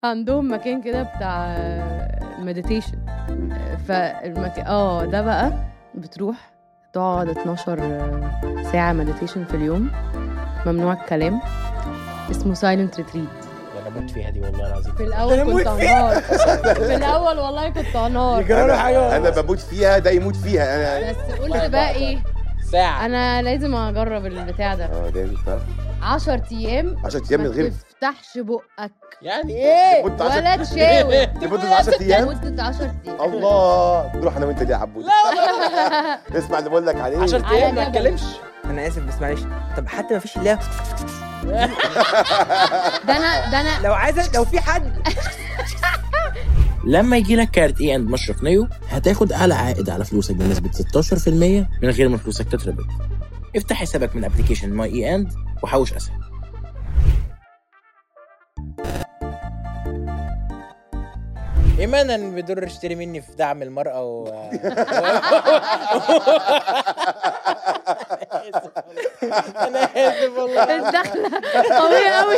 عندهم مكان كده بتاع مديتيشن فالمكان اه ده بقى بتروح تقعد 12 ساعة مديتيشن في اليوم ممنوع الكلام اسمه سايلنت ريتريت انا بموت فيها دي والله العظيم في الأول كنت نار في الأول والله كنت نار يجرى له حاجه انا بموت فيها ده يموت فيها انا بس قلت بقى ايه ساعه انا لازم اجرب البتاع ده اه ده بتاع 10 ايام 10 ايام من ما غير تفتحش بقك يعني ايه لمدة 10 ولا تشاور لمدة 10 ايام لمدة 10 ايام الله نروح انا وانت دي يا عبود اسمع اللي بقول لك عليه 10 على ايام ما جبل. اتكلمش انا اسف بس معلش طب حتى ما فيش الا ده انا ده انا لو عايزه لو في حد لما يجي لك كارت اي اند مشرق نيو هتاخد اعلى عائد على فلوسك بنسبه 16% من غير ما فلوسك تتربط افتح حسابك من ابلكيشن ماي اي اند وحوش اسهل ايمانا بيضر اشتري مني في دعم المرأة و... انا اسف والله الدخلة قوية قوي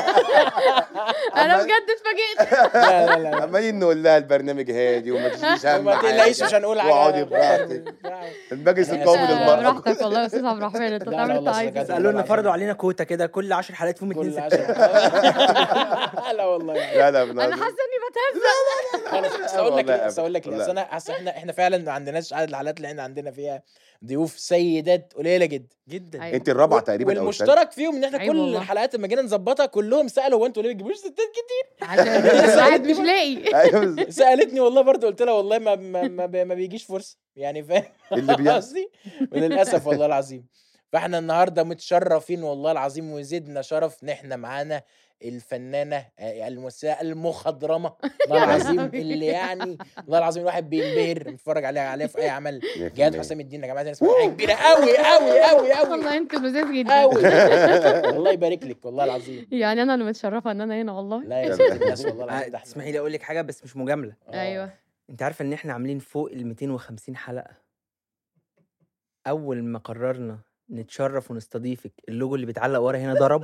انا بجد اتفاجئت لا لا لا عمالين نقول لها البرنامج هادي وما تشيليش هم ما تقلقيش حاجة. مش هنقول حاجة واقعدي براحتك المجلس القومي للمرأة براحتك والله يا استاذ عبد الرحمن انت لا، لا تعمل انت والله عايز بجد. سالوا لنا فرضوا علينا كوتا كده كل 10 حلقات فيهم اتنين كل ستات عشرة لا والله لا لا انا حاسه اني بتهزق بس اقول لك والله ليه بس اقول لك ليه لا. اصل انا اصل احنا احنا فعلا ما عندناش عدد الحالات اللي احنا عندنا فيها ضيوف سيدات قليله جدا جدا أيوة. انت الرابعه تقريبا او الثالثة. والمشترك فيهم ان احنا عيب كل والله. الحلقات لما جينا نظبطها كلهم سالوا هو انتوا ليه ما بتجيبوش ستات كتير عشان الواحد مش لاقي ايوه بالظبط. سالتني والله برضه قلت لها والله ما ما, ما, بي- ما بيجيش فرصه يعني فاهم اللي بيحصل قصدي وللاسف والله العظيم فاحنا النهارده متشرفين والله العظيم وزدنا شرف ان احنا معانا الفنانه آه، الممثله المخضرمه والله العظيم اللي يعني والله العظيم الواحد بينبهر بيتفرج عليها عليها في اي عمل جهاد حسام الدين يا جماعه دي اسمها حاجه كبيره قوي قوي قوي قوي والله انت لذيذ جدا قوي الله يبارك لك والله العظيم يعني انا اللي متشرفه ان انا هنا والله لا يا ست الناس والله العظيم ده آه، احنا- تسمحي لي اقول لك حاجه بس مش مجامله آه. ايوه انت عارفه ان احنا عاملين فوق ال 250 حلقه اول ما قررنا نتشرف ونستضيفك اللوجو اللي بيتعلق ورا هنا ضرب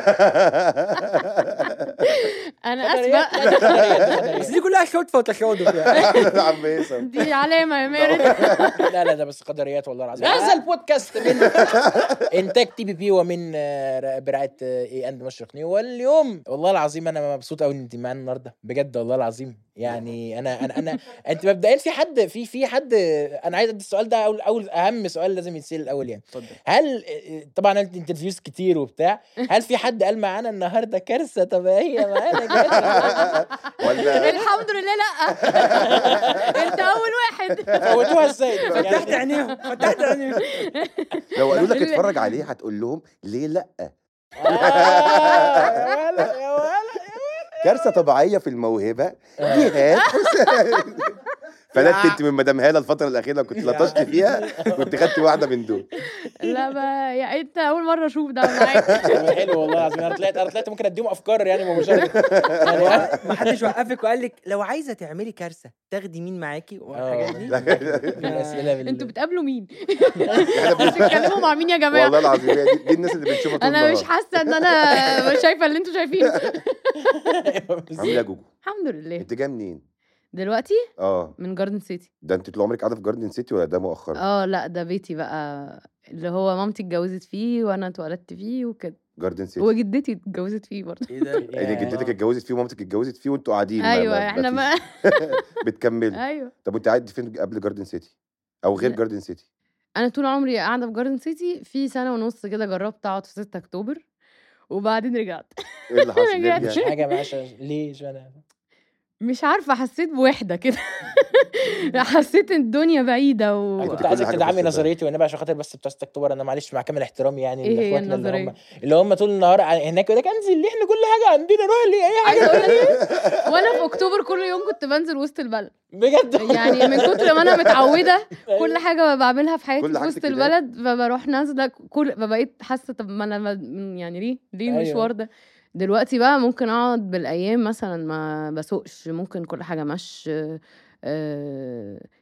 انا قدريات، اسفه قدريات، قدريات. بس دي كلها شوط وتشاؤم يعني عم هيثم دي علامه يا مارد لا لا ده بس قدريات والله العظيم هذا البودكاست من انتاج تي بي بي ومن آه، برعايه اي اند مشرق نيو واليوم والله العظيم انا مبسوط قوي ان انت معانا النهارده بجد والله العظيم يعني انا انا انا انت مبدئيا في حد في في حد انا عايز ادي السؤال ده اول اول اهم سؤال لازم يتسال الاول يعني اتفضل هل طبعا انت انترفيوز كتير وبتاع هل في حد قال معانا النهارده كارثه طبيعيه معانا كده ولا الحمد لله لا انت اول واحد فوتوها ازاي فتحت عينيهم فتحت عينيهم لو قالوا لك اللي- اتفرج عليه هتقول لهم ليه لا آه، يا ولا يا ولا كارثه طبيعيه في الموهبه جهاد حسين فلت انت من مدام هاله الفتره الاخيره كنت لطشت فيها كنت خدت واحده من دول لا بقى يا انت اول مره اشوف ده معاك حلو والله العظيم انا طلعت انا طلعت ممكن اديهم افكار يعني مباشره يعني ما حدش وقفك وقال لك لو عايزه تعملي كارثه تاخدي مين معاكي والحاجات دي الاسئله بال- انتوا بتقابلوا مين؟ احنا بن- بتتكلموا مع مين يا جماعه؟ والله العظيم هي دي, دي الناس اللي بنشوفها طول انا مش النهار. حاسه ان انا شايفه اللي انتوا شايفينه عامله يا جوجو الحمد لله انت جايه منين؟ دلوقتي اه من جاردن سيتي ده انت طول عمرك قاعده في جاردن سيتي ولا ده مؤخرا؟ اه لا ده بيتي بقى اللي هو مامتي اتجوزت فيه وانا اتولدت فيه وكده جاردن سيتي وجدتي اتجوزت فيه برضه ايه ده يعني جدتك اتجوزت فيه ومامتك اتجوزت فيه وانتوا قاعدين ما- ايوه ما- احنا ما بقى فيش- بتكملوا ايوه طب وانت قاعد فين قبل جاردن سيتي؟ او غير لا. جاردن سيتي؟ انا طول عمري قاعده في جاردن سيتي في سنه ونص كده جربت اقعد في 6 اكتوبر وبعدين رجعت ايه اللي حصل؟ ليه رجعت. مش رجعت؟ حاجه معاش ليه مش انا مش عارفه حسيت بوحده كده حسيت ان الدنيا بعيده انا و... كنت كل عايزك حاجة تدعمي بس ده. نظريتي والنبي عشان خاطر بس بتوع 6 اكتوبر انا معلش مع كامل احترامي يعني ايه هي لاخواتنا اللي هم النظريه؟ اللي هم طول النهار ع- هناك يقول لك انزل لي احنا كل حاجه عندنا روح لي اي عايزه حاجه اقول لك وانا في اكتوبر كل يوم كنت بنزل وسط البلد بجد يعني من كتر ما انا متعوده كل حاجه بعملها في حياتي كل في حاجتك وسط كده؟ البلد فبروح نازله كل فبقيت حاسه طب ما انا ما- يعني ليه ليه أيوة. المشوار ده دلوقتي بقى ممكن اقعد بالايام مثلا ما بسوقش ممكن كل حاجه مش آه،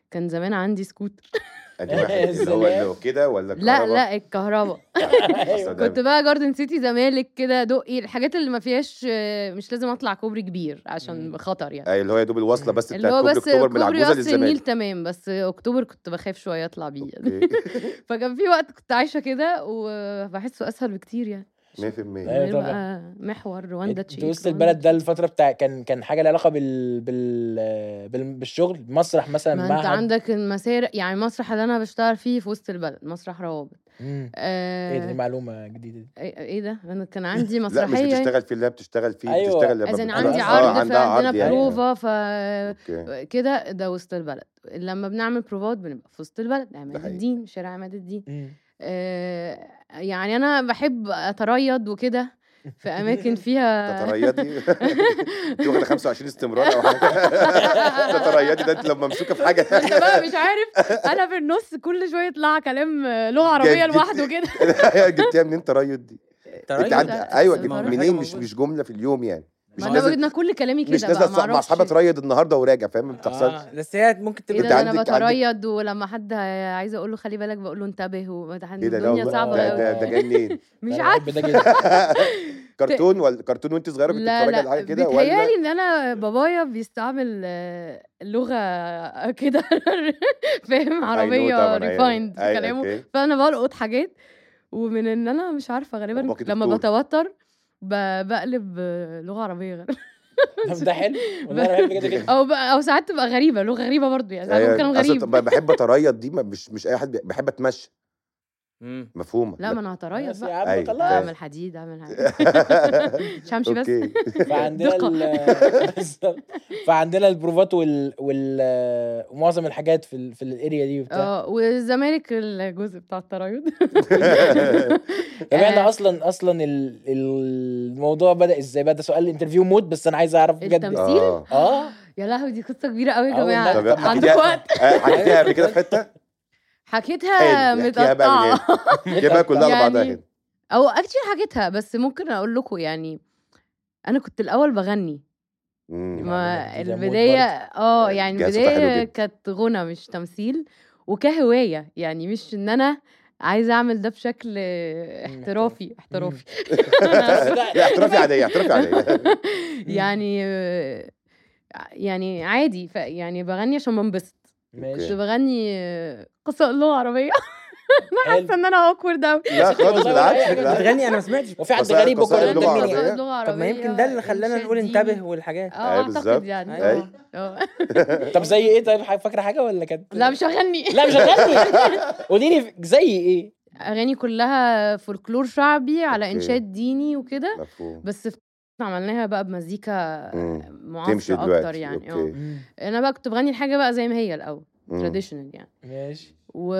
كان زمان عندي سكوتر ادي واحد يا اللي هو اللي هو سلام. كده ولا لا الكهرباء؟ لا الكهرباء أيوة. ده- كنت بقى جاردن سيتي زمالك كده دقي الحاجات اللي ما فيهاش آه، مش لازم اطلع كوبري كبير عشان مم. خطر يعني اي اللي هو يا دوب الوصله بس اللي بتاعت هو كوبري بس اكتوبر من كوبري العجوزه قصر النيل للزمالك تمام بس اكتوبر كنت بخاف شويه اطلع بيه يعني. اوكي فكان في وقت كنت عايشه كده وبحسه اسهل بكتير يعني 100% أيوة غير طبعا. بقى محور رواندا انت تشيك وسط رواندا البلد ده تشيك. الفتره بتاع كان كان حاجه لها علاقه بال... بال... بال... بالشغل مسرح مثلا ما انت معهد عندك المسارح يعني المسرح اللي انا بشتغل فيه في وسط البلد مسرح روابط مم. آه ايه دي معلومه جديده دي ايه إيه ده انا كان عندي لا مش مسرحيه بتشتغل في اللي هي بتشتغل فيه أيوة. بتشتغل لما اذا بت- عندي آه، عرض عندها فعندنا عرض يعني بروفا ف اوكي كده ده وسط البلد لما بنعمل بروفات بنبقى في وسط البلد عماد حقيقي. الدين شارع عماد الدين مم. آه يعني انا بحب اتريض وكده في اماكن فيها تتريضي انت واخده 25 استمرار او حاجه تتريضي ده انت لو ممسوكه في حاجه انت بقى مش عارف انا في النص كل شويه يطلع كلام لغه عربيه جبت- لوحده كده جبتيها منين تريض دي؟ انت تريض عند... لا، ايوه بس جبت الموضوع منين حاجة مش موجودة. مش جمله في اليوم يعني ما مش انا لازم بقول كل كلامي مش كده لازم بقى مع اصحابها معرفش تريض النهارده وراجع فاهم ما بتحصلش آه، بس هي ممكن ايه تبقى ده انت ده انا عندك- عندك- بتريض ولما حد عايز اقول له خلي بالك بقول له انتبه وده ايه ده لا الدنيا والله صعبه ده, قوي ده, ده جاي منين؟ مش أنا عارفه بحب ده جدا كرتون ولا كرتون وانت صغيره كنت لا بتتفرجي على لا حاجه كده بيتهيألي ولا ان انا بابايا بيستعمل آه، اللغه كده فاهم عربيه طبعاً، أيوة. ريفايند في أيوة، كلامه أوكي. فانا بلقط حاجات ومن ان انا مش عارفه غالبا باباكي لما دكتور. بتوتر ب- بقلب آه، لغه عربيه غالبا طب ده حلو والله انا بحب كده جدا او بقى او ساعات تبقى غريبه لغه غريبه برضو يعني ساعات ممكن أصل غريب طب بحب اتريض دي ما- مش مش اي حد بي- بحب اتمشى مم. مفهومه لا ما انا هتريض بس يا بقى عم أيوة. خلاص اعمل حديد اعمل حديد مش همشي بس اوكي فعندنا دقة. ال بالظبط. فعندنا البروفات وال وال ومعظم الحاجات في ال... في الاريا دي وبتاع اه والزمالك الجزء بتاع التريض طب احنا آه. اصلا اصلا ال... الموضوع بدا ازاي بدا سؤال الانترفيو مود بس انا عايز اعرف بجد التمثيل؟ اه اه يا لهوي دي قصه كبيره قوي يا آه جماعه والله. طب عندك حكيتيها وقت آه، حكيتيها قبل كده في حته حكيتها حلو احكيها بقى من متقطعه هنا احكيها بقى كلها على بعضها يعني هنا او اكتشلي حكيتها بس ممكن اقول لكم يعني انا كنت الاول بغني مم. معلومة ما جديدة موت البدايه اه يعني جهاز صوتها حلو البدايه جدا. كانت غنى مش تمثيل وكهوايه يعني مش ان انا عايزه اعمل ده بشكل احترافي احترافي لا احترافي عاديه احترافي عاديه يعني يعني عادي ف يعني بغني عشان بنبسط كنت ماشي بغني قصائد لغه عربيه حلو. حاسه ان انا اوكورد قوي لا خالص والله ولا أي بالعكس حاجة. بالعكس بتغني انا ما سمعتش وفي حد قصائد- غريب قصائد وكل لغة ده عربية. منين قصائد لغه عربيه طب ما يمكن ده اللي خلانا نقول إنشاد انتبه ديني. والحاجات اه أيوة بالظبط. اعتقد يعني أيوة. اه اه طب زي ايه طيب فاكره حاجه ولا كانت لا مش هغني لا مش هغني قولي لي زي ايه اغاني كلها فولكلور شعبي على أوكي. انشاد ديني وكده مفهوم بس في عملناها بقى بمزيكا مم. معاصره تمشي اكتر دلوقتي يعني اه اوكي انا بقى كنت بغني الحاجه بقى زي ما هي الاول مم. تراديشنال يعني ماشي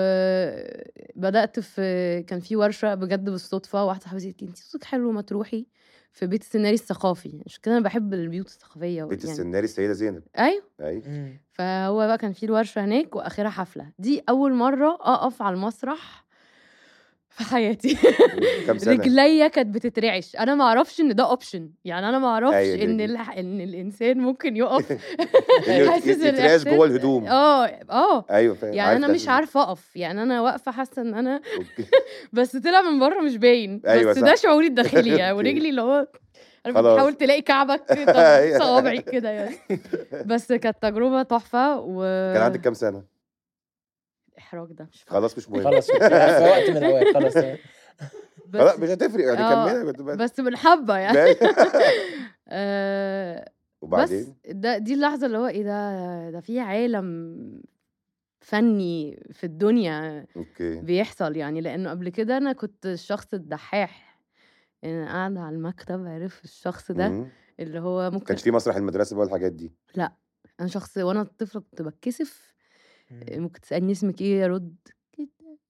وبدات في كان في ورشه بجد بالصدفه واحده صاحبتي قالت لي انت صوتك حلو ما تروحي في بيت السيناري الثقافي عشان كده انا بحب البيوت الثقافيه بيت يعني السناري السيده زينب ايوه ايوه فهو بقى كان في الورشه هناك واخرها حفله دي اول مره اقف على المسرح في حياتي كام سنه رجليا كانت بتترعش انا ما اعرفش ان ده اوبشن يعني انا ما اعرفش أيوة دي- ان دي. الح... ان الانسان ممكن يقف إنه حاسس يت- يتراش الإحساس- جوه الهدوم اه اه ايوه فاهم يعني عارف انا ده. مش عارفه اقف يعني انا واقفه حاسه ان انا أوكي. بس طلع من بره مش باين أيوة بس صح. ده شعوري الداخلي يعني أوكي. ورجلي اللي هو انا خلاص. بتحاول تلاقي كعبك طب أيوة. صوابعي كده يعني بس كانت تجربه تحفه و كان عندك كام سنه الاحراج ده مش فاكرة. خلاص مش مهم خلاص في وقت من الاوقات خلاص خلاص بس مش هتفرق يعني آه، كملها كنت بقى- بس بالحبه يعني ماشي. آه، بس وبعدين ده دي اللحظه اللي هو ايه ده ده في عالم فني في الدنيا اوكي بيحصل يعني لانه قبل كده انا كنت الشخص الدحاح يعني أنا قاعده على المكتب عرف الشخص ده مم. اللي هو ممكن كانش في مسرح المدرسه بقى الحاجات دي انا شخص وانا طفله كنت بتكسف ممكن تسالني اسمك ايه ارد كده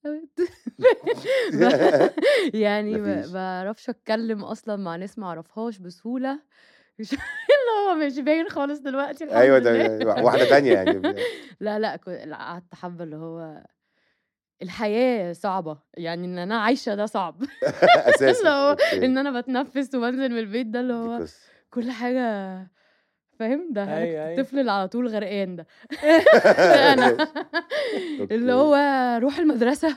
ب- يعني ما مفيش. بعرفش اتكلم اصلا مع ناس ما اعرفهاش بسهوله مش اللي هو مش باين خالص دلوقتي الحمد ايوه لله. ده واحده تانية يعني لا لا كو- لا، قعدت حبه اللي هو الحياه صعبه يعني ان انا عايشه ده صعب اساسا اللي هو أوكي. ان انا بتنفس وبنزل من البيت ده اللي دي هو قصة. كل حاجه فاهم ده أنا أيوة، كنت أيوة. الطفل اللي على طول غرقان ده ده انا اللي هو روح المدرسه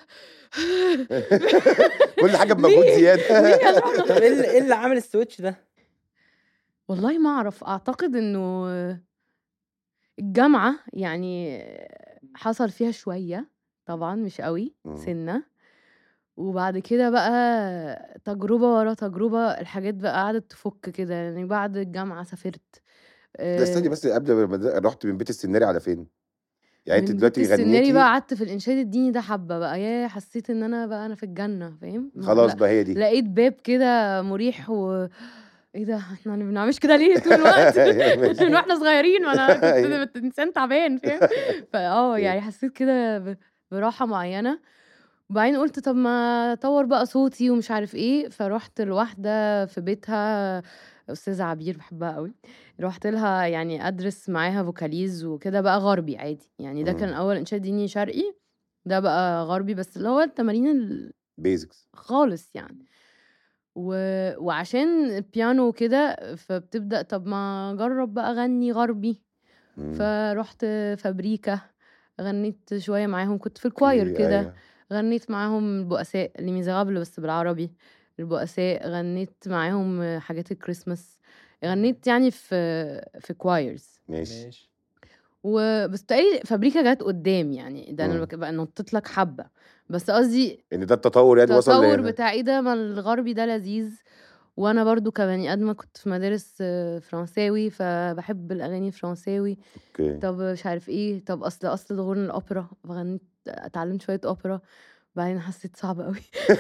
كل حاجه بمجهود زياده طب ايه اللي- ايه اللي عمل السويتش ده؟ والله ما اعرف اعتقد انه الجامعه يعني حصل فيها شويه طبعا مش قوي مم. سنه وبعد كده بقى تجربه ورا تجربه الحاجات بقى قعدت تفك كده يعني بعد الجامعه سافرت لا استني آه، بس قبل ما ده- رحت من بيت السناري على فين؟ يعني انت من دلوقتي بيت السناري غنيتي بقى قعدت في الانشاد الديني ده حبه بقى يا حسيت ان انا بقى انا في الجنه فاهم خلاص لا- بقى هي دي لقيت باب كده مريح و ايه ده احنا ما بنعملش كده ليه طول الوقت ماشي. من واحنا صغيرين وانا أيوة. كنت انسان تعبان فاهم فاه يعني حسيت كده ب- براحه معينه وبعدين قلت طب ما اطور بقى صوتي ومش عارف ايه فرحت لواحده في بيتها استاذه عبير بحبها قوي رحت لها يعني ادرس معاها فوكاليز وكده بقى غربي عادي يعني ده مم. كان اول انشاد ديني شرقي ده بقى غربي بس اللي هو التمارين ال- بيزكس خالص يعني و... وعشان البيانو وكده فبتبدأ طب ما اجرب بقى اغني غربي فرحت فابريكا غنيت شوية معاهم كنت في الكواير أيوة، كده غنيت معاهم البؤساء اللي ميزغابل بس بالعربي البؤساء غنيت معاهم حاجات الكريسماس غنيت يعني في في كوايرز ماشي ماشي وبس تقريبا فابريكا جت قدام يعني ده انا مم. بك- بقى نطيت لك حبه بس قصدي ان ده التطور يعني وصل التطور لهنا. بتاع ايه ده ما الغربي ده لذيذ وانا برضو كبني ادمه كنت في مدارس آه، فرنساوي فبحب الاغاني الفرنساوي اوكي طب مش عارف ايه طب اصل اصل ده غنى الاوبرا فغنيت اتعلمت شويه اوبرا بعدين حسيت صعب قوي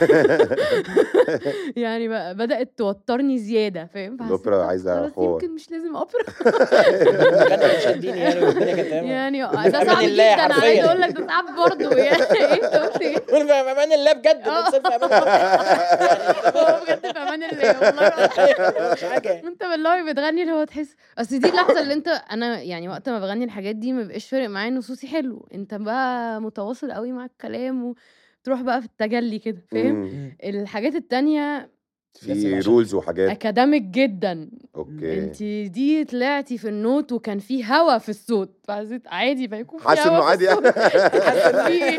يعني بقى بدات توترني زياده فاهم فحسيت الأوبرا طب عايزة خلاص حوار. يمكن مش لازم اوبرا كان شادين يعني والدنيا كانت تمام يعني ده أمان صعب الله جدا انا حرفياً. عايزه اقول لك ده صعب برضه يعني انت قلت ايه في امان الله بجد آه. الانسان في امان الله هو بجد في امان الله والله العظيم. مش حاجه انت بالله بتغني اللي هو تحس اصل دي اللحظه اللي انت انا يعني وقت ما بغني الحاجات دي ما بيبقاش فارق معايا ان صوتي حلو انت بقى متواصل قوي مع الكلام وتروح بقى في التجلي كده فاهم مم. الحاجات التانية في عشان- رولز وحاجات اكاديميك جدا اوكي انت دي طلعتي في النوت وكان في هوا في الصوت فحسيت عادي بيكون في حاسس هوا انه في عادي الصوت. حاسة في ايه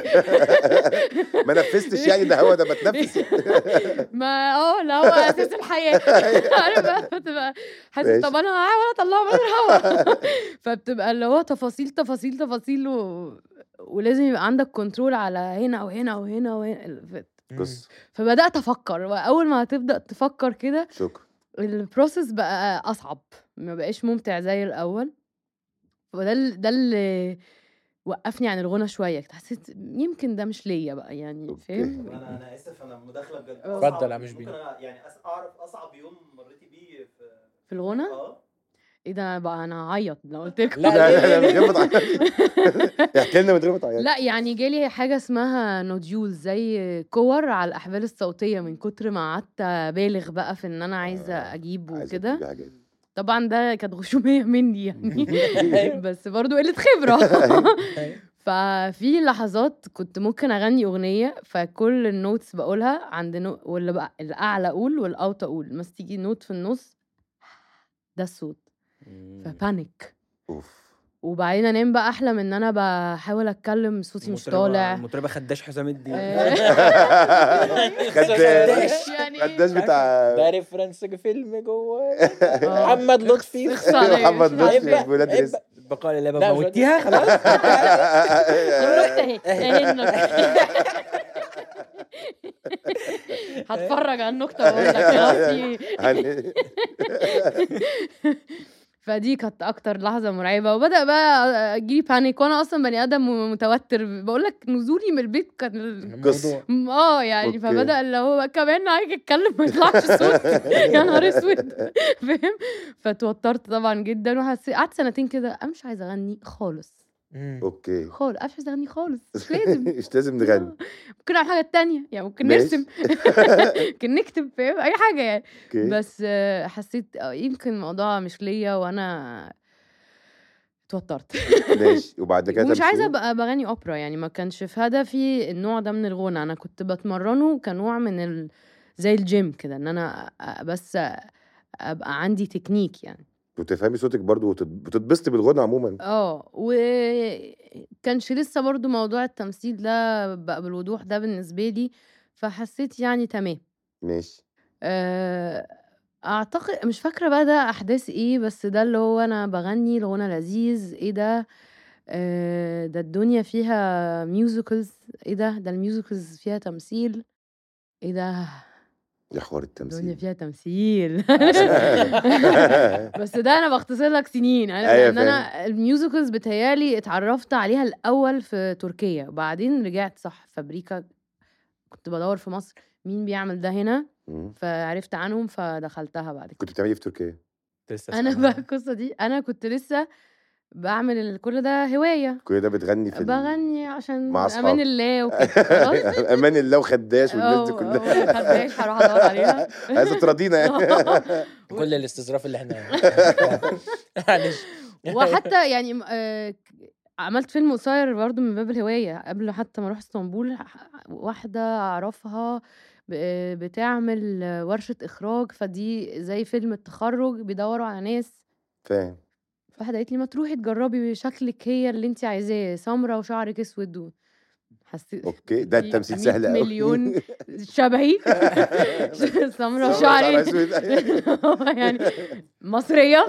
ما نفذتش يعني ده هو ده بتنفس ما اه لا هو اساس الحياه عارف بقى بتبقى حاسس ماشي. طب انا هحاول اطلعه من الهوا فبتبقى اللي هو تفاصيل تفاصيل تفاصيل و... ولازم يبقى عندك كنترول على هنا وهنا وهنا وهنا قصه فبدات افكر واول ما هتبدا تفكر كده شكرا البروسيس بقى اصعب ما بقاش ممتع زي الاول وده ال- ده اللي وقفني عن الغنى شويه كنت حسيت يمكن ده مش ليا بقى يعني أوكي. فاهم انا انا اسف انا مداخله بجد اتفضل، أصعب- لا، مش ممكن بيه. أنا يعني أس- اعرف اصعب يوم مريتي بيه في في الغنى اه ايه ده بقى انا هعيط لو قلت لكم لا، لا لا لا من ليه؟ غير ما تعيطي احكي لنا من غير ما تعيطي لا يعني جالي حاجة اسمها نوديول زي كور على الأحبال الصوتية من كتر ما قعدت بالغ بقى في إن أنا عايزة آه، أجيب عايزة وكده تجيبي حاجات. طبعا ده كانت غشومية مني يعني بس برضو قلة خبرة ففي لحظات كنت ممكن أغني أغنية فكل النوتس بقولها عند نو... واللي بقى الأعلى أقول والأوطى أقول بس تيجي نوت في النص ده الصوت فبانيك اوف وبعدين انام بقى احلم ان انا بحاول اتكلم صوتي مش المطربة- طالع المطربه خداش حسام الدين آه. خداش يعني خداش بتاع ده ريفرنس فيلم جوه آه. محمد لطفي اخص عليا، محمد مش لطفي عارفة. في ولاد عيب رزق البقاء لله لا، بابا مش موتيها خلاص النكتة اهي اهي النكتة هتفرج على النكتة واقول لك خلاص دي هن- فدي كانت اكتر لحظه مرعبه وبدا بقى يجيلي بانيك وانا اصلا بني ادم متوتر بقول لك نزولي من البيت كان ال- قصة. الموضوع. اه يعني أوكي. فبدا اللي هو كمان عايز اتكلم ما يطلعش صوت يا نهار اسود فاهم فتوترت طبعا جدا وحسيت قعدت سنتين كده انا مش عايزه اغني خالص مم. اوكي خالص انا مش عايزه اغني خالص مش لازم مش لازم نغني ممكن اعمل حاجه تانية يعني ممكن ماشي. نرسم ممكن نكتب فاهم اي حاجه يعني اوكي بس آه، حسيت آه، يمكن الموضوع مش ليا وانا اتوترت ماشي وبعد كده ومش عايزه تمثيل؟ ابقى بغني اوبرا يعني ما كانش في هدفي النوع ده من الغنى انا كنت بتمرنه كنوع من ال... زي الجيم كده ان انا أ- بس ابقى عندي تكنيك يعني وتفهمي صوتك برضو وتت- وتتبسطي بالغنى عموما اه وكانش لسه برضو موضوع التمثيل ده بقى بالوضوح ده بالنسبة لي فحسيت يعني تمام ماشي آه، اعتقد مش فاكرة بقى ده احداث ايه بس ده اللي هو انا بغني الغنى لذيذ ايه ده آه، ده الدنيا فيها ميوزيكلز ايه ده ده الميوزيكلز فيها تمثيل ايه ده يا حوار الدنيا التمثيل فيها تمثيل بس ده انا بختصر لك سنين انا أيوة لان انا الميوزيكلز بتهيالي اتعرفت عليها الاول في تركيا وبعدين رجعت صح فابريكا كنت بدور في مصر مين بيعمل ده هنا مم. فعرفت عنهم فدخلتها بعد كده كنت بتعملي إيه في تركيا لسه انا أسمع. بقى القصه دي انا كنت لسه بعمل ال- كل ده هوايه كل ده بتغني في ال- بغني عشان مع أصحابك. امان الله وكده خلاص امان الله وخداش والناس دي أو- كلها أو خداش هروح ادور عليها عايزه تراضينا يعني كل الاستظراف اللي احنا معلش وحتى يعني م- آه، ك- عملت فيلم قصير برضو من باب الهواية قبل حتى ما اروح اسطنبول ح- واحدة اعرفها ب- بتعمل ورشة اخراج فدي زي فيلم التخرج بيدوروا على ناس فاهم فواحدة قالت لي ما تروحي تجربي شكلك هي اللي انت عايزاه سمرة وشعرك اسود و- حسيت اوكي ده في التمثيل 100 سهل قوي مليون شبهي سمرة وشعري اسود يعني مصرية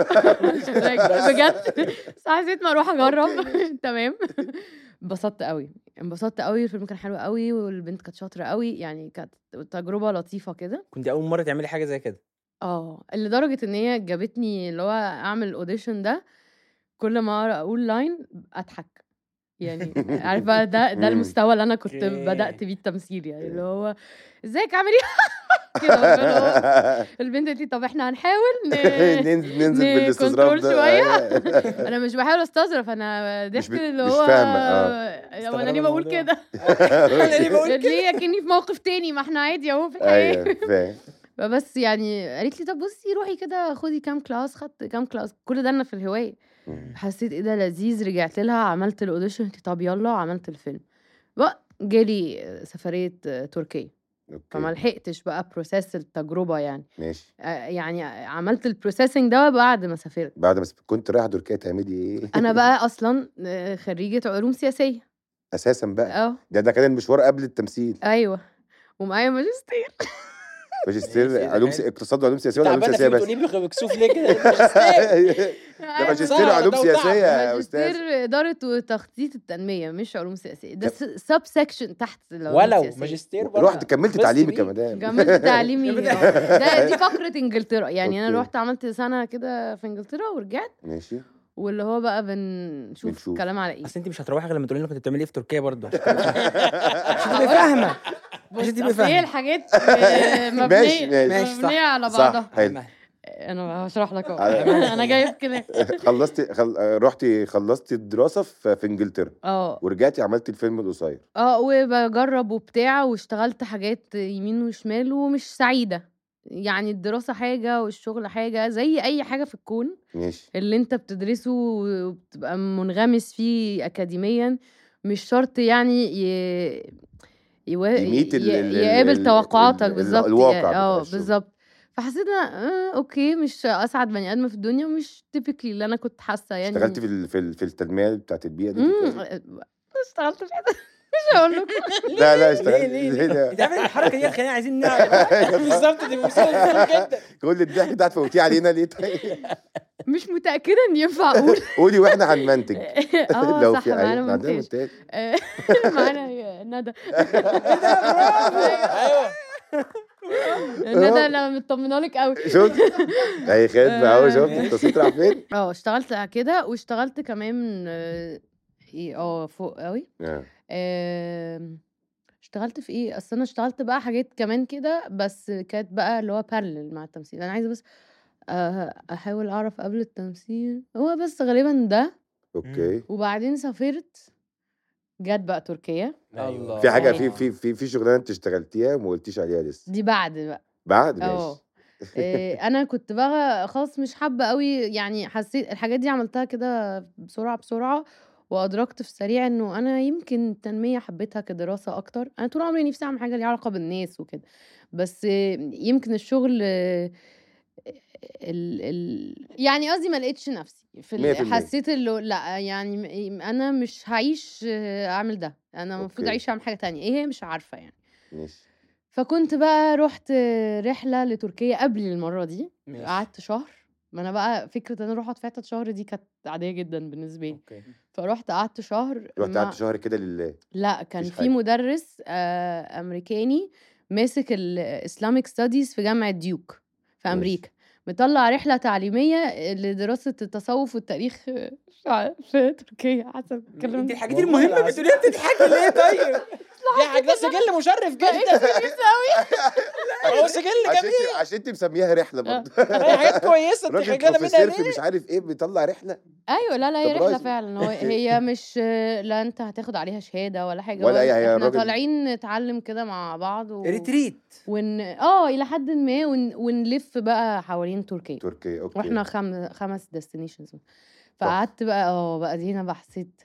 بجد بس حسيت ما اروح اجرب تمام انبسطت قوي انبسطت قوي الفيلم كان حلو قوي والبنت كانت شاطرة قوي يعني كانت تجربة لطيفة كده كنت اول مره تعملي حاجه زي كده اه لدرجة ان هي جابتني اللي هو اعمل الاوديشن ده كل ما اقول لاين اضحك يعني عارف بقى ده ده مم. المستوى اللي انا كنت أوكي. بدأت بيه التمثيل يعني اللي هو ازيك عامل ايه كده اللي هو البنت قالت لي طب احنا هنحاول ن- ننزل ننزل بالاستظراف نكنترول ده شوية. أيوة. انا مش بحاول استظرف انا ضحك بت- اللي مش هو فاهمة، آه. هو انا ليه بقول الموضوع. كده انا ليه بقول كده ليه اكني في موقف تاني ما احنا عادي اهو في الحياه ايوه فاهم فبس يعني قالت لي طب بصي روحي كده خدي كام كلاس خدت كام كلاس كل ده انا في الهوايه مم. حسيت ايه ده لذيذ رجعت لها عملت الاوديشن قلت طب يلا عملت الفيلم بقى جالي سفريه تركيا فما اوكي لحقتش بقى بروسيس التجربه يعني ماشي آه، يعني عملت البروسيسنج ده بعد ما سافرت بعد ما س- كنت رايحه تركيا تعملي ايه انا بقى اصلا آه، خريجه علوم سياسيه اساسا بقى اه ده ده كان المشوار قبل التمثيل ايوه ومعايا ماجستير ماجستير ماشي، ده علوم حلو. س... اقتصاد وعلوم سياسيه ولا علوم تعبانه سياسيه فيه بس بتقولي لي بكسوف ليه كده ماجستير. ده ماجستير صعب، علوم ده وتعب. سياسيه يا استاذ ماجستير اداره وتخطيط التنميه مش علوم سياسيه ده سب سكشن تحت العلوم ولو السياسية. ماجستير برضه. رحت كملت بس تعليمك بيه. يا مدام كملت تعليمي آه. ده دي فقره انجلترا يعني انا أوكي. رحت عملت سنه كده في انجلترا ورجعت ماشي واللي هو بقى بنشوف بنشوف. الكلام على ايه اصل انت مش هتروحي غير لما تقولي لنا كنت بتعملي ايه في تركيا برضه عشان تبقي فاهمه عشان تبقي أصل هي فاهمه الحاجات آه، مبنيه ماشي، ماشي. ماشي، صح. مبنيه على صح بعضها حلو انا هشرح لك اهو على- انا جايه في كلام خلصتي خل... رحتي خلصتي الدراسه في, في انجلترا اه ورجعتي عملتي الفيلم القصير اه وبجرب وبتاع واشتغلت حاجات يمين وشمال ومش سعيدة يعني الدراسة حاجة والشغل حاجة زي أي حاجة في الكون ماشي اللي انت بتدرسه وبتبقى منغمس فيه أكاديميا مش شرط يعني ي... يوا... يميت ال- ي- ال- يقابل ال- توقعاتك ال- بالظبط الواقع يعني. بتاع اه الشغل. بالظبط فحسيت إن أنا، آه اوكي مش اسعد بني ادم في الدنيا ومش تيبيكلي اللي انا كنت حاسه يعني اشتغلتي في ال... في, ال... في التنميه بتاعت البيئه دي مم، اشتغلت في حته مش هقول لكم لا لا ليه اشتغلتي ليه ليه ليه ده؟ انت عارف الحركه دي خلينا عايزين نعرف بالظبط دي مسلسل جدا كل الضحك ده هتفوتيه علينا ليه طيب مش متاكده ان ينفع اقول قولي واحنا هنمنتج اه لو صح في معانا أيوة، عندنا مونتاج مونتاج آه، معانا ندى ايوه ندى انا مطمنه لك قوي شفت اي خدمه اهو شفت التصويت راح فين اه اشتغلت كده واشتغلت كمان آه، ايه اه فوق قوي آه. آم، اشتغلت في ايه اصل انا اشتغلت بقى حاجات كمان كده بس كانت بقى اللي هو بارلل مع التمثيل انا عايزه بس آه، احاول اعرف قبل التمثيل هو بس غالبا ده اوكي وبعدين سافرت جت بقى تركيا الله في حاجه في يعني- في في في شغلانه انت اشتغلتيها وما قلتيش عليها لسه دي بعد بقى بعد اه ماشي إيه، انا كنت بقى خلاص مش حابه قوي يعني حسيت الحاجات دي عملتها كده بسرعه بسرعه وادركت في السريع انه انا يمكن التنميه حبيتها كدراسه اكتر انا طول عمري نفسي اعمل حاجه ليها علاقه بالناس وكده بس آه، يمكن الشغل آه، ال ال يعني قصدي ما لقيتش نفسي في مية في ال- المية. حسيت اللي لا يعني م- انا مش هعيش آه، اعمل ده انا المفروض أوكي. اعيش اعمل حاجه تانية ايه هي مش عارفه يعني ماشي فكنت بقى رحت رحله لتركيا قبل المره دي ماشي. قعدت شهر ما انا بقى فكره ان انا اروح اقعد في حته شهر دي كانت عاديه جدا بالنسبه لي اوكي فرحت قعدت شهر رحت مع- قعدت شهر كده لله لا كان مفيش في حاجة. مدرس آه، امريكاني ماسك الاسلاميك ستاديز في جامعه ديوك في ماشي. امريكا مطلع رحله تعليميه لدراسه التصوف والتاريخ في في تركيا حسب الكلام انت ده. الحاجات والله المهمه العظيم. بتقوليها بتضحكي ليه طيب؟ دي حاجه ده سجل مشرف جدا هو سجل عشان جميل انت عشان انت مسميها رحله برضه هي حاجات كويسه انت راجل خجاله منها بروفيسور في ليه؟ مش عارف ايه بيطلع رحله ايوه لا لا هي رحله سبرايز. فعلا هو هي مش لا انت هتاخد عليها شهاده ولا حاجه ولا هو أي- هي احنا الراجل- طالعين نتعلم كده مع بعض و... ريتريت ون... اه الى حد ما ون... ونلف بقى حوالين تركيا تركيا اوكي واحنا خم... خمس ديستنيشنز فقعدت بقى اه بقى دي هنا بقى حسيت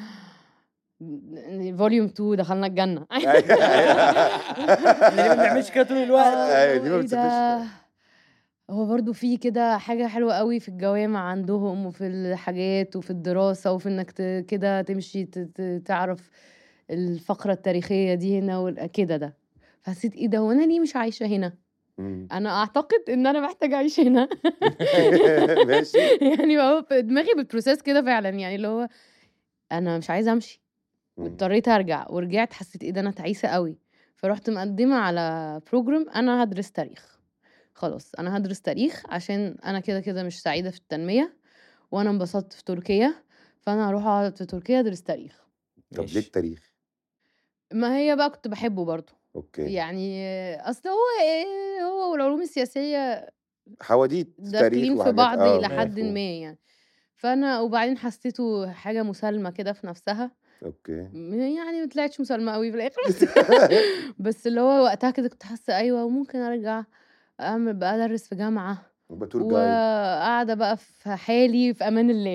فوليوم 2 دخلنا الجنة أيوة، أيوة. احنا ليه ما بنعملش كده طول الوقت؟ أيوة، دي ما إيه بتسافرش. ده؟ هو برضو في كده حاجة حلوة قوي في الجوامع عندهم وفي الحاجات وفي الدراسة وفي انك ت- كده تمشي ت- ت- تعرف الفقرة التاريخية دي هنا وال- كده ده فحسيت ايه ده هو انا ليه مش عايشة هنا مم. انا اعتقد ان انا محتاجة اعيش هنا ماشي يعني هو في دماغي بالبروسيس كده فعلا يعني اللي هو انا مش عايزه امشي مم. واضطريت ارجع ورجعت حسيت ايه ده انا تعيسه قوي فرحت مقدمه على بروجرام انا هدرس تاريخ خلاص انا هدرس تاريخ عشان انا كده كده مش سعيده في التنميه وانا انبسطت في تركيا فانا هروح اقعد في تركيا ادرس تاريخ طب ليه التاريخ ما هي بقى كنت بحبه برضه اوكي يعني اصل هو إيه هو والعلوم السياسيه حواديت تاريخ داخلين في وحاجات. بعض آه، الى حد مفهوم. ما يعني فانا وبعدين حسيته حاجه مسالمه كده في نفسها اوكي م- يعني ما طلعتش مسالمه قوي في الاخر بس بس اللي هو وقتها كده كنت حاسه ايوه وممكن ارجع اعمل بقى ادرس في جامعه وبتور جايد وقاعده بقى في حالي في امان الله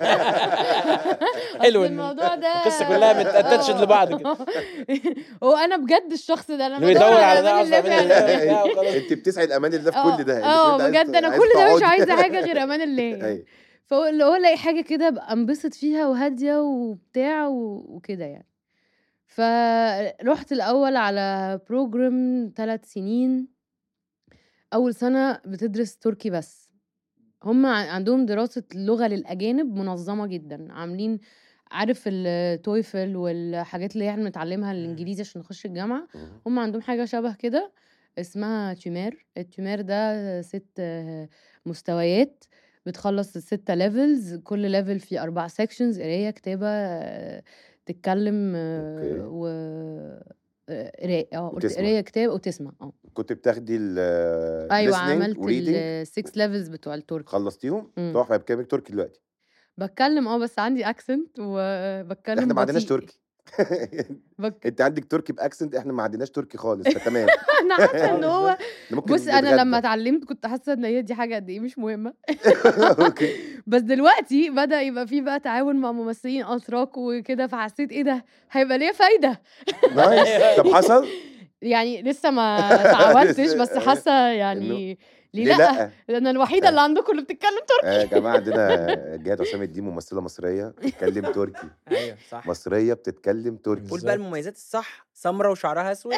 حلو أصل إن الموضوع ده القصة كلها متأتاتشد آه. لبعض كده. هو انا بجد الشخص ده انا اللي بيدور على ده امان عارف الله أمان فعلا الله. وخلاص. انت بتسعي الامان الله في اه كل ده اه أنت كل ده عايز- بجد انا عايز كل ده مش تقعدي. عايزه حاجه غير امان الله أيوة. فاللي هو الاقي حاجه كده ابقى انبسط فيها وهاديه وبتاع و- وكده يعني فرحت الاول على بروجرام ثلاث سنين اول سنه بتدرس تركي بس هم ع- عندهم دراسه اللغه للاجانب منظمه جدا عاملين عارف التويفل والحاجات اللي احنا بنتعلمها الانجليزي عشان نخش الجامعه مم. هم عندهم حاجة شبه كده اسمها تيمير التيمير ده ست آه، مستويات بتخلص الستة ليفلز كل ليفل فيه أربع سيكشنز قراية كتابة آه، تتكلم آه، أوكي. و آه، قراية اه قلت وتسمع. قراية كتاب وتسمع اه كنت بتاخدي ال ايوه listening عملت و reading. السكس ليفلز بتوع التركي خلصتيهم مم. تحفه بكامل تركي دلوقتي بتكلم اه بس عندي اكسنت وبتكلم احنا ما عندناش بطيء. تركي بك... انت عندك تركي باكسنت احنا ما عندناش تركي خالص فتمام انا حاسه ان هو ده ممكن بص انا نتغدى. لما اتعلمت كنت حاسه ان هي دي حاجه قد ايه مش مهمه اوكي بس دلوقتي بدا يبقى في بقى تعاون مع ممثلين اتراك وكده فحسيت ايه ده هيبقى ليا فايده نايس طب حصل يعني لسه ما تعودتش بس حاسه يعني ليه ليه لا انا الوحيده اللي عندكم اللي بتتكلم تركي آه يا جماعه عندنا جهاد حسام الدين ممثله مصريه بتتكلم تركي ايوه صح مصريه بتتكلم تركي قول بقى المميزات الصح سمرة وشعرها اسود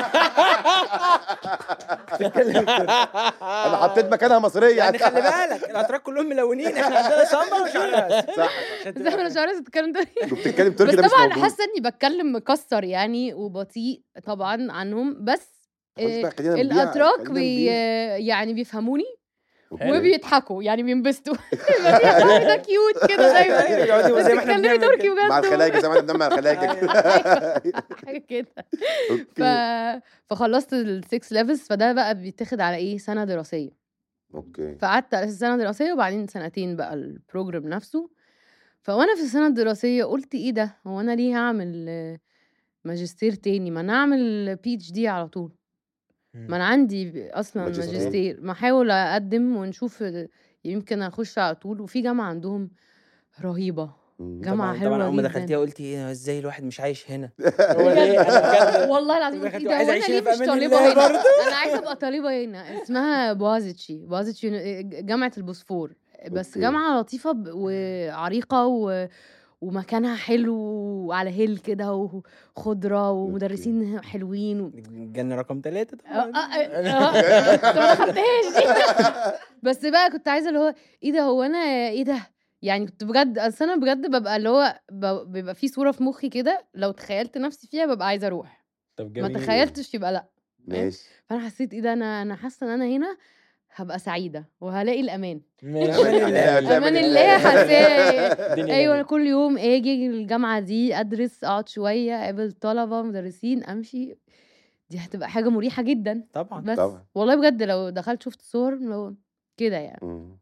انا حطيت مكانها مصريه يعني خلي بالك الاتراك كلهم ملونين احنا عندنا سمرة وشعرها اسود صح عشان بس انا تبقى- مش عارفه تتكلم تركي وبتتكلم تركي بس ده مش طبعا موجود حاسه اني بتكلم مكسر يعني وبطيء طبعا عنهم بس خلاص آه، بقى، خلينا نبيع، الاتراك خلينا بي نبيع. يعني بيفهموني أوكي. وبيضحكوا يعني بينبسطوا يبقى في حد ده كيوت كده أيوة، دايما أيوة، يقعدوا زي ما احنا بتتكلمي بنعمل تركي كده. بجد مع الخلايجه زي ما احنا بنعمل مع الخلايجه كده حاجه كده ف... اوكي فخلصت السكس ليفلز فده بقى بيتاخد على ايه سنه دراسيه اوكي فقعدت على أساس سنه دراسيه وبعدين سنتين بقى البروجرام نفسه فوانا في السنه الدراسيه قلت ايه ده هو انا ليه هعمل آه، ماجستير تاني ما انا اعمل بي اتش دي على طول ما انا عندي اصلا ماجستير. ماجستير ما احاول اقدم ونشوف يمكن اخش على طول وفي جامعه عندهم رهيبه مم. جامعة طبعا حلوة طبعا اول ما جداً. دخلتيها قلتي ايه ازاي الواحد مش عايش هنا هو ليه انا بجد والله العظيم دخلت قلت ايه وعايزة ده أعيش وانا هنا ليه في مش أمان طالبه الله هنا انا عايزه ابقى طالبه هنا اسمها بوازيتشي بوازيتشي جامعه البوسفور بس أوكي. جامعه لطيفه ب- وعريقه و... ومكانها حلو وعلى هيل كده وخضره ومدرسين حلوين و... الجنة رقم ثلاثة آه، طبعا آه، آه، أنت ما دخلتهاش دي بس بقى كنت عايزه اللي هو ايه ده هو انا ايه ده يعني كنت بجد اصل انا بجد ببقى اللي هو ب- بيبقى في صوره في مخي كده لو تخيلت نفسي فيها ببقى عايزه اروح طب ما جميل تخيلتش يبقى لا ماشي فانا حسيت ايه ده انا انا حاسه ان انا هنا هبقى سعيده وهلاقي الامان ماشي امان الله حاساه الدنيا ايوه جميلة. انا كل يوم اجي الجامعه دي ادرس اقعد شويه اقابل طلبه مدرسين امشي دي هتبقى حاجه مريحه جدا طبعا بس طبعا. والله بجد لو دخلت شفت صور لو كده يعني مم.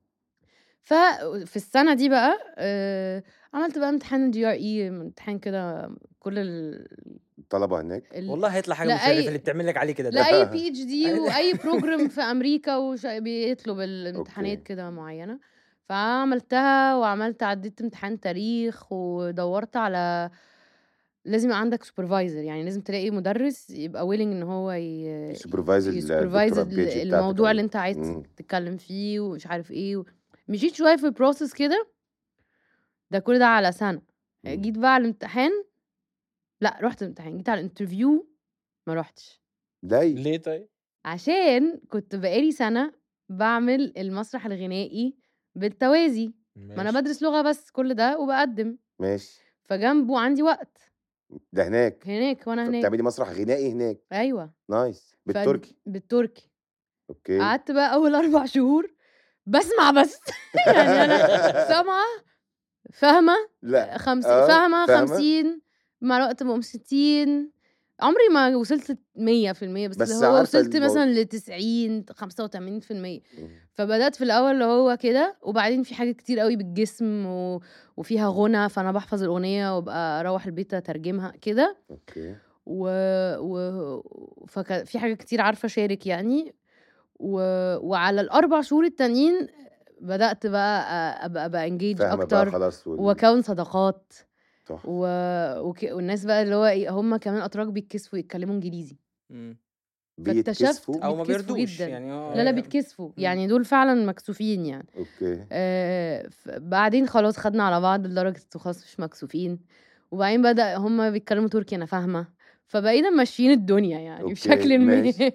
ففي السنه دي بقى آه عملت بقى امتحان الجي ار اي امتحان كده كل ال... الطلبه هناك ال... والله هيطلع حاجة لا، مشرفة أي- اللي بتعمل لك عليه كده ده لا اي بي اتش دي واي بروجرام في امريكا وش... بيطلب الامتحانات أوكي. كده معينه فعملتها وعملت عديت امتحان تاريخ ودورت على لازم يبقى عندك سوبرفايزر يعني لازم تلاقي مدرس يبقى ويلنج ان هو ي... سوبرفايز يسوبرفايز الموضوع اللي انت عايز مم. تتكلم فيه ومش عارف ايه و... مشيت شويه في البروسس كده ده كل ده على سنه مم. جيت بقى على الامتحان لا رحت الامتحان جيت على الانترفيو ما رحتش ليه ليه طيب؟ عشان كنت بقالي سنة بعمل المسرح الغنائي بالتوازي ما انا ماشي. بدرس لغة بس كل ده وبقدم ماشي فجنبه عندي وقت ده هناك هناك وانا هناك بتعملي مسرح غنائي هناك ايوه نايس ف- بالتركي بالتركي اوكي قعدت بقى اول اربع شهور بسمع بس يعني انا سامعة فاهمة لا خمس... آه، فاهمة فاهمة. خمسين مع الوقت بقوم ستين عمري ما وصلت مية في المية بس, بس اللي هو عارفة وصلت المو- مثلا لتسعين خمسة وتمانين في المية مم. فبدات في الاول اللي هو كده وبعدين في حاجات كتير قوي بالجسم و... وفيها غنى فانا بحفظ الاغنيه وابقى اروح البيت اترجمها كده اوكي و, و... فك... في حاجات كتير عارفه اشارك يعني و... وعلى الاربع شهور التانيين بدات بقى أ- ابقى ابقى انجيج فاهمه بقى اكتر خلاص وال- واكون صداقات تحفة. و... وك... والناس بقى اللي هو ايه هم كمان اتراك بيتكسفوا يتكلموا انجليزي مم. فاكتشفت بيتكسفوا او ما بيتكسفوا بيردوش جدا. يعني هو- لا لا بيتكسفوا يعني دول فعلا مكسوفين يعني اوكي آه، ف- بعدين خلاص خدنا على بعض لدرجة إنه خلاص مش مكسوفين وبعدين بدأ هما بيتكلموا تركي أنا فاهمة فبقينا ماشيين الدنيا يعني أوكي، بشكل ما ماشي.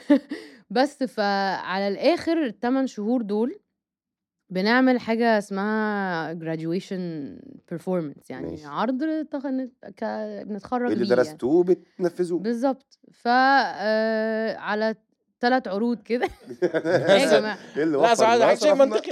بس فعلى الآخر الثمان شهور دول بنعمل حاجة اسمها graduation performance يعني ماشي. عرض تخ... ك... بنتخرج اللي بيه يعني. درستوه بتنفذوه بالظبط ف آه، على ثلاث عروض كده ايه يا جماعه ايه اللي لا وفر صراحة ده شيء مصرفنا؟ منطقي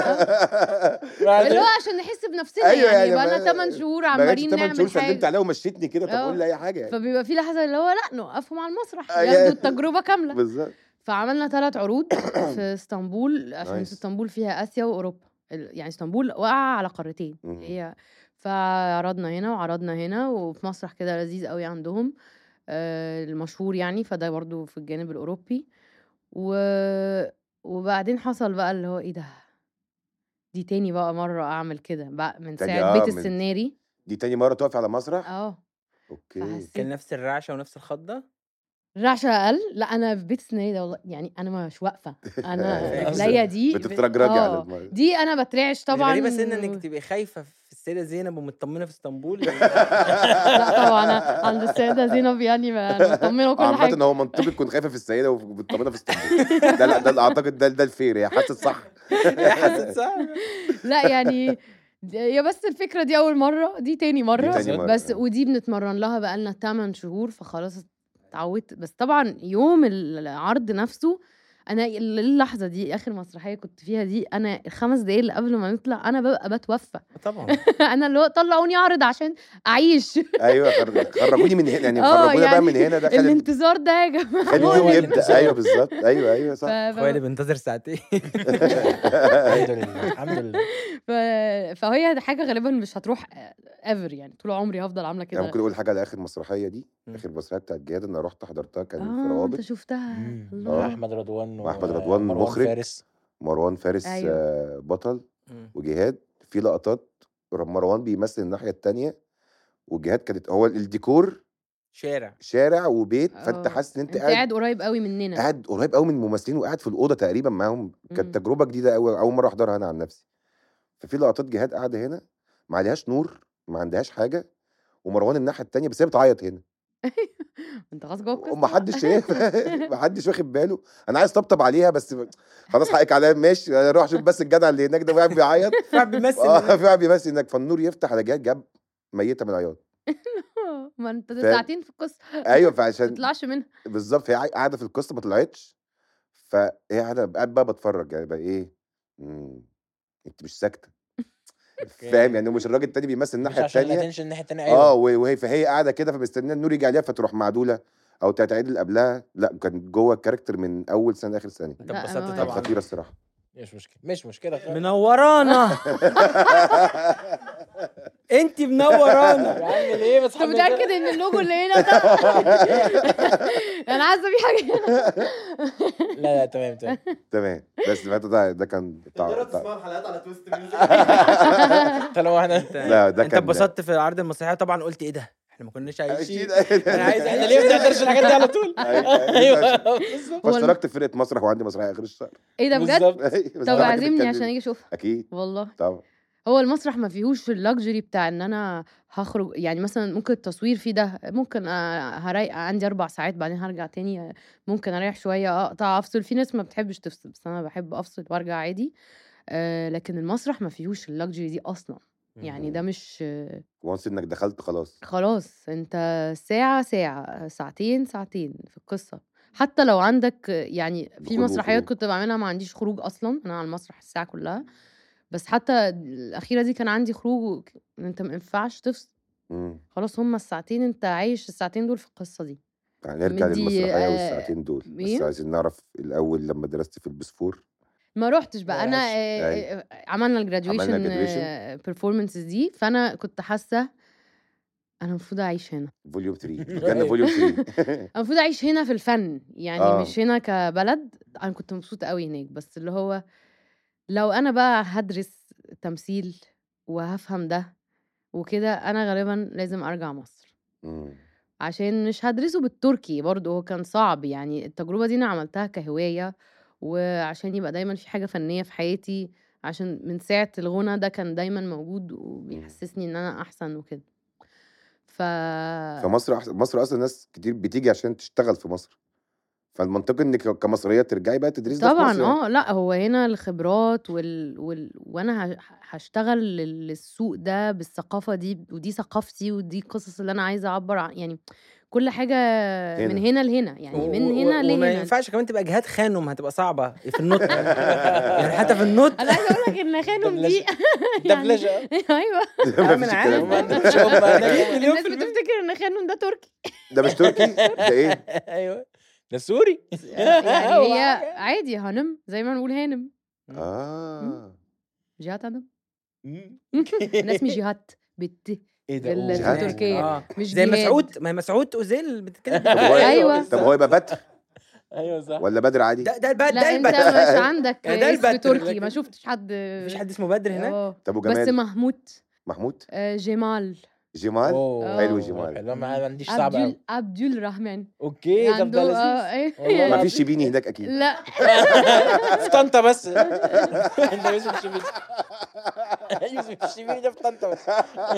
اللي هو عشان نحس بنفسنا أيوة يعني يعني بقى ما- لنا 8 شهور ما جاتش عمالين 8 شهور نعمل سلمت حاجه عليها ومشيتني كده طب آه. قول لي اي حاجه يعني فبيبقى في لحظه اللي هو لا نوقفهم على المسرح أيوة. ياخدوا التجربه كامله بالظبط فعملنا ثلاث عروض في اسطنبول عشان نايس. اسطنبول فيها اسيا واوروبا ال- يعني اسطنبول واقعه على قارتين مم. هي فعرضنا هنا وعرضنا هنا وفي مسرح كده لذيذ قوي عندهم آه، المشهور يعني فده برضو في الجانب الاوروبي و... وبعدين حصل بقى اللي هو ايه ده دي تاني بقى مرة أعمل كده بقى من تاني ساعة آه، بيت من- السناري دي تاني مره تقف على مسرح اه اوكي فحسيت كان نفس الرعشه ونفس الخضه رعشة أقل لا أنا في بيت السناري ده والله يعني أنا مش واقفة أنا قصدك رجليا دي بتترجرجي على آه، الميه دي أنا بترعش طبعا طبعا غريبه سنه انك تبقي خايفه في السيده زينب ومطمنه في اسطنبول لا طبعا أنا عند السيدة زينب يعني بقى مطمنة وكل عامة حاجة هو منطقي تكون خايفة في السيدة ومطمنة في اسطنبول ده لا ده اعتقد ده ده الفير هي حاسة صح حسيت صح لا يعني هي بس الفكرة دي أول مرة دي تاني مرة تاني مرة، بس آه. ودي بنتمرن لها بقالنا 8 شهور فخلاص اتعودت بس طبعا يوم العرض نفسه انا اللحظه دي اخر مسرحيه كنت فيها دي انا الخمس دقايق اللي قبل ما نطلع انا ببقى بتوفى طبعا انا اللي هو طلعوني اعرض عشان اعيش ايوه خر- خرجوني من هنا يعني آه، خرجونا بقى يعني من هنا ده خلي الانتظار ده يا جماعه خلي هو اليوم اللي- يبدا ايوه بالظبط ايوه ايوه ف... صح ف... اخويا اللي بينتظر ساعتين الحمد لله الحمد لله ف... فهي حاجه غالبا مش هتروح ايفر يعني طول عمري هفضل عامله يعني كده ممكن اقول حاجة على اخر مسرحية دي مم. اخر مسرحية بتاعت جهاد انا رحت حضرتها كان في اه انت روابط شفتها مم. الله. احمد رضوان مع أحمد رضوان ومروان مخرج. فارس مروان فارس أيوة. آه، بطل مم. وجهاد في لقطات مروان بيمثل الناحيه التانية والجهاد كانت هو الديكور شارع شارع وبيت فانت آه. حاسس ان انت انت قاعد قاعد قريب قوي مننا قاعد قريب قوي من الممثلين وقاعد في الاوضه تقريبا معاهم مم. كانت تجربه جديده قوي اول مره احضرها انا عن نفسي ففي لقطات جهاد قاعده هنا ما عليهاش نور ما عندهاش حاجه ومروان الناحيه التانية بس هي بتعيط هنا انت خلاص جوه القصة وما حدش شايف ما حدش واخد باله انا عايز طبطب عليها بس خلاص حقك عليا ماشي انا اروح اشوف بس الجدع اللي هناك ده وقاعد بيعيط واحد بيمثل اه فعلا بيمثل هناك فالنور يفتح على جهاد جاب ميته من العياط ما انت فاهم؟ ساعتين في القصة ايوه ما فعشان تطلعش منها بالظبط هي قاع- قاعده في القصه ما طلعتش فهي قاعده قاعد بقى بتفرج يعني بقى ايه مم. انت مش ساكته فاهم يعني مش الراجل التاني بيمثل مش الناحيه عشان التانيه الاتنشن الناحيه التانيه اه ايوه و- وهي فهي قاعده كده فمستنيه النور يجي عليها فتروح معدوله او تعيد اللي قبلها لا كانت جوه الكاركتر من اول سنه لاخر ثانيه انت لا، اتبسطت ما- كانت طبعا خطيره الصراحه مش مشكله مش مشكله خالص. منورانا انت منورانا يا عم ليه بس انت متأكد ان اللوجو اللي هنا ده انا عايزة في حاجة هنا لا لا تمام تمام تمام بس ده ده, ده كان تقدروا طع... طع... تسمعوا الحلقات على تويست ميوزك طالما احنا لا ده انت كان اتبسطت في عرض المسرحيه طبعا قلت ايه ده احنا ما كناش عايشين اكيد انا عايز احنا ليه ما بنقدرش الحاجات دي على طول ايوه ايوه بالظبط هو الم- فاشتركت في فرقه مسرح وعندي مسرحيه اخر الشهر ايه ده بجد بالظبط بس طب طبعاً اعزمني بتتكلم- عشان اجي اشوفها اكيد والله طبعا هو المسرح ما فيهوش اللكجري بتاع ان انا هخرج يعني مثلا ممكن التصوير فيه ده ممكن آه، هريح عندي اربع ساعات بعدين هرجع تاني ممكن اريح شويه اقطع افصل في ناس ما بتحبش تفصل بس انا بحب افصل وارجع عادي آه لكن المسرح ما فيهوش اللكجري دي اصلا يعني ده مش آه، وانس انك دخلت خلاص خلاص انت ساعة ساعة ساعتين ساعتين في القصة حتى لو عندك يعني في دخول مسرحيات وخروج. كنت بعملها ما عنديش خروج اصلا انا على المسرح الساعة كلها بس حتى الاخيرة دي كان عندي خروج وك- انت ما ينفعش تفصل مم. خلاص هما الساعتين انت عايش الساعتين دول في القصة دي هنرجع مدي، للمسرحيه آه، والساعتين دول بس إيه؟ عايزين نعرف الاول لما درست في البسفور ما روحتش بقى انا ماشي. آه، أيوة. آه، عملنا الجراديويشن graduation. بيرفورمانسز دي فانا كنت حاسة انا المفروض اعيش هنا فوليوم 3 جالنا فوليوم 3 انا المفروض اعيش هنا في الفن يعني آه. آه. مش هنا كبلد انا كنت مبسوطه قوي هناك بس اللي هو لو انا بقى هدرس تمثيل وهفهم ده وكده انا غالبا لازم ارجع مصر مم. عشان مش هدرسه بالتركي برضه هو كان صعب يعني التجربه دي انا عملتها كهوايه وعشان يبقى دايما في حاجه فنيه في حياتي عشان من ساعه الغنى ده كان دايما موجود وبيحسسني ان انا احسن وكده ف فمصر أحس- مصر اصلا ناس كتير بتيجي عشان تشتغل في مصر فالمنطقي انك كمصريه ترجعي بقى تدرسي ده في طبعا مصر يعني. اه لا هو هنا الخبرات وال... وال... وانا ه- هشتغل لل- للسوق ده بالثقافه دي ودي ثقافتي ودي القصص اللي انا عايزه اعبر عن يعني كل حاجه من هنا. هنا لهنا يعني و- من و- هنا وما لهنا ينفعش كمان تبقى جهاد خانم هتبقى صعبه في النط يعني حتى في النط انا عايزه اقول لك ان خانم دي دبلجه ايوه آه، مفيش من عارف. الكلام ما ده. عندهمش هم هناك. مليون الناس في المية. بتفتكر ان خانم ده تركي ده مش تركي ده ايه ايوه ده سوري يعني هي عادي هانم زي ما نقول هانم اه جهات هانم مم. انا اسمي جهات بالت ايه ده بال- أوه. جهاد. في تركيا اه مش زي جهاد. مسعود ما هي مسعود اوزيل بتتكلم طب هو أيوة. طب هو يبقى بدر ايوه صح ولا بدر عادي ده ده البدر ده لا انت البدر مش عندك يعني ده اسم البدر، تركي لكن- ما شفتش حد مفيش حد اسمه بدر هناك اه طب بس وجمال محمود محمود آه، جمال جمال أوه. حلو جمال. حلو ما ما عنديش صعب عبد قوي عبد الرحمن اوكي طب عنده ده لذيذ اه ايه والله يعني- ما فيش شبيني هناك اكيد لا في طنطا بس انت يوسف الشبيني يوسف الشبيني ده في طنطا بس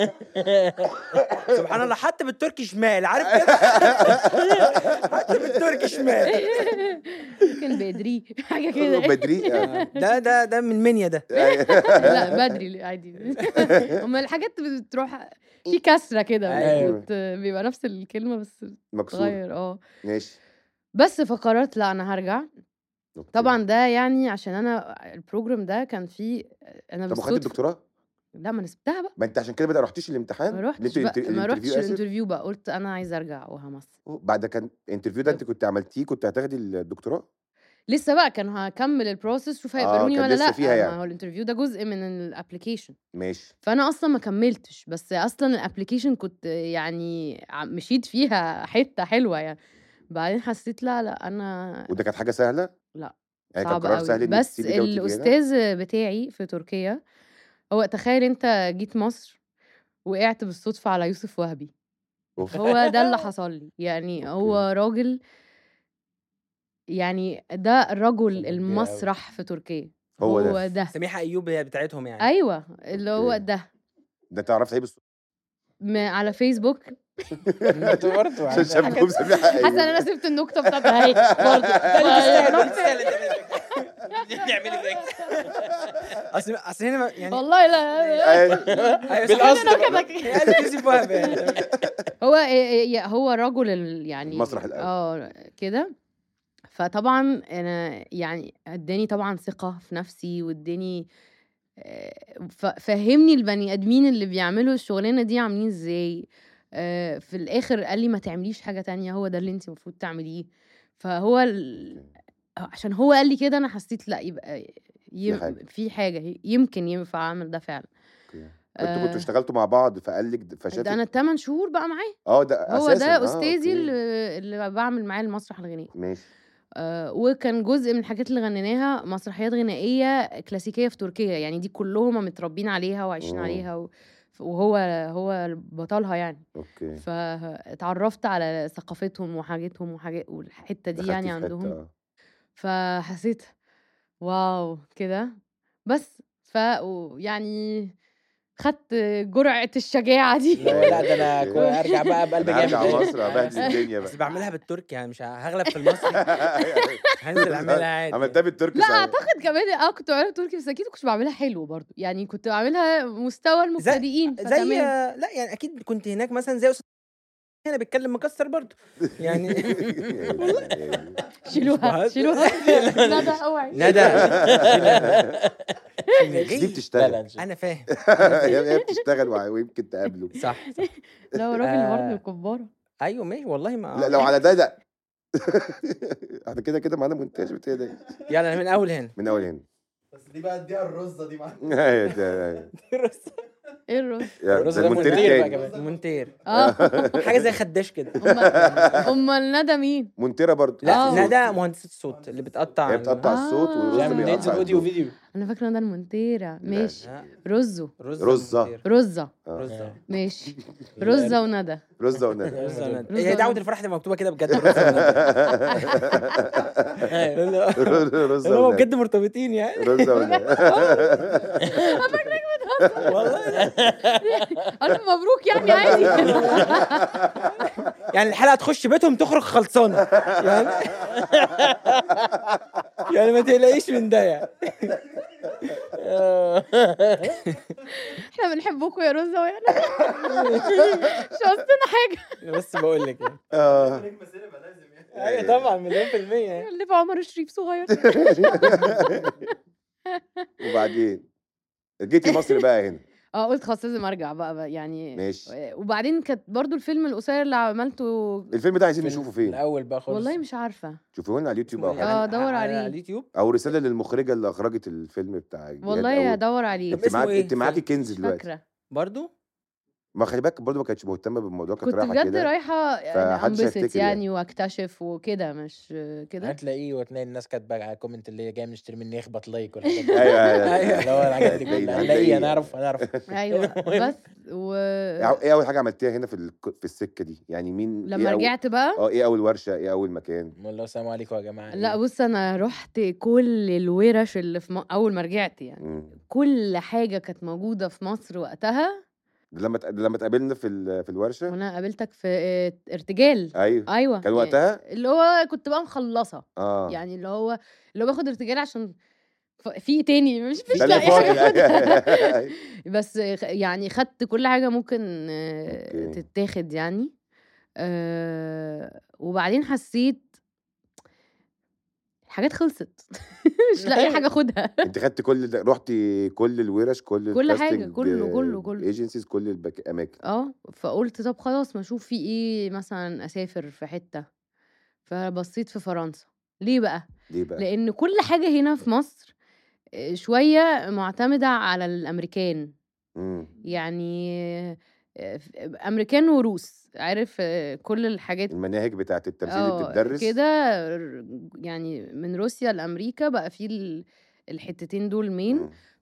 سبحان الله حتى بالتركي شمال عارف كده حتى بالتركي شمال ممكن بدري حاجه كده بدري آه. ده ده ده من منيا ده لا بدري عادي هما الحاجات بتروح في كسره كده أيوة. بت- بيبقى نفس الكلمه بس مكسور بتتغير اه ماشي بس فقررت لا انا هرجع أوكي. طبعا ده يعني عشان انا البروجرام ده كان فيه انا طب وخدت بالصدفه الدكتوراه لا ما انا سبتها بقى ما انت عشان كده بقى رحتيش الامتحان ما روحتش الانتر- بقى ما روحتش الانترفيو آسف؟ الانترفيو بقى قلت انا عايزه ارجع وهمثل بعد كان الانترفيو ده انت كنت عملتيه كنت هتاخدي الدكتوراه لسه بقى كان هكمل البروسيس شوف هيقبلوني كان ولا لسه لا فيها يعني. ما هو الانترفيو ده جزء من الابلكيشن ماشي فانا اصلا ما كملتش بس اصلا الابلكيشن كنت يعني ع- مشيت فيها حته حلوه يعني بعدين حسيت لا لا انا وده كانت حاجه سهله لا يعني كان صعب قرار قوي سهل انك بس تسيبي ده وتيجي هنا؟ الاستاذ بتاعي في تركيا هو تخيل انت جيت مصر وقعت بالصدفه على يوسف وهبي أوف. هو ده اللي حصل لي يعني هو راجل يعني ده رجل كبير أوي. المسرح في تركيا هو ده. هو ده سميحه ايوب هي بتاعتهم يعني ايوه اللي هو أوكي. ده ده تعرف تعيب الصوت م- على فيسبوك انت برضه عشان شاب مسامح حاسه ان انا سبت النكته بتاعتها اهي برضه نعمل فيك اصل اصل هنا ما- يعني والله لا أيوة، بالقصد صح. بقى. هي قالت يوسف وهبي يعني. هو هو رجل ال- يعني المسرح الأول. اه كده فطبعا انا يعني اداني طبعا ثقه في نفسي واداني آه، ف- فهمني البني ادمين اللي بيعملوا الشغلانه دي عاملين ازاي آه، في الاخر قال لي ما تعمليش حاجه تانية هو ده اللي انت المفروض تعمليه فهو ال... عشان هو قال لي كده انا حسيت لا يبقى يم... حاجة. في حاجه يمكن ينفع اعمل ده فعلا انتوا كنتوا آه، اشتغلتوا مع بعض فقال لك فشافك ده انا 8 شهور بقى معاه اه ده هو أساساً. ده آه، استاذي أوكي. اللي, اللي بعمل معاه المسرح الغنائي ماشي آه وكان جزء من الحاجات اللي غنيناها مسرحيات غنائيه كلاسيكيه في تركيا يعني دي كلهم متربين عليها وعايشين مم. عليها و... وهو هو بطلها يعني اوكي فاتعرفت على ثقافتهم وحاجتهم وحاجات والحته دي دخلتي يعني في حتة، عندهم آه. فحسيت واو كده بس ف يعني خدت جرعه الشجاعه دي لا لا ده انا كو- ارجع بقى بقلب أنا جامد هرجع مصر ابهدل الدنيا بس بقى بعملها بالتركي يعني مش هغلب في المصري هنزل اعملها عادي عملتها بالتركي لا ساعة. اعتقد كمان اه كنت بعملها تركي بس اكيد كنت بعملها حلو برضو يعني كنت بعملها مستوى المبتدئين زي فتمام. لا يعني اكيد كنت هناك مثلا زي استاذ هنا بيتكلم مكسر برضه يعني شيلوها شبهات. شيلوها ندى اوعي ندى دي لا بتشتغل لا مش- انا فاهم هي بتشتغل وع- ويمكن تقابله صح صح لا هو راجل آه. برضه كباره ايوه ماشي والله ما لا لو على ده لا احنا كده كده معانا مونتاج بتاعي يلا من اول هنا من اول هنا بس دي بقى اديها الرزه دي معاك أيوة ده- ايه الرز يا- الرز ده ده المونتاج مونتير بقى التاني. كمان مونتير اه حاجه زي خداش كده امال امال ندى مين مونتيرا برضه لا آه. لا ده مهندسة الصوت اللي بتقطع هي بتقطع الصوت آه. والرز عشان بيقطع بننزل اوديو الصوت. وفيديو انا فاكره ندى المونتيرة ماشي لا، رزو رز رزة. مونتير. رزة آه. رزة ماشي رزة وندى رزة وندى رزة وندى. رزة هي دعوة وندى. الفرح تبقى مكتوبة كده بجد رزة وندى. رزة اللي هو وندى بجد مرتبطين يعني رزة وندى والله الف مبروك يعني عادي يعني الحلقة تخش بيتهم تخرج خلصانة يعني يعني ما تقلقيش من ده يعني احنا بنحبكم يا رزة واحنا مش قصدنا حاجه بس بقول لك يعني آه. نجم سينما لازم يعني ايوه طبعا مليون في المية يعني اللي في عمر الشريف صغير وبعدين جيتي مصر بقى هنا اه قلت خلاص لازم ارجع بقى, بقى يعني ماشي وبعدين كانت برضو الفيلم القصير اللي عملته الفيلم ده عايزين نشوفه فين الاول بقى خالص والله مش عارفه شوفوه لنا على اليوتيوب او يعني حاجه آه، دور عليه. على اليوتيوب او رساله للمخرجه اللي اخرجت الفيلم بتاع جهاد والله أول. هدور عليه طب انت اسمه معاك إيه انت معاكي الفيلم؟ كنز مش دلوقتي فاكره برضو ما خلي بالك برضه ما كانتش مهتمه بالموضوع كانت كنت رايحه بجد كده رايحه يعني فحدش انبسط هيفتكر يعني واكتشف وكده مش كده هتلاقيه وتلاقي الناس كاتبه على الكومنت اللي جاي نشتري مني يخبط لايك والحاجات دي ايوه ايوه أيوة. اللي هو الحاجات دي هتلاقيه- كلها هتلاقيه. هنلاقيه انا اعرف انا اعرف ايوه بس و ايه اول حاجه عملتيها هنا في الك- في السكه دي يعني مين لما إيه أول- رجعت بقى اه ايه اول ورشه ايه اول مكان نقول له السلام عليكم يا جماعه لا بص انا رحت كل الورش اللي في م... اول ما رجعت يعني مم. كل حاجه كانت موجوده في مصر وقتها لما ت- لما اتقابلنا في ال- في الورشه وانا قابلتك في اه، ارتجال ايوه ايوه كان يعني وقتها اللي هو كنت بقى مخلصه اه يعني اللي هو اللي هو باخد ارتجال عشان ف- في إيه تاني مش مش ده اللي لاقي حاجه فاضل. اخدها أيوة. بس خ- يعني خدت كل حاجه ممكن آه، أوكي. تتاخد يعني آه، وبعدين حسيت الحاجات خلصت مش لاقي حاجه اخدها انت خدت كل ده رحتي كل الورش كل كل حاجة، كله- كله- كله. ايجنسيز كل الاماكن اه فقلت طب خلاص ما اشوف في ايه مثلا اسافر في حته فبصيت في فرنسا ليه بقى ليه بقى لان كل حاجه هنا في مصر آه، شويه معتمده على الامريكان مم. يعني آه، امريكان وروس عارف آه، كل الحاجات المناهج بتاعت التمثيل اللي اه بتدرس كده ر- يعني من روسيا لامريكا بقى في ال- الحتتين دول مين مم.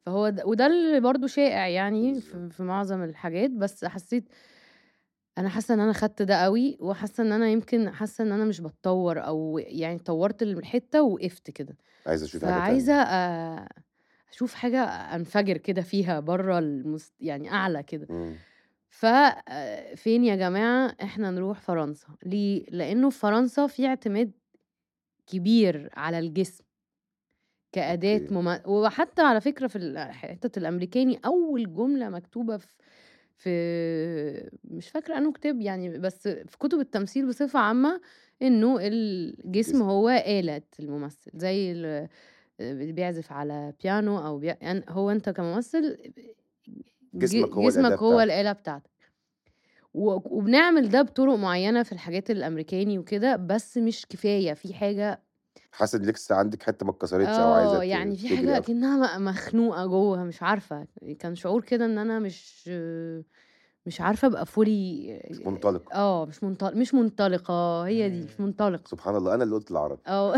فهو ده وده اللي برضه شائع يعني في, في معظم الحاجات بس حسيت انا حاسه ان انا خدت ده قوي وحاسه ان انا يمكن حاسه ان انا مش بتطور او يعني طورت الحته وقفت كده عايز اشوف حاجه فعايزه تانية. آه، اشوف حاجه انفجر كده فيها بره المست... يعني اعلى كده مم. ففين يا جماعة احنا نروح فرنسا ليه؟ لأنه في فرنسا في اعتماد كبير على الجسم كأداة أوكي. مم... وحتى على فكرة في ال- حتة الأمريكاني أول جملة مكتوبة في في مش فاكرة أنه كتاب يعني بس في كتب التمثيل بصفة عامة إنه الجسم جسم. هو آلة الممثل زي ال- اللي بيعزف على بيانو أو بي... يعني هو أنت كممثل جسمك ج- هو جسمك الأداة هو بتاعتك. الآلة بتاعتك و- وبنعمل ده بطرق معينة في الحاجات الأمريكاني وكده بس مش كفاية في حاجة حاسس ان لسه عندك حته ما اتكسرتش او عايزه اه ت- يعني في تجري حاجة أكتر. كأنها م- مخنوقة جوه مش عارفة كان شعور كده ان انا مش مش عارفة ابقى فولي مش منطلقه اه مش منطلق مش منطلقة هي دي مش منطلقة سبحان الله انا اللي قلت العربي اه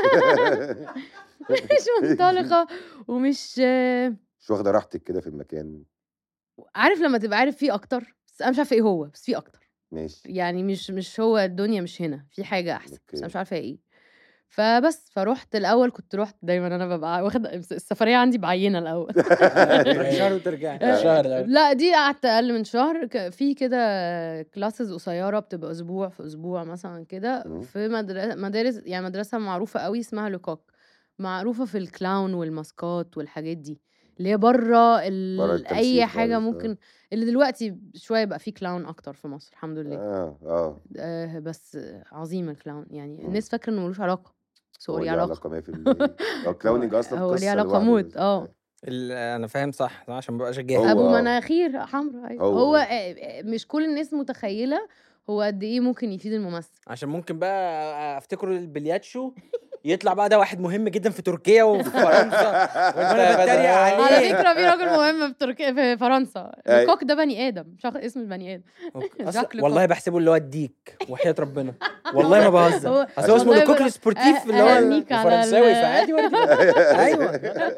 مش منطلقة ومش مش واخده راحتك كده في المكان عارف لما تبقى عارف فيه اكتر بس انا مش عارفة ايه هو بس فيه اكتر ماشي يعني مش مش هو الدنيا مش هنا في حاجة أحسن بس أنا أوكي. مش عارفة ايه فبس فروحت الأول كنت رحت دايما أنا ببقى واخد السفرية عندي بعينة الأول تروحي شهر وترجعي شهر ده. لا دي قعدت أقل من شهر ك- في كده كلاسز قصيرة بتبقى أسبوع في أسبوع مثلا كده مم. في مدرسة مدارس يعني مدرسة معروفة قوي اسمها لوكوك معروفة في الكلاون والماسكات والحاجات دي اللي هي بره ال... برا التمثيل أي حاجة خالص، آه. ممكن اللي دلوقتي شوية بقى في كلاون أكتر في مصر الحمد لله اه اه آه بس عظيم الكلاون يعني مم. الناس فاكره انه ملوش علاقه بس هو هو ليه ليه علاقه علاقه 100% هو الكلاوننج اصلا هو ليه قصة علاقة لوحده موت، بس. آه. ال- انا فاهم صح صح، عشان مبقاش هو- جاهل ابو آه. مناخير حمراء أيوة. هو- هو, هو. آه، آه، مش كل الناس متخيله هو قد ايه ممكن يفيد الممثل عشان ممكن بقى افتكره البلياتشو يطلع بقى ده واحد مهم جدا في تركيا وفي فرنسا وانا بدأ- بتريق على عليه فكره في راجل مهم في تركيا في فرنسا أي. الكوك ده بني ادم شخص اسم البني ادم أوكي. جاك أصل لوكوك. والله بحسبه اللي هو الديك وحياة ربنا والله ما بهزر هو- اصل هو اسمه والله الكوك بقى- السبورتيف اللي هو أهنيك على فرنساوي ال- فعادي ولا كده؟ ايوه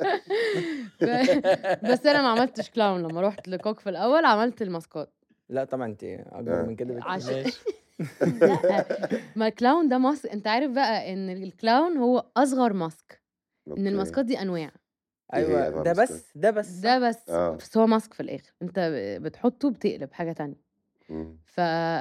بس انا ما عملتش كلاون لما رحت لكوك في الاول عملت الماسكات لا طبعا انت اكبر آه. من كده بكتير. عشان لا ما الكلاون ده ماسك انت عارف بقى ان الكلاون هو اصغر ماسك ان أوكي. الماسكات دي انواع إيه هي ايوه أنواع ده الماسكات؟ بس ده بس ده بس آه. بس هو ماسك في الاخر انت بتحطه بتقلب حاجه تانية مم. ف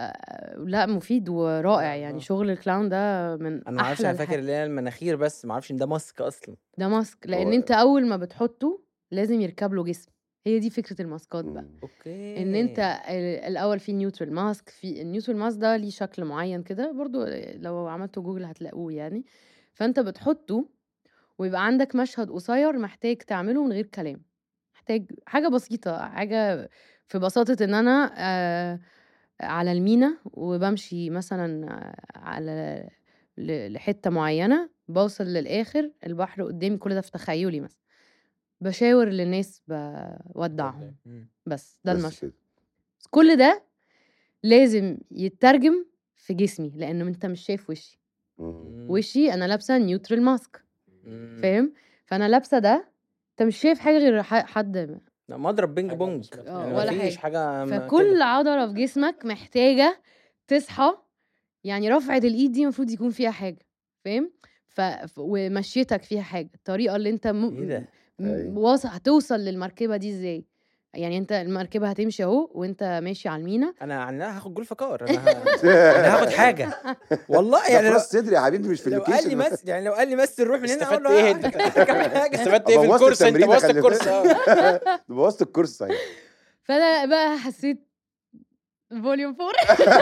لا مفيد ورائع آه. يعني شغل الكلاون ده من انا ما اعرفش احلى انا فاكر الحاجات. اللي هي المناخير بس ما اعرفش ان ده ماسك اصلا ده ماسك لان هو- انت اول ما بتحطه لازم يركب له جسم هي دي فكره الماسكات بقى مم. اوكي ان انت ال- الاول في نيوترال ماسك في النيوترال ماسك ده ليه شكل معين كده برضو لو عملتوا جوجل هتلاقوه يعني فانت بتحطه ويبقى عندك مشهد قصير محتاج تعمله من غير كلام محتاج حاجه بسيطه حاجه في بساطه ان انا آه على المينا وبمشي مثلا آه، على ل- لحته معينه بوصل للاخر البحر قدامي كل ده في تخيلي مثلا بشاور للناس بودعهم مم. بس ده بس المشهد كده. بس كل ده لازم يترجم في جسمي لانه انت مش شايف وشي مم. وشي انا لابسه نيوترال ماسك مم. فاهم فانا لابسه ده انت مش شايف حاجه غير ح- حد لا، مضرب بينج حاجة بونج بس لا. يعني آه، ولا مفيش حاجة. حاجه ما فكل كده. عضله في جسمك محتاجه تصحى يعني رفعه الايد دي المفروض يكون فيها حاجه فاهم ف... ف- ومشيتك فيها حاجه الطريقه اللي انت م... ايه ده م- أيوة. واصل هتوصل للمركبه دي ازاي يعني انت المركبه هتمشي اهو وانت ماشي على المينا انا عنها هاخد جول فكار انا, ه... انا هاخد حاجه والله يعني يعني لو, راس صدري يا حبيبي مش في لو قال لي اللوكيشن مثل يعني لو قال لي مثل روح من هنا استفدت اقول له إيه آه، أنت؟ كام حاجه استفدت ايه في بوظت الكورس انت التمرينة بوظت خلي الكورس بالك. اه بوظت الكورس صحيح فانا بقى حسيت فوليوم 4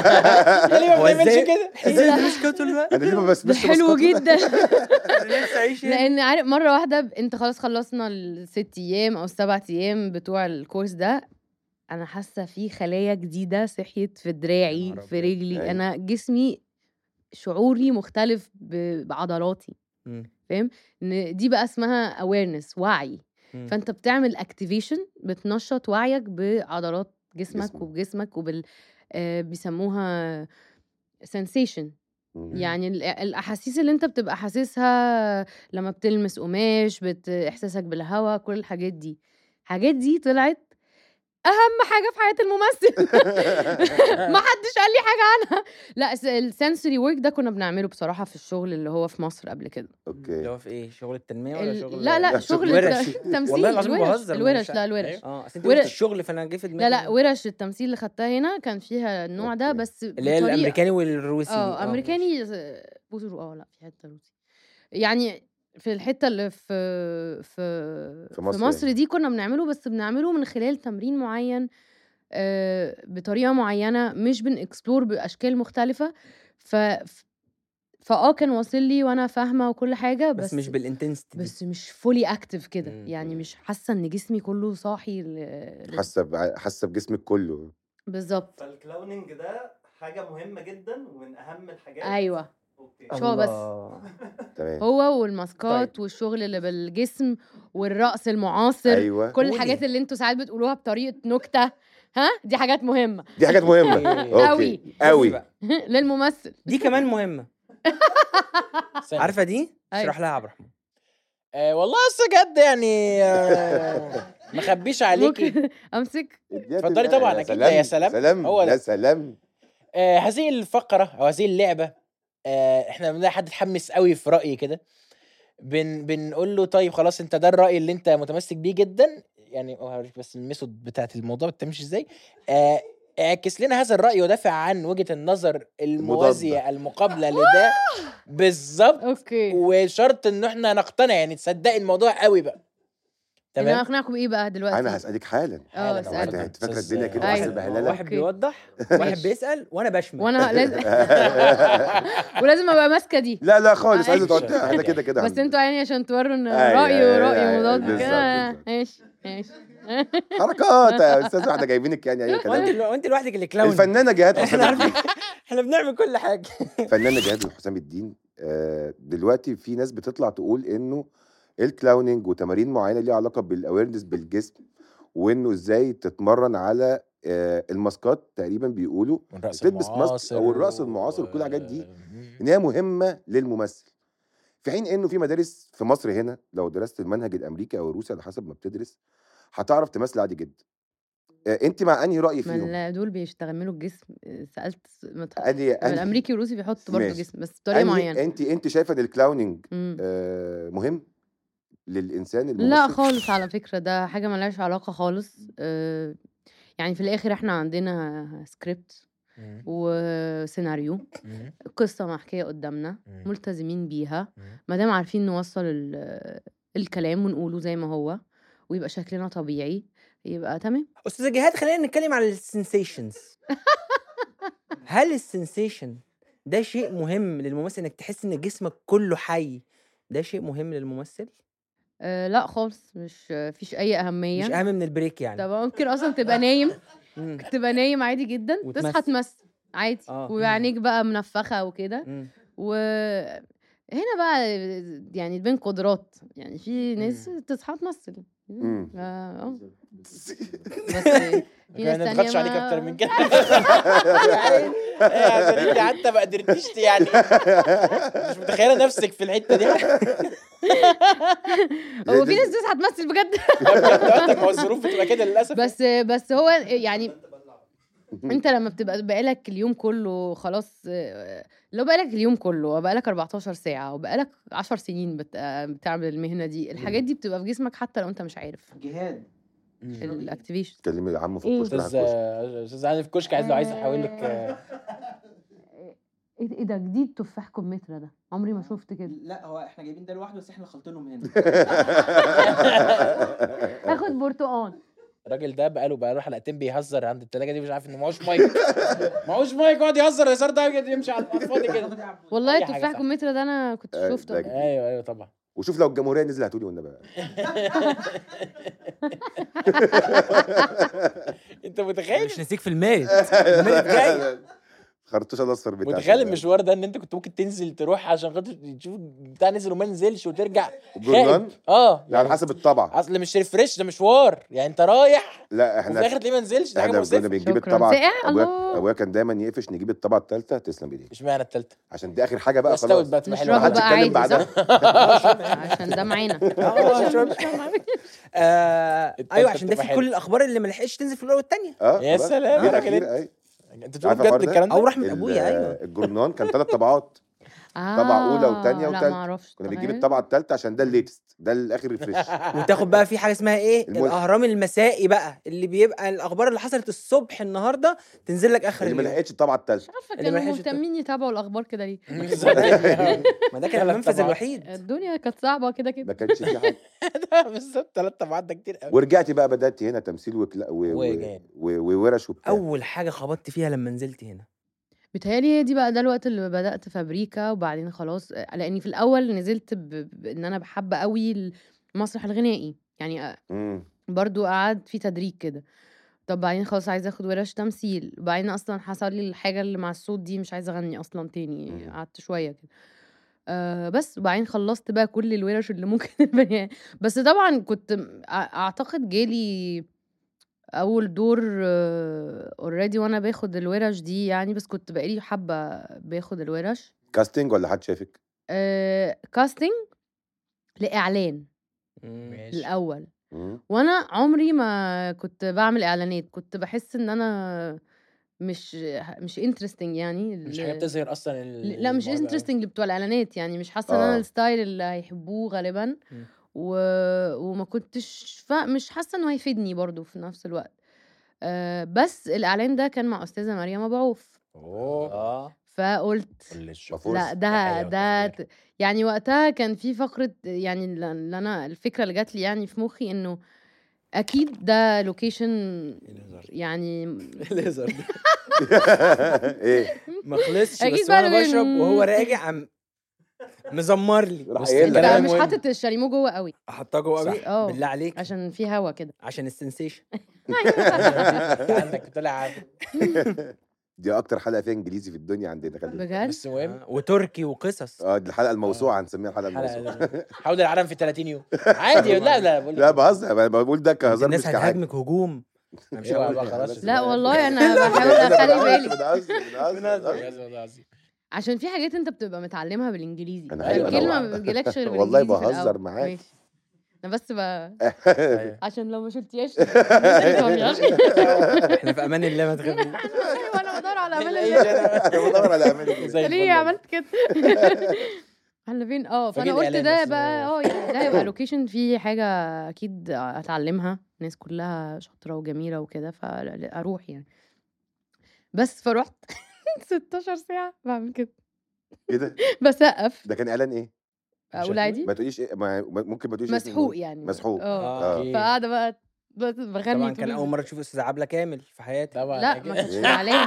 ليه ما هو بتعملش إزاي؟ كده ازاي ده مش كده طول الوقت انا ليه ما ده بسمعش حلو بسكوت؟ جدا أنا نفسي اعيش هنا. لان عارف مره واحده ب- انت خلاص خلصنا الست ايام او السبع ايام بتوع الكورس ده انا حاسه في خلايا جديده صحيت في دراعي نهار في أبيض. رجلي أيوة. انا جسمي شعوري مختلف ب- بعضلاتي مم. ان دي بقى اسمها awareness وعي مم. فانت بتعمل اكتيفيشن بتنشط وعيك بعضلات جسمك جسمك. وبجسمك وبال آه بيسموها sensation مم. يعني ال- الاحاسيس اللي انت بتبقى حاسسها لما بتلمس قماش بت... احساسك بالهواء كل الحاجات دي الحاجات دي طلعت اهم حاجه في حياه الممثل ما حدش قال لي حاجه عنها لا السنسوري ورك ده كنا بنعمله بصراحه في الشغل اللي هو في مصر قبل كده اللي اوكي هو في ايه شغل التنميه ولا ال- شغل لا لا شغل شغل ورش. التمثيل والله العظيم الورش بهزر، الورش مش- لا الورش أيوة. اه اصل انت ورق- قلت الشغل فانا جه في دماغي لا لا ورش التمثيل اللي خدتها هنا كان فيها النوع ده أوكي. بس اللي هي بطريقة- الامريكاني والروسي اه امريكاني بوزر اه لا في حته روسي يعني في الحته اللي في في في مصر في مصر يعني. دي كنا بنعمله بس بنعمله من خلال تمرين معين آه، بطريقه معينه مش بنكسبلور باشكال مختلفه ف ف- فاه كان واصل لي وانا فاهمه وكل حاجه بس, بس مش بالانتنستي دي. بس مش فولي اكتف كده مم. يعني مش حاسه ان جسمي كله صاحي ل- ل- حاسه ب- حاسه بجسمك كله بالظبط فالكلاوننج ده حاجه مهمه جدا ومن اهم الحاجات ايوه اوكي مش هو بس. الله. تمام هو والماسكات والشغل اللي بالجسم والرقص المعاصر ايوه كل قولي. الحاجات اللي انتوا ساعات بتقولوها بطريقه نكته ها دي حاجات مهمه دي حاجات مهمه أوكي. أوي. اوكي قوي بقى. للممثل دي كمان مهمه استنى. عارفه دي أيوة. اشرح لها يا عبد الرحمن آه والله اصل بجد يعني آه ما اخبيش عليكي ممكن امسك اديها اتفضلي تبقى- طبعاً، يا أكيد ده يا سلام. سلام هو ده. يا سلام آه هذه الفقره او هذه اللعبه آه احنا بنلاقي حد اتحمس قوي في راي كده بن بنقول له طيب خلاص انت ده الراي اللي انت متمسك بيه جدا يعني هوريك بس الميثود بتاعت الموضوع بتمشي ازاي آه اعكس لنا هذا الراي ودافع عن وجهه النظر الموازيه المقابله لده بالظبط اوكي وشرط ان احنا نقتنع يعني تصدقي الموضوع قوي بقى انا تمام اقنعكم بايه بقى دلوقتي انا هسالك حالا اه حالا انت اسالني أولا. انت فاكره أستاذ- الدنيا كده أيوة. واحد بهلله واحد اوكي. بيوضح واحد ماشي. بيسال وانا بشمل وانا لازم ولازم ابقى ماسكه دي لا لا خالص عايزه أيوة. تقعد احنا كده كده بس عندنا. انتوا يعني عشان توروا ان أيوة، رايي أيوة، وراي أيوة، مضاد بالظبط، كده بالظبط. ماشي ماشي حركات يا استاذ واحده جايبينك يعني اي وانت كلام وانت لوحدك اللي كلاون الفنانه جهاد احنا حسام عارفين الدين احنا بنعمل كل حاجه الفنانه جهاد حسام الدين آه، دلوقتي في ناس بتطلع تقول انه الكلاوننج وتمارين معينه ليها علاقه بالاويرنس بالجسم وانه ازاي تتمرن على آه، الماسكات تقريبا بيقولوا والرأس تلبس ماسك المعاصر أو الرأس المعاصر وكل الحاجات دي. ان هي مهمه للممثل في حين انه في مدارس في مصر هنا لو درست المنهج الامريكي او الروسي على حسب ما بتدرس هتعرف تمثل عادي جدا آه، انت مع انهي راي ما فيهم ال- دول بيستعملوا الجسم سالت ما تح- انهي ما الامريكي والروسي بيحطوا برضه ماشي. جسم بس بطريقه أنهي- معينه انت انت شايفه ان الكلاوننج مم. آه، مهم للانسان الممثل لا خالص على فكرة ده حاجة ملهاش علاقة خالص آه، يعني في الآخر احنا عندنا سكريبت مم. وسيناريو مم. قصة محكية قدامنا مم. ملتزمين بيها مم. ما دام عارفين نوصل ال- الكلام ونقوله زي ما هو ويبقى شكلنا طبيعي يبقى تمام استاذه جهاد خلينا نتكلم على السنسيشنز هل السنسيشن ده شيء مهم للممثل انك تحس ان جسمك كله حي ده شيء مهم للممثل آه لا خالص مش فيش أي أهمية مش اهم من البريك يعني طب ممكن أصلا تبقى نايم مم. تبقى نايم عادي جدا تصحى وتمثل. تمثل عادي آه. وعينيك بقى منفخة وكده مم. و هنا بقى يعني بين قدرات يعني في ناس تصحى تمثل مم. ف- اه بس في ما ناس تانية نضغطش عليك ما- اكتر من كده يا عيني إيه عشان انت حتى ما قدرتيش يعني مش متخيله نفسك في الحته دي هو في ناس تصحى تمثل بجد بجد ما هو الظروف بتبقى كده للاسف بس بس هو يعني انت لما بتبقى بقالك اليوم كله خلاص آه، لو بقالك اليوم كله وبقالك 14 ساعة وبقالك 10 سنين بت- آه، بتعمل المهنة دي الحاجات دي بتبقى في جسمك حتى لو انت مش عارف جهاد الاكتيفيشن كلمي عمه في إيه؟ الكشك راح استاذ الكشك. استاذ علي في كشك عايز لو عايز احول لك آه، ايه ده- ايه ده جديد تفاح كمثرى ده عمري ما شفت كده لا هو احنا جايبين ده لوحده بس احنا خلطينهم هنا اخد برتقال الراجل ده بقاله بقاله حلقتين بيهزر عند التلاجه دي مش عارف انه معهوش مايك معهوش مايك يقعد يهزر الهزار ده يمشي على الفاضي كده والله أي حاجة التفاح صح. كمثرى ده انا كنت آه، شفته ده قبل كده. ايوه ايوه طبعا وشوف لو الجمهوريه نزل هتقولي والنبي بقى انت متخيل مش نسيك في الميت الميت جاي خرطوش الاصفر بتاع متخيل شغال. المشوار ده ان انت كنت ممكن تنزل تروح عشان خاطر تشوف بتاع نزل وما نزلش وترجع الجورنان خايف. اه لا على حسب الطبعه اصل مش ريفريش ده مشوار يعني انت رايح لا وفي احنا الاخر تلاقيه ما نزلش ده حاجه احنا كنا مؤسفه بنجيب شكراً. الطبعه ساقع؟ ابويا الله. ابويا كان دايما يقفش نجيب الطبعه الثالثه تسلم ايديك اشمعنى التالتة عشان دي اخر حاجه بقى استوت خلاص بقى تبقى نشربه حلوه محدش بقى يتكلم عادي بعدها. صح؟ عشان ده معانا اه شرب. آه التالتة ايوه عشان ده بتبقى في كل حلوة. الاخبار اللي ما لحقتش تنزل في الاولى والثانيه اه يا خلاص. سلام، دي يا راجل الأخيرة، انت. أي. انت بتقول عارفة بجد الحوار ده؟ الكلام ده او رحمه ال- ابويا ايوه الجورنان كان ثلاث طبعات طبعة أولى وتانية لا وتالتة. ما اعرفش كنا بنجيب الطبعه الثالثه عشان ده الليتست ده الاخر ريفريش وتاخد بقى في حاجه اسمها ايه الملح. الاهرام المسائي بقى اللي بيبقى الاخبار اللي حصلت الصبح النهارده تنزل لك اخر اللي ما اليوم لحقتش الطبعه الثالثه مش عارفه اللي ما كانوا لحقش مهتمين يتابعوا الاخبار كده ليه ما ده كان ثلاث المنفذ طبعات. الوحيد الدنيا كانت صعبه كده ما كده كانش في حاجه بالظبط ثلاث طبعات ده كتير قوي ورجعتي بقى بدات هنا تمثيل وكلا و... و... وجان. و... وورش وبتاع اول حاجه خبطت فيها لما نزلت هنا بيتهيألي هي دي بقى ده الوقت اللي بدأت فابريكا وبعدين خلاص لأني في الأول نزلت ب... بإن أنا بحب قوي المسرح الغنائي يعني مم. برضو قعد في تدريج كده طب بعدين خلاص عايزه اخد ورش تمثيل وبعدين اصلا حصل لي الحاجه اللي مع الصوت دي مش عايزه اغني اصلا تاني مم. قعدت شويه كده أه بس وبعدين خلصت بقى كل الورش اللي ممكن البني آدم- بس طبعا كنت م- أع- اعتقد جالي اول دور اوريدي وانا باخد الورش دي يعني بس كنت بقالي حبه باخد الورش كاستنج ولا حد شافك أه كاستنج لاعلان ماشي الاول مم. وانا عمري ما كنت بعمل اعلانات كنت بحس ان انا مش مش انترستنج يعني مش ال- حاجه بتظهر اصلا ال- لا مش الموهبة أوي. انترستنج بتوع الاعلانات يعني مش حاسه ان انا آه. الستايل اللي هيحبوه غالبا مم. و... وما كنتش فا... مش حاسه انه هيفيدني برضو في نفس الوقت أه بس الاعلان ده كان مع استاذه مريم ابو عوف اوه اه فقلت كل الشغل مفروض. لا ده تحية ده وتقدير. ت- يعني وقتها كان في فقرة يعني اللي اللي انا الفكرة اللي جات لي يعني في مخي انه اكيد ده لوكيشن يعني الليزر ايه ما خلصش أكيد بس بقى وانا اللي بشرب بين- وهو راجع عم مزمر لي راح بص، قايل انت لك بقى لا مش مهم. حاطط الشاليمو جوه قوي احطها جوه صح. قوي اه بالله عليك عشان في هوا كده عشان السنسيشن انت عندك طلع دي اكتر حلقه فيها انجليزي في الدنيا عندنا خلي بالك. بجد بس مهم آه، وتركي وقصص اه دي الحلقه الموسوعه هنسميها الحلقه الموسوعه حلقه حول العالم في 30 يوم عادي لا لا بقول لا بهزر انا بقول ده كهزار مش الناس كحاجه هتهاجمك هجوم انا مش ايوه هقول بقى كده. خلاص لا والله انا بحاول اخلي بالي بنهزر بنهزر بجد والله العظيم عشان في حاجات انت بتبقى متعلمها بالانجليزي أنا عارف، أنا فالكلمة بعرف. ما بتجيلكش غير والله بالانجليزي في بهزر الأول. معاك. ماشي انا بس ب... أيوة. عشان لو ما شلتيهاش ما تفهميهاش. احنا في امان الله ما تخافيش وانا بدور على امان تلاقيش الله أنا- انا بدور على امان زي الفل ليه والله. عملت كده احنا فين اه فجه فانا قلت الإعلان ده بس. بقى اه يعني ده هيبقى لوكيشن فيه حاجه اكيد اتعلمها الناس كلها شاطره وجميله وكده فاروح يعني بس فروحت 16 ساعه بعمل كده ايه ده بسقف ده كان اعلان ايه اقول عادي ما تقوليش إيه؟ ما ممكن ما تقوليش اسم مسحوق الممثل. يعني مسحوق. اه اه أوكي. فقاعده بقى بس بغني طبعا طول كان اول ال- مره تشوف استاذ عبله كامل في حياتي طبعا لا أكيد. ما كانش إيه؟ في اعلان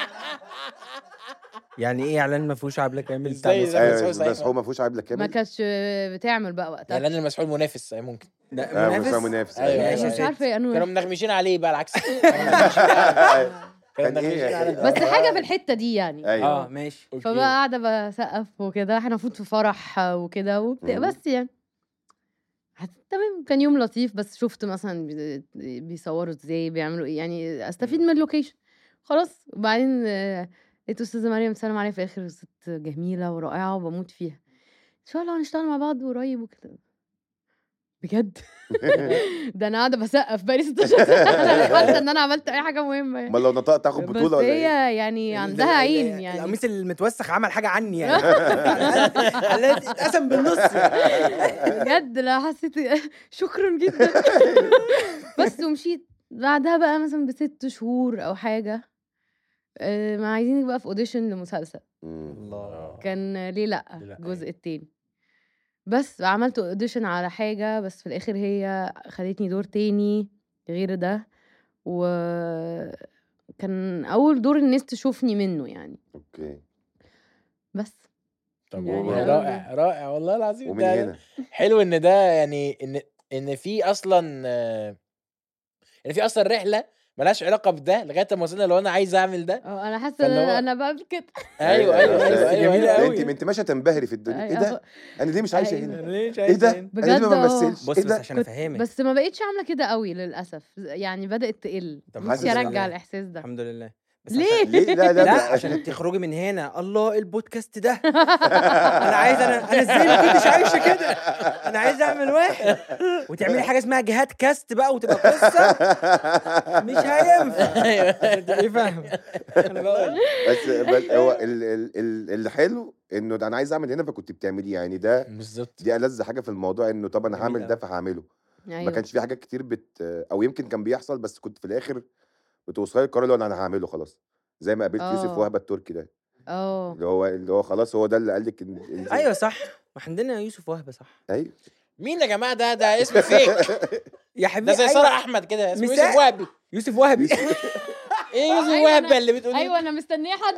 يعني ايه اعلان ما فيهوش عبله كامل بتاع إزاي مصر؟ ده؟ ايوه مسحوق صحيح. مسحوق ما فيهوش عيب ما كامل كانتش بتعمل بقى وقتها اعلان المسحوق منافس أي ممكن ده اه منافس مسحوق منافس أيوة، مش أيوة. مش عارفه ايه كانوا انه منغمشين عليه بقى العكس كانوا منغمشين عليه. كانوا كان إيه؟ منغمشين على ده. بس حاجه في الحته دي يعني اه ايوه ماشي أوكي. فبقى قاعده بسقف وكده احنا المفروض في فرح وكده وبت... مم. بس يعني هت- تمام كان يوم لطيف بس شفت مثلا بي- بيصوروا ازاي بيعملوا ايه يعني استفيد من اللوكيشن خلاص وبعدين آه، لقيت استاذه مريم تسلم عليا في الاخر ست جميله ورائعه وبموت فيها ان شاء الله هنشتغل مع بعض قريب وكده بجد ده انا قاعده بسقف بقالي 16 سنه انا مش حاسه ان انا عملت اي حاجه مهمه يعني. امال لو نطقت تاخد بس بطوله ولا ايه؟ هي يعني عندها ال- عين ال- يعني القميص المتوسخ عمل حاجه عني يعني على- اتقسم بالنص بجد لا حسيت شكرا جدا بس ومشيت بعدها بقى مثلا بست شهور او حاجه آه، ما عايزينك بقى في اوديشن لمسلسل مم. الله كان ليه لا ليه لأ، الجزء التاني بس عملت اوديشن على حاجه بس في الاخر هي خدتني دور تاني غير ده و كان اول دور الناس تشوفني منه يعني اوكي بس طب يعني والله ده- رائع رائع والله العظيم ومن ده هنا حلو ان ده يعني ان ان في اصلا آه، ان في اصلا رحله ملهاش علاقه بده لغايه ما وصلنا لو انا عايز اعمل ده اه انا حاسه فاللي ان هو- انا بعمل كده ايوه ايوه ايوه ايوه جميلة ايوه أوي. انت انت ماشيه تنبهري في الدنيا ايه ده انا ليه مش عايشه أيوة. هنا ليه مش ايه ده عايز انا ليه ما بجد اه. بمثلش بص ايه بس ده عشان كنت- افهمك بس ما بقتش عامله كده قوي للاسف يعني بدات تقل طب نفسي حاسس ارجع إن- الاحساس ده الحمد لله بس ليه؟ عشان- ليه لا لا لا ده- عشان تخرجي من هنا الله البودكاست ده انا عايز انا انا ازاي ما كنتش عايشه كده انا عايز اعمل واحد وتعملي حاجه اسمها جهاد كاست بقى وتبقى قصه مش هينفع عشان تبقي فاهمه انا بقول بس بس هو ال- ال- ال- اللي حلو انه ده انا عايز اعمل هنا فكنت بتعمليه يعني ده بالظبط دي ألذ حاجه في الموضوع انه طب انا جميل هعمل ده أوي. فهعمله ما ايوه كانش في حاجات كتير بت او يمكن كان بيحصل بس كنت في الاخر بتوصلي القرار اللي هو انا هعمله خلاص زي ما قابلت يوسف اه. وهبه التركي ده اه اللي هو اللي هو خلاص هو ده اللي قال لك إن- إن- ايوه صح ما عندنا يوسف وهبه صح ايوه مين يا جماعه ده ده اسم فيك يا ده حبيبي زي أيوة. ساره احمد كده اسمه مساء. يوسف وهبي يوسف وهبي ايه يوسف أيوة وهبي أنا- اللي بتقول ايوه انا مستنيه حد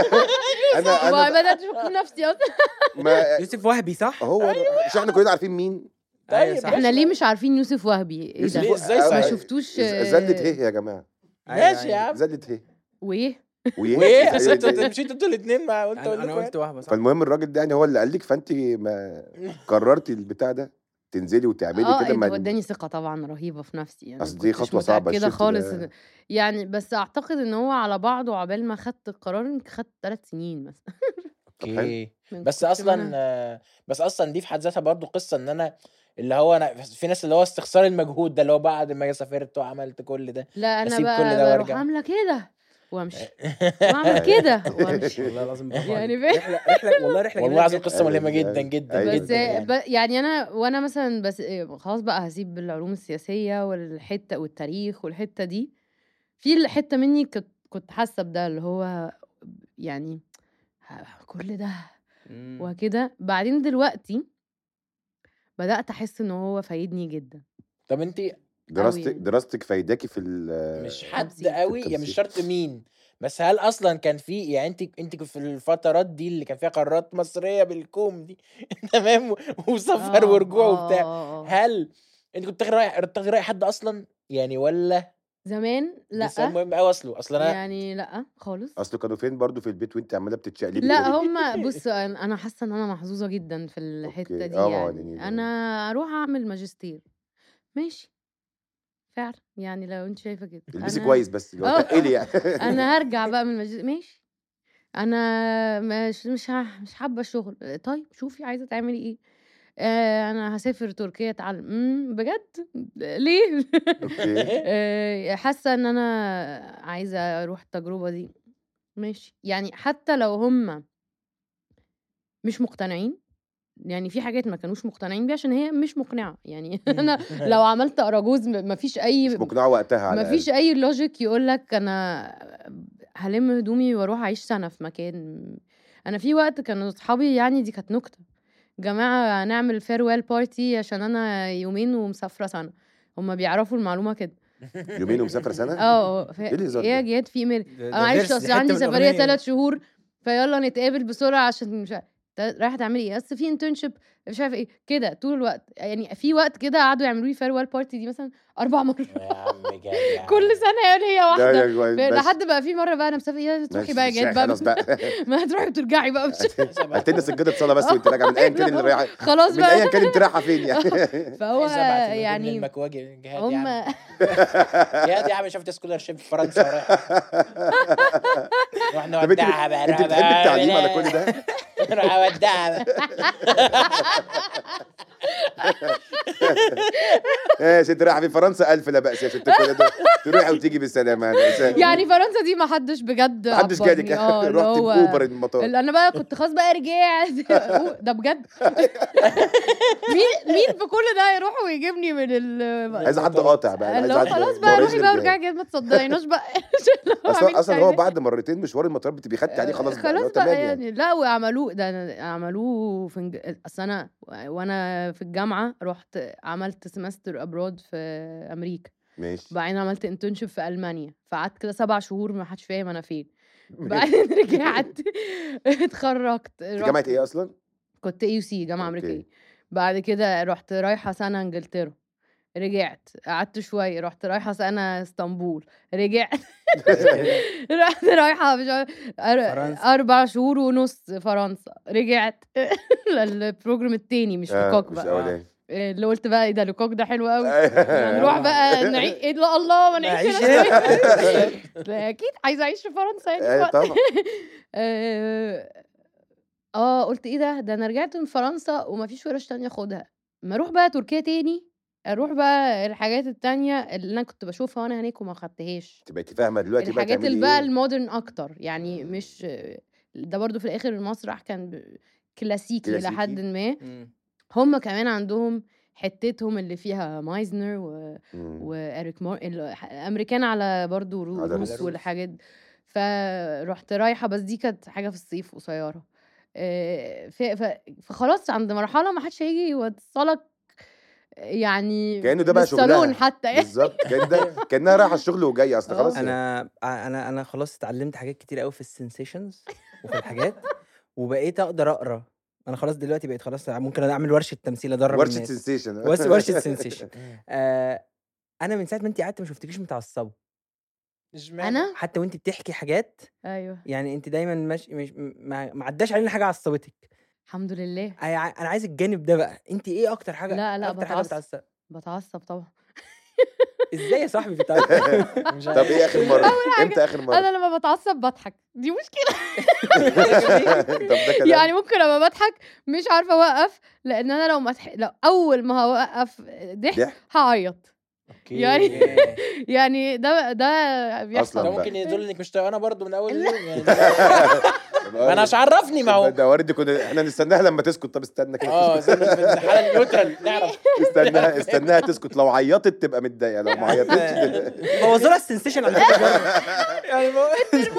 انا بقى انا بدات اشك في نفسي اصلا ما يوسف وهبي صح هو مش احنا كلنا عارفين مين أيوة طيب صح. احنا ليه مش عارفين يوسف وهبي ايه يوسف ده ليه؟ إزاي آه، ما صحيح؟ شفتوش ز- زلة هيه يا جماعه ماشي يا عم زلة هيه وايه ويه وايه بس هي انتوا دي. مشيتوا انتوا الاثنين ما قلت انا اقول أنا لكم قلت وهبه صح فالمهم الراجل ده يعني هو اللي قال لك فانت ما قررتي البتاع ده تنزلي وتعملي اه كده انت ما اداني ثقه طبعا رهيبه في نفسي يعني أصل دي كنتش خطوة صعبة، متأكدة الشيفت خالص ده- إن- يعني بس اعتقد ان هو على بعضه عقبال ما خدت القرار يمكن خدت ثلاث سنين مثلا طب حلو. اوكي من بس كتر ما اصلا أنا- آه، بس اصلا دي في حد ذاتها برضو قصه ان انا اللي هو انا في ناس اللي هو استخسار المجهود ده اللي هو بعد ما سافرت وعملت كل ده لا انا أسيب بقى كل ده بروح وأرجع. عامله كده وامشي واعمل كده وامشي والله العظيم برافو يعني عليك. فاهم؟ رحله رحله والله رحله والله جميلة العظيم جدا. قصه ملهمه أيوة، جدا أيوة. جدا أيوة. بس جدا يعني. ب- يعني انا وانا مثلا بس إيه، خلاص بقى هسيب العلوم السياسيه والحته والتاريخ والحته دي في الحته مني كنت كنت حاسه بده اللي هو يعني ه- كل ده مم. وكده بعدين دلوقتي بدات احس ان هو فايدني جدا طب انت دراستك يعني. دراستك فايداكي في ال- مش حد تمثيل. قوي يعني مش التمثيل. شرط مين بس هل اصلا كان في يعني انت انت في الفترات دي اللي كان فيها قرارات مصريه بالكوم دي تمام وسفر آه، ورجوع آه، وبتاع آه، آه. هل انت كنت تاخدي راي تاخدي راي حد اصلا يعني ولا زمان ده سؤال لا مهم قوي اصله اصل انا يعني لا خالص اصل كانوا فين برضو في البيت وانت عماله بتتشقلبي لا كده ليه؟ هم بص انا أنا حاسه ان انا محظوظه جدا في الحته أوكي. دي آه، يعني يعني- انا اروح اعمل ماجستير ماشي فعلا يعني لو انت شايفه كده البسي أنا- كويس بس لو آه. تقلي يعني انا هرجع بقى من الماجستير ماشي انا مش مش ه- مش حابه الشغل طيب شوفي عايزه تعملي ايه آه انا هسافر تركيا اتعلم امم بجد ليه اوكي آه، حاسه ان انا عايزه اروح التجربه دي ماشي يعني حتى لو هم مش مقتنعين يعني في حاجات ما كانوش مقتنعين بيها عشان هي مش مقنعه يعني انا لو عملت اراجوز ما فيش مش اي مقنعه وقتها على ما فيش اي لوجيك يقول لك انا هلم هدومي واروح اعيش سنه في مكان انا في وقت كانوا اصحابي يعني دي كانت نكته جماعه هنعمل فيرويل بارتي عشان انا يومين ومسافره سنه هما بيعرفوا المعلومه كده الأقل. يومين ومسافره سنه اه ف... إيه الهزار ايه يا ده؟ جهاد في ايميل ده- ده انا معلش فيرس، اصل دي حتة عندي من سفريه الأغنية. ثلاث شهور فيلا نتقابل بسرعه عشان مش عارف تا- رايحه تعملي ايه اصل في انترنشيب مش عارف ايه كده طول الوقت يعني في وقت كده قعدوا يعملوا لي فيرويل بارتي دي مثلا اربع مرات يا عم جدع كل سنه يعني هي لا واحده يا جوي، ف- بس- لحد بقى في مره بقى انا مسافره يا تروحي ماشي، بقى يا مش جهاد بقى خلاص بقى ما هتروحي وترجعي بقى مش هات لنا سجاده صلاه بس وانت راجعه من ايا كان اللي رايحه خلاص من ايا بقى كان انت رايحه فين يعني فهو عايز ابعت الهدوم يعني للمكواجي جهاد يا هم عم جهاد يا عم شفت سكولارشيب في فرنسا ورايح واحنا طب انت ودعها بقى انت روح بتحب بقى التعليم على بلا- كل ده روح اودعها بقى يا ست رايحه في فرنسا الف لا باس يا ست كل ده تروحي وتيجي بالسلامه يعني يعني فرنسا دي ما حدش بجد محدش عبرني. جالك اه اللي رحت هو باوبر المطار اللي انا بقى كنت خلاص بقى رجعت ده بجد مين مين في كل ده يروح ويجيبني من ال عايز حد قاطع بقى اللي عايز هو حد خلاص بقى موريش روحي بقى غير ورجعي كده ما تصدقيناش بقى اصلا اصلا هو بعد مرتين مشوار المطار بتبقي خدتي عليه خلاص بقى اللي هو خلاص بقى تمام يعني لا وعملوه ده أنا- عملوه في إنج- اصل انا وانا في الجامعه رحت عملت سمستر ابرود في امريكا ماشي بعدين عملت انترنشيب في المانيا فقعدت كده سبع شهور ما حدش فاهم انا فين بعدين رجعت اتخرجت في جامعه ايه اصلا؟ كنت اي يو سي جامعه أوكي. امريكيه بعد كده رحت رايحه سنه انجلترا رجعت قعدت شويه رحت رايحه سنه اسطنبول رجعت رحت رايحه مش عارف- أر- فرنسا. اربع شهور ونص فرنسا رجعت البروجرام التاني مش آه، لوكوك مش بقى الاولاني اللي قلت بقى ايه ده لوكوك ده حلو قوي أيوة. نروح بقى نعيش ايه ده الله ما نعيش نعيش هنا لا، اكيد عايزه اعيش في فرنسا يعني في ايوه وقت. طبعا اه آه، قلت ايه ده ده انا رجعت من فرنسا ومفيش ورش تانية اخدها ما اروح بقى تركيا تاني اروح بقى الحاجات التانية اللي انا كنت بشوفها وانا هناك وما خدتهاش انت بقيتي فاهمه دلوقتي بقى الحاجات تعملي اللي بقى ايه المودرن اكتر يعني مش ده برضو في الاخر المسرح كان ب- كلاسيكي الى كلاسيكي. حد ما مم. هم كمان عندهم حتتهم اللي فيها مايزنر و... مم. واريك مار ال- الامريكان على برضو رو- على روس روس. والحاجات دي. فرحت رايحه بس دي كانت حاجه في الصيف قصيره آه، ف... ف... فخلاص عند مرحله ما حدش هيجي يوصلك يعني كأنه ده بقى للصالون شغلها. حتى يعني بالظبط كان ده كانها رايحه الشغل وجايه اصل آه. خلاص يعني. انا انا انا خلاص اتعلمت حاجات كتير قوي في السنسيشنز وفي الحاجات وبقيت اقدر اقرا انا خلاص دلوقتي بقيت خلاص ممكن اعمل ورشه تمثيل ادرب ورشه الناس سنسيشن ورشه ورشه سنسيشن آه انا من ساعه ما انت قعدت ما شفتكيش متعصبه اشمعنى؟ انا حتى وانت بتحكي حاجات ايوه يعني انت دايما مش مش ما ما عداش علينا حاجه عصبتك الحمد لله أي- انا عايز الجانب ده بقى انت ايه اكتر حاجه لا، لا، اكتر حاجه بتعصب. بتعصب بتعصب طبعا ازاي يا صاحبي بتعصب مش طب ايه اخر مره امتى اخر مره انا لما بتعصب بضحك دي مشكله طب ده كلام يعني ممكن ابقى بضحك مش عارفه اوقف لان انا لو متح... لو اول ما هوقف ضحك ضحك. هعيط اوكي يعني- يعني ده ده بيحصل أصلاً ده بقى. ممكن يدل انك مش طايقانه برضه من اول لا. اليوم يعني ما انا مش عرفني ما هو ده وردي كنا احنا نستناها لما تسكت طب استنى كده اه تسكت. استنى في الحاله النيوترال نعرف استناها استناها تسكت لو عيطت تبقى متضايقه لو ما عيطتش تبقى- بوظوا لها السنسيشن على فكره يعني بو-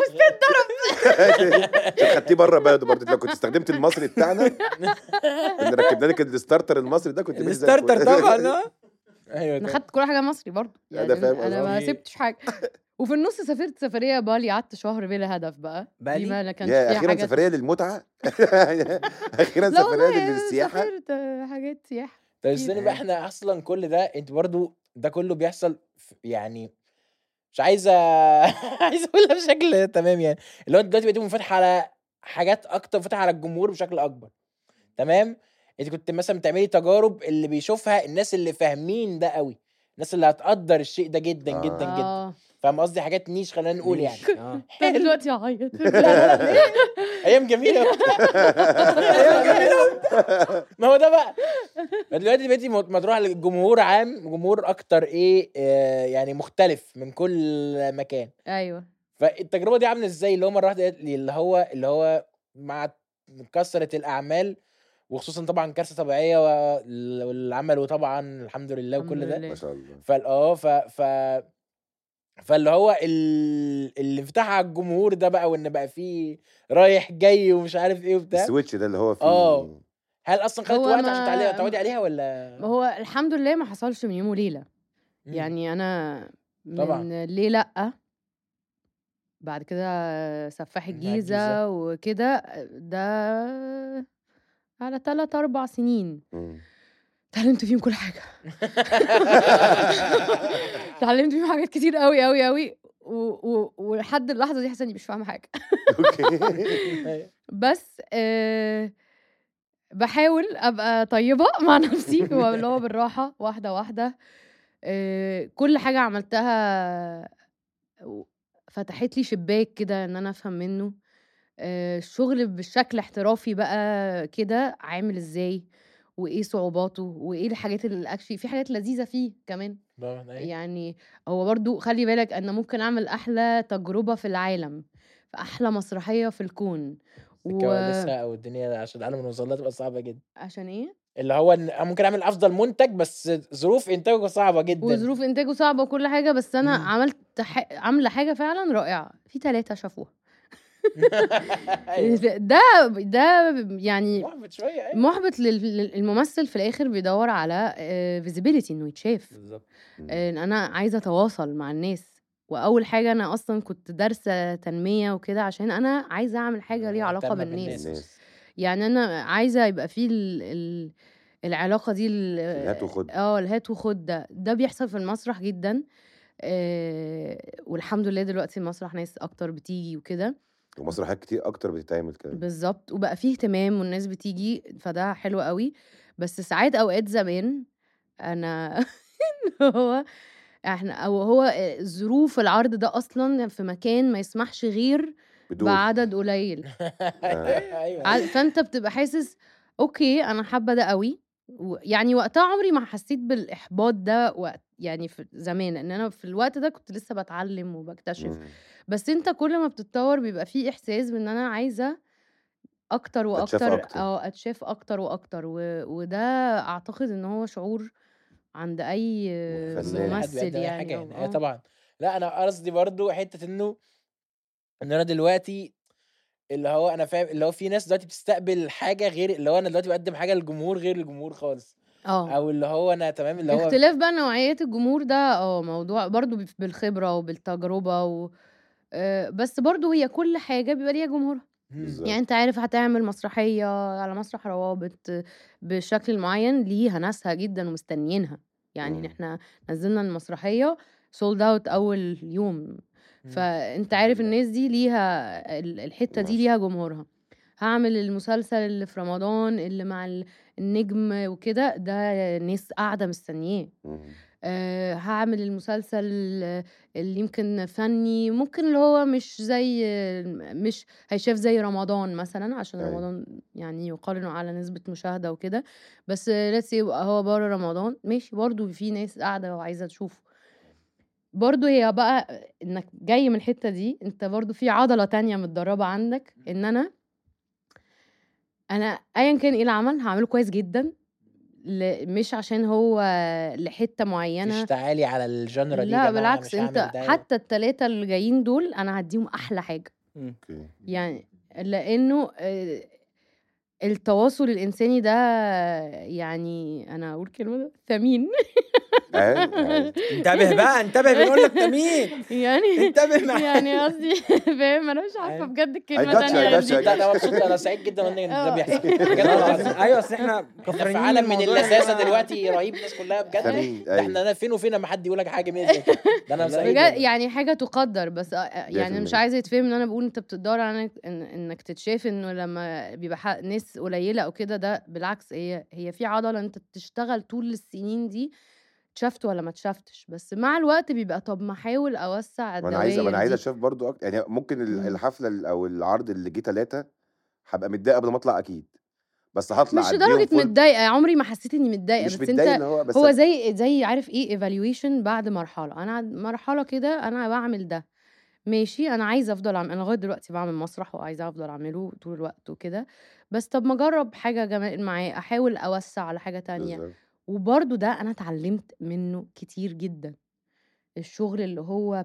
عشان خدتيه بره بلده برضه لو كنت استخدمت المصري بتاعنا كنا ركبنا لك الستارتر المصري ده كنت ماشي زي الفل. الستارتر طبعا آه. ايوه انا كده. خدت كل حاجه مصري برضه لا، يعني ده فاهم انا ما قصدي. سبتش حاجه وفي النص سافرت سفريه بالي قعدت شهر بلا هدف بقى بالي؟ دي ما كانش يا فيها اخيرا حاجه سفريه للمتعه اخيرا لا سفريه والله للسياحه سافرت آه، حاجات سياحه طب استني بقى احنا اصلا كل ده انت برضو ده كله بيحصل في- يعني مش عايزه عايز اقولها بشكل تمام يعني اللي هو انت دلوقتي بقيتي منفتح على حاجات اكتر منفتح على الجمهور بشكل اكبر تمام انت كنت مثلا بتعملي تجارب اللي بيشوفها الناس اللي فاهمين ده قوي الناس اللي هتقدر الشيء ده جدا آه. جدا جدا اه فاهم قصدي حاجات نيش خلينا نقول يعني ماشي. آه. أنا دلوقتي هعيط ايام جميله ما هو ده بقى دلوقتي بقيتي مت- مطروحه للجمهور عام جمهور اكتر ايه آه يعني مختلف من كل مكان ايوه فالتجربه دي عامله ازاي اللي هو مره واحده قالت لي اللي هو اللي هو مع كثره الاعمال وخصوصا طبعا كارثه طبيعيه وال- والعمل وطبعا الحمد لله وكل الحمد ده لله. ما شاء الله فال اه ف ف فاللي هو ال... الانفتاح على الجمهور ده بقى وان بقى فيه رايح جاي ومش عارف ايه وبتاع السويتش ده اللي هو فيه آه. هل اصلا خدت هو وقت ما- عشان تعلي- تعودي عليها ولا ما هو الحمد لله ما حصلش من يوم وليله مم. يعني انا طبعاً. من ليه لا بعد كده سفاح الجيزة. الجيزة وكده ده على تلات أربع سنين مم. اتعلمت فيهم كل حاجة اتعلمت فيهم حاجات كتير قوي قوي قوي و- و- ولحد اللحظة دي حاسة إني مش فاهمة حاجة اوكي بس آه بحاول ابقى طيبه مع نفسي واللي هو بالراحه واحده واحده آه كل حاجه عملتها فتحت لي شباك كده ان انا افهم منه آه الشغل بالشكل احترافي بقى كده عامل ازاي وايه صعوباته وايه الحاجات اللي اكشلي في حاجات لذيذه فيه كمان طبعاً، أيوة. يعني هو برضو خلي بالك انا ممكن اعمل احلى تجربه في العالم في احلى مسرحيه في الكون الكواليس او الدنيا عشان العالم نوصل لها تبقى صعبه جدا عشان ايه اللي هو إن أنا ممكن اعمل افضل منتج بس ظروف انتاجه صعبه جدا وظروف انتاجه صعبه وكل حاجه بس انا مم. عملت ح... عامله حاجه فعلا رائعه في ثلاثه شافوها أيوة. ده ده يعني محبط شويه أيوة. محبط لل- للممثل في الاخر بيدور على فيزيبيليتي انه يتشاف بالظبط آه، ان انا عايزه اتواصل مع الناس واول حاجه انا اصلا كنت دارسه تنميه وكده عشان انا عايزه اعمل حاجه ليها علاقه مهتمة بالناس بالناس. يعني انا عايزه يبقى في ال... ال... العلاقه دي ال- الهات وخد. اه الهات وخد ده ده بيحصل في المسرح جدا آه والحمد لله دلوقتي المسرح ناس اكتر بتيجي وكده ومسرحيات كتير اكتر بتتعمل كده بالظبط وبقى فيه اهتمام والناس بتيجي فده حلو قوي بس ساعات اوقات زمان انا هو احنا او هو ظروف العرض ده اصلا في مكان ما يسمحش غير بدون بعدد قليل ايوه ع- فانت بتبقى حاسس اوكي انا حابه ده قوي و- يعني وقتها عمري ما حسيت بالاحباط ده وقت يعني في زمان ان انا في الوقت ده كنت لسه بتعلم وبكتشف مم. بس انت كل ما بتتطور بيبقى فيه احساس بان انا عايزه اكتر أتشاف واكتر أكتر. اه اتشاف اكتر واكتر و... وده اعتقد ان هو شعور عند اي فنان. حد ممثل بيقدم اي يعني حاجه أو- يعني آه آه. طبعا لا انا قصدي برضو حته انه ان انا دلوقتي اللي هو انا فاهم اللي هو في ناس دلوقتي بتستقبل حاجه غير اللي هو انا دلوقتي بقدم حاجه للجمهور غير الجمهور خالص اه او اللي هو انا تمام اللي هو اختلاف بقى نوعيات الجمهور ده اه موضوع برضو بف- بالخبره وبالتجربه و... آه، بس برضو هي كل حاجه بيبقى ليها جمهورها مم. بالظبط. يعني انت عارف هتعمل مسرحيه على مسرح روابط بشكل معين ليها ناسها جدا ومستنيينها يعني مم. احنا نزلنا المسرحيه سولد اوت اول يوم مم. فانت عارف الناس دي ليها ال- الحته دي ماشي. ليها جمهورها هعمل المسلسل اللي في رمضان اللي مع ال- النجم وكده ده ناس قاعده مستنياه مم. أه هعمل المسلسل اللي يمكن فني ممكن اللي هو مش زي مش هيشاف زي رمضان مثلا عشان أيوة. رمضان يعني يقال انه على نسبة مشاهدة وكده بس لسه يبقى هو بره رمضان ماشي برضو في ناس قاعدة وعايزة تشوفه برضو هي بقى انك جاي من الحتة دي انت برضو في عضلة تانية متدربة عندك ان انا انا ايا كان ايه العمل هعمله كويس جدا ل- مش عشان هو لحتة معينة تشتعلي على الجنرا دي يا لا جماعة، بالعكس مش انت هعمل ده. حتى التلاتة اللي جايين دول انا هديهم احلى حاجة اوكي يعني لانه آه، التواصل الانساني ده يعني انا اقول كلمه ده ثمين آه، آه. انتبه بقى انتبه بنقول لك تمين يعني انتبه معايا يعني قصدي فاهم انا مش عارفه أيوة. بجد I الكلمه got you, I تانية got you, I غير لا دي انا مبسوط انا سعيد جدا ان ده اه. بيحصل بجد والله العظيم. ايوه اصل احنا احنا في كفرانين عالم من الموضوع يا اللذاذه جماعة. دلوقتي رهيب الناس كلها بجد ثمين ده احنا ايوه انا فين وفين لما حد يقول لك حاجه جميله زي كده ده انا سعيد بجد والله. يعني حاجه تقدر بس آه، يعني مش 100%. عايزه يتفهم ان انا بقول انت بتدور على إنك- إن انك تتشاف انه لما بيبقى حق- ناس قليله او كده ده بالعكس هي هي في عضله انت بتشتغل طول السنين دي اتشافت ولا ما اتشافتش بس مع الوقت بيبقى طب ما احاول اوسع ما انا عايز ما الدوائر انا عايز دي. اشوف برضو أكتر. يعني ممكن ال- مم. الحفله ال- او العرض اللي جه ثلاثه هبقى متضايق قبل ما اطلع اكيد بس هطلع مش أديهم لدرجه full- متضايقه عمري ما حسيت اني متضايقه مش بس متضايق انت اللي هو بس هو زي زي عارف ايه ايفالويشن بعد مرحله انا عند مرحله كده انا بعمل ده ماشي انا عايزه افضل اعمل انا لغايه دلوقتي بعمل مسرح وعايزه افضل اعمله طول الوقت وكده بس طب ما اجرب حاجه جمال معاه احاول اوسع على حاجه تانية بالظبط. وبرضو ده انا اتعلمت منه كتير جدا الشغل اللي هو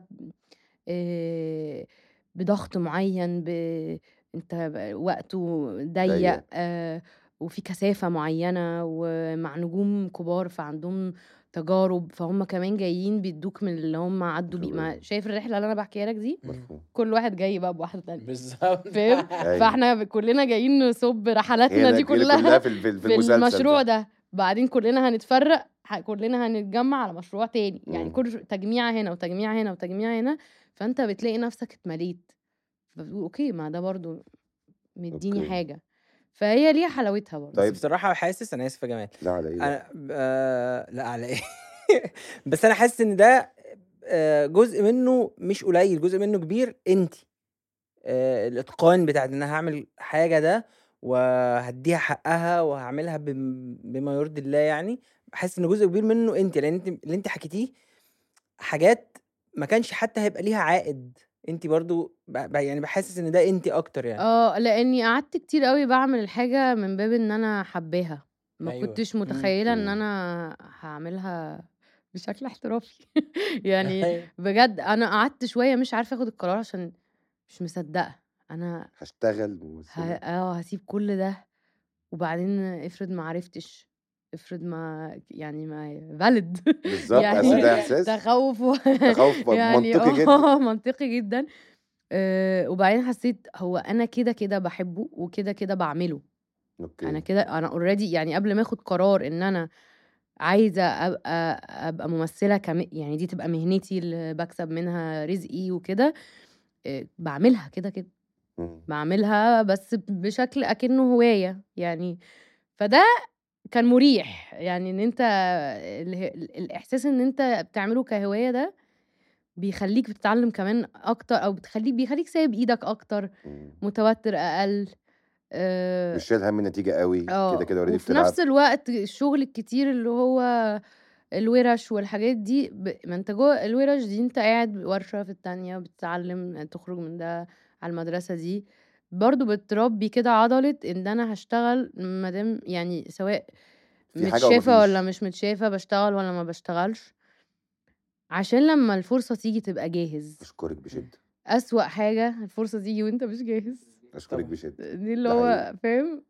آه، بضغط معين ب... انت ب- وقته ضيق ضيق. آه، وفي كثافة معينة ومع نجوم كبار فعندهم تجارب فهم كمان جايين بيدوك من اللي هم عدوا بيه ما خبرة. شايف الرحلة اللي انا بحكيها لك دي مفهوم كل واحد جاي بقى بواحدة تانية بالظبط فاهم أيوة. فاحنا كلنا جايين نصب هي رحلاتنا ال- دي هي كلها في ال- في, ال- في في المسلسل المشروع ده. ده بعدين كلنا هنتفرق ه- كلنا هنتجمع على مشروع تاني يعني مم. كل تجميعة هنا وتجميعة هنا وتجميعة هنا فانت بتلاقي نفسك اتمليت فبتقول اوكي ما ده برضو مديني أوكي. حاجة فهي ليها حلاوتها برضو بس طيب. بصراحه حاسس انا اسف يا جمال لا على ايه انا آه لا على ايه بس انا حاسس ان ده آه، جزء منه مش قليل جزء منه كبير انت آه، الاتقان بتاع ان انا هعمل حاجه ده وهديها حقها وهعملها بم- بما يرضي الله يعني حاسس ان جزء كبير منه انت لان انت اللي انت حكيتيه حاجات ما كانش حتى هيبقى ليها عائد انت برضو ب- ب- يعني بحاسس ان ده انت اكتر يعني اه لاني قعدت كتير قوي بعمل الحاجة من باب ان انا حباها ما أيوة. كنتش متخيلة ان مم. انا هعملها بشكل احترافي يعني أيوة. بجد انا قعدت شوية مش عارفة اخد القرار عشان مش مصدقة انا هشتغل ه... ممثلة اه هسيب كل ده وبعدين افرض ما عرفتش افرض ما يعني ما فالid بالظبط يعني أصل ده احساس تخوف و... تخوف يعني منطقي جدا اه منطقي جدا آه وبعدين حسيت هو انا كده كده بحبه وكده كده بعمله اوكي انا كده انا اوريدي يعني قبل ما اخد قرار ان انا عايزه ابقى ابقى ممثله كم يعني دي تبقى مهنتي اللي بكسب منها رزقي وكده إيه، بعملها كده كده مم. بعملها بس بشكل اكنه هوايه يعني فده كان مريح يعني ان انت اله- الاحساس ان انت بتعمله كهوايه ده بيخليك بتتعلم كمان اكتر او بتخليك بيخليك سايب ايدك اكتر مم. متوتر اقل آه، مش شايل هم النتيجه قوي اه كده كده اوريدي وفي بتلعب نفس الوقت الشغل الكتير اللي هو الورش والحاجات دي ب... ما انت جوه الورش دي انت قاعد ورشة في التانية بتتعلم تخرج من ده على المدرسة دي برضو بتربي كده عضلة ان انا هشتغل مادام يعني سواء في حاجة متشافة ولا ومفيش. مش متشافة بشتغل ولا ما بشتغلش عشان لما الفرصة تيجي تبقى جاهز اشكرك بشده أسوأ حاجة الفرصة تيجي وانت مش جاهز اشكرك طبعا. بشده دي اللي ده هو حقيقي. فاهم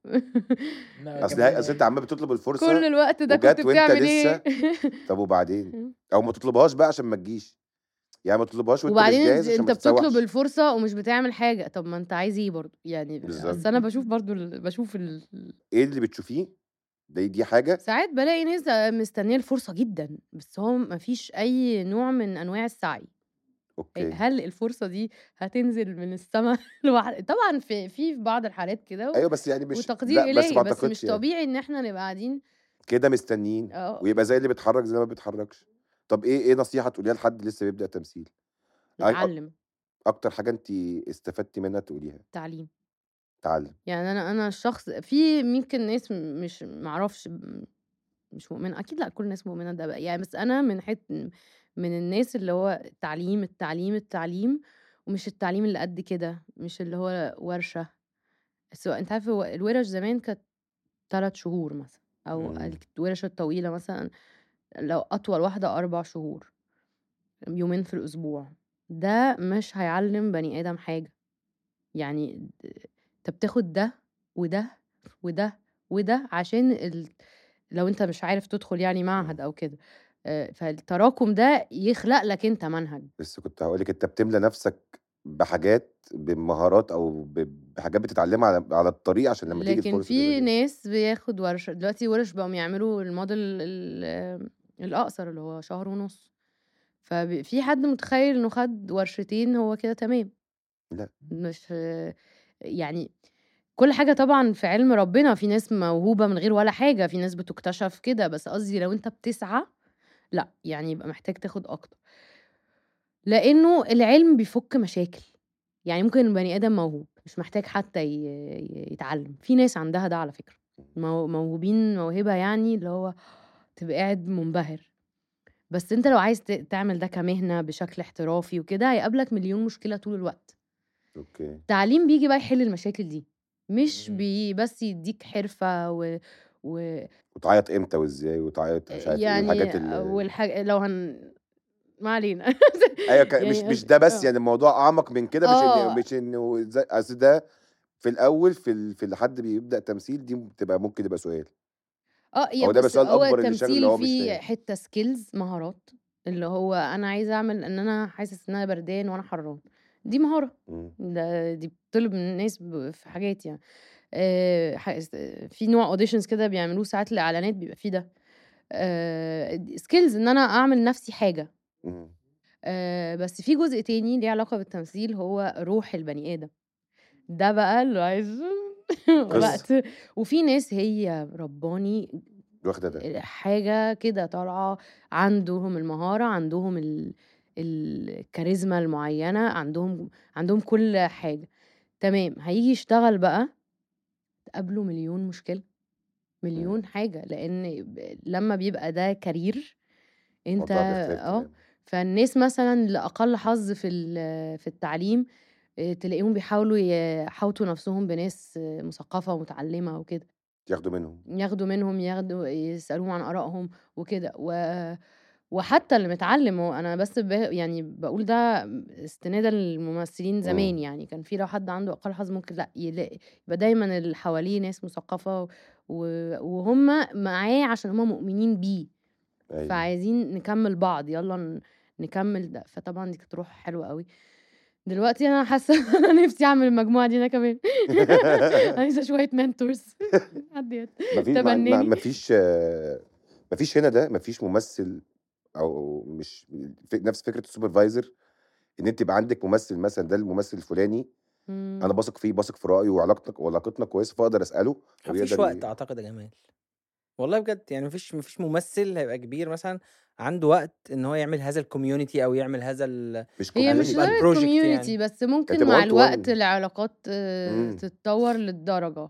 لا، اصل كان- هي- اصل انت عمال بتطلب الفرصه كل الوقت ده وجت كنت وانت بتعمل لسه ايه طب وبعدين او ما تطلبهاش بقى عشان ما تجيش يعني ما تطلبهاش وانت مش وبعدين جاهز عشان انت ما بتطلب تتسوحش الفرصه ومش بتعمل حاجه طب ما انت عايز ايه برضه يعني بالظبط. بس انا بشوف برضه ال... بشوف ال... ايه اللي بتشوفيه دي دي حاجه ساعات بلاقي ناس مستنيه الفرصه جدا بس هو ما فيش اي نوع من انواع السعي اوكي هل الفرصه دي هتنزل من السماء لوحد طبعا في في بعض الحالات كده و... ايوه بس يعني مش وتقدير لا بس الهي ما بس, اعتقدش مش يعني. طبيعي ان احنا نبقى قاعدين كده مستنيين اه ويبقى زي اللي بيتحرك زي اللي ما بيتحركش طب ايه ايه نصيحه تقوليها لحد لسه بيبدا تمثيل أي- نتعلم اكتر حاجه انت استفدتي منها تقوليها تعليم تعلم يعني انا انا الشخص في يمكن ناس م- مش معرفش م- مش مؤمنه اكيد لا كل الناس مؤمنه ده بقى يعني بس انا من حت من الناس اللي هو التعليم التعليم التعليم ومش التعليم اللي قد كده مش اللي هو ورشه سواء انت عارف هو الورش زمان كانت ثلاث شهور مثلا او مم. الورش الطويله مثلا لو اطول واحده اربع شهور يومين في الاسبوع ده مش هيعلم بني ادم حاجه يعني د- انت بتاخد ده وده وده وده عشان ال... لو انت مش عارف تدخل يعني معهد او كده آه، فالتراكم ده يخلق لك انت منهج بس كنت هقول لك انت بتملى نفسك بحاجات بمهارات او ب- بحاجات بتتعلمها على على الطريق عشان لما تيجي لكن الفرصه في تبقى جاهز. ناس بياخد ورشة دلوقتي ورش بقوا يعملوا الموديل ال- الأقصر اللي هو شهر ونص ففي حد متخيل انه خد ورشتين هو كده تمام لا. مش يعني كل حاجة طبعا في علم ربنا في ناس موهوبة من غير ولا حاجة في ناس بتكتشف كده بس قصدي لو انت بتسعى لا يعني يبقى محتاج تاخد أكتر لأنه العلم بيفك مشاكل يعني ممكن بني آدم موهوب مش محتاج حتى ي- ي- يتعلم في ناس عندها ده على فكرة مو- موهوبين موهبة يعني اللي هو تبقى قاعد منبهر بس انت لو عايز ت- تعمل ده كمهنة بشكل احترافي وكده هيقابلك مليون مشكلة طول الوقت اوكي التعليم بيجي بقى يحل المشاكل دي مش مم. بي بس يديك حرفة و, و... وتعيط امتى وازاي وتعيط مش عارف ايه يعني الحاجات اللي والحاجة لو هن ما علينا ايوه ك- مش يعني مش ده بس آه. يعني الموضوع اعمق من كده مش آه. انه مش انه زي- اصل ده في الاول في ال... في حد بيبدا تمثيل دي بتبقى ممكن يبقى سؤال اه يا هو ده بس بس السؤال هو الأكبر اللي شاغل اللي التمثيل هو مش فيه فاهم. حتة سكيلز مهارات اللي هو انا عايزه اعمل ان انا حاسس ان انا بردان وانا حران دي مهارة مم. ده دي بتطلب من الناس ب- في حاجات يعني آه، ح- في نوع اوديشنز كده بيعملوه ساعات الاعلانات بيبقى فيه ده سكيلز ان انا اعمل نفسي حاجه مم. آه، بس في جزء تاني ليه علاقه بالتمثيل هو روح البني ادم ده بقى اللي عايز وقت وفي ناس هي رباني واخده ده حاجة كده طالعة عندهم المهارة عندهم ال... الكاريزما المعينة عندهم عندهم كل حاجة تمام هيجي يشتغل بقى تقابله مليون مشكلة مليون حاجة لأن ب- لما بيبقى ده كارير انت الموضوع بيختلف اه تماما. فالناس مثلا اللي أقل حظ في ال- في التعليم اه، تلاقيهم بيحاولوا يحوطوا نفسهم بناس اه، مثقفة ومتعلمة وكده ياخدوا منهم ياخدوا منهم ياخدوا يسألوهم عن آرائهم وكده و... وحتى اللي متعلم هو انا بس ب... يعني بقول ده استنادا للممثلين زمان مم. يعني كان في لو حد عنده اقل حظ ممكن لا يلاقي يبقى دايما اللي حواليه ناس مثقفه و... وهم معاه عشان هم مؤمنين بيه ايوه فعايزين نكمل بعض يلا ن- نكمل ده فطبعا دي كانت روح حلوه قوي دلوقتي انا حاسه ان انا نفسي اعمل المجموعه دي انا كمان عايزه شويه منتورز حد مفيش ما- تبناني. ما- مفيش آه، مفيش هنا ده مفيش ممثل او مش في نفس فكره السوبرفايزر ان انت يبقى عندك ممثل مثلا ده الممثل الفلاني انا بثق فيه بثق في رايه وعلاقتك وعلاقتنا كويسه فاقدر اساله مفيش ويقدر ي- وقت اعتقد يا جمال والله بجد يعني مفيش مفيش ممثل هيبقى كبير مثلا عنده وقت ان هو يعمل هذا الكوميونتي او يعمل هذا ال... مش هي مش community. يبقى لدرجه البروجكت كوميونتي يعني. بس ممكن هتبقى مع one to الوقت one. العلاقات آه، مم. تتطور للدرجه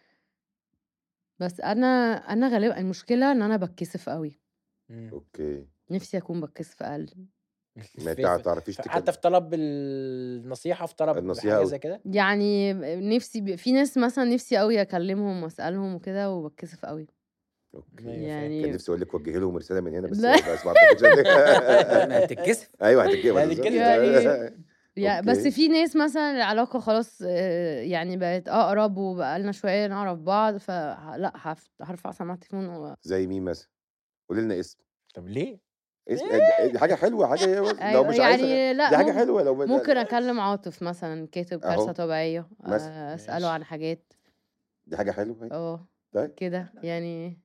بس انا انا غالبا المشكله ان انا بتكسف قوي مم. اوكي نفسي اكون بتكسف اقل ما انت في- ما تعرفيش حتى تكلم في طلب النصيحه في طلب النصيحة حاجه أو- زي كده يعني نفسي ب... في ناس مثلا نفسي قوي اكلمهم واسالهم وكده وبتكسف قوي اوكي أيوة فاهم. كان يعني نفسي اقول لك وجهي لهم رساله من هنا بس لا. بس ما اعتقدش ما بتتكسف ايوه هتتجوز يعني كده يعني- يا بس أوكي. في ناس مثلا العلاقة خلاص آه، يعني بقت أقرب وبقالنا شوية نعرف بعض فلا هف- هرفع سماعة التليفون و... زي مين مثلا قولي لنا اسم طب ليه؟ اسم دي حاجه حلوه حاجه لو أيوة مش عايزه يعني لا دي حاجه ممكن, حلوه لو ممكن أكلم عاطف مثلا كاتب أهو. كارثة طبيعية مثلا. آه، أسأله ماشي. عن حاجات دي حاجه حلوه هي. اه طيب. كده يعني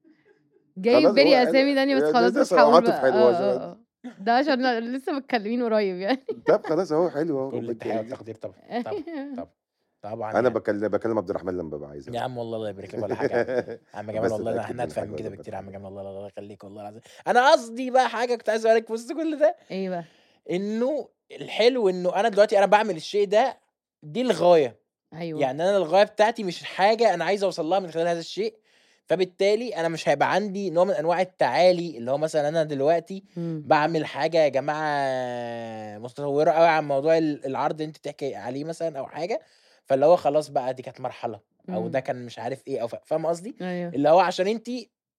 جاي خلاص، في بالي هو- اسامي تانية بس ده- خلاص ده مش صراحة هقول عاطف بقى حلو آه، عشان- آه، آه. ده عشان لسه متكلمين قريب يعني طب خلاص اهو حلو اهو كل التحيه والتقدير طبعا طبعا طبعا طبعا انا يعني. بكلم بكلم عبد الرحمن لما ببقى عايز يا عم والله الله يبارك لك ولا حاجه يا عم جمال بس والله ده أتأكد احنا من ادفع حاجة من كده ولا بكتير يا عم بتاع. جمال والله الله يخليك والله العظيم انا قصدي بقى حاجه كنت عايز اقول لك في وسط كل ده ايه بقى انه الحلو انه انا دلوقتي انا بعمل الشيء ده دي الغايه ايوه يعني انا الغايه بتاعتي مش حاجه انا عايز اوصل لها من خلال هذا الشيء فبالتالي انا مش هيبقى عندي نوع من انواع التعالي اللي هو مثلا انا دلوقتي مم. بعمل حاجه يا جماعه متطوره قوي عن موضوع ال- العرض اللي انت بتحكي عليه مثلا او حاجه فاللي هو خلاص بقى دي كانت مرحله او مم. ده كان مش عارف ايه او فا- فاهم قصدي ايوه اللي هو عشان انت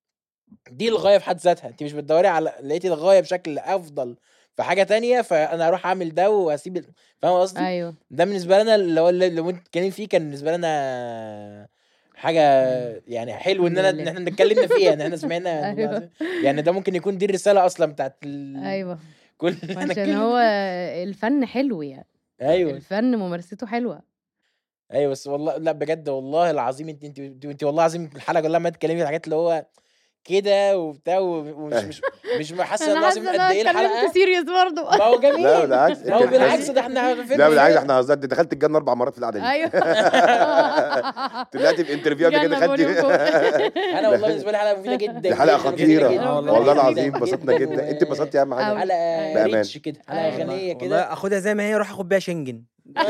دي الغايه في حد ذاتها انت مش بتدوري على لقيتي الغايه بشكل افضل في حاجه تانية فانا اروح اعمل ده واسيب ال- فاهم قصدي ايوه ده بالنسبه لنا اللي هو اللي لو انت بتتكلم فيه كان بالنسبه لنا حاجه يعني حلو ان انا الحمد ان لله. احنا اتكلمنا فيها ان احنا سمعنا والله أيوة. العظيم. يعني ده ممكن يكون دي الرساله اصلا بتاعت ال... ايوه كل اللي احنا عشان اتكلمنا هو فيه. الفن حلو يعني ايوه الفن ممارسته حلوه ايوه بس والله لا بجد والله العظيم انت انت انت, انت والله العظيم الحلقه كلها ما تتكلمي في الحاجات اللي هو كده وبتاع ومش مش مش حاسه انا والله العظيم حاسه ان قد ايه انا اتكلمت الحلقه سيريس برضه ما هو جميل لا بالعكس ما هو انت بالعكس بتحس- ده احنا فيلم لا بالعكس كده. احنا هزرت دخلت الجنه اربع مرات في القعده دي ايوه طلعت في انترفيو قبل كده جنة فوق فوق. خدت انا والله بالنسبه لي حلقه مفيده جدا دي حلقه جداً، خطيره جداً، آه والله والله العظيم جداً، انبسطنا جدا انت اتبسطتي يا اهم حاجه أوي. حلقه بأمان. ريتش كده حلقه أيوة. غنيه والله كده اخدها زي ما هي اروح اخد بيها شنجن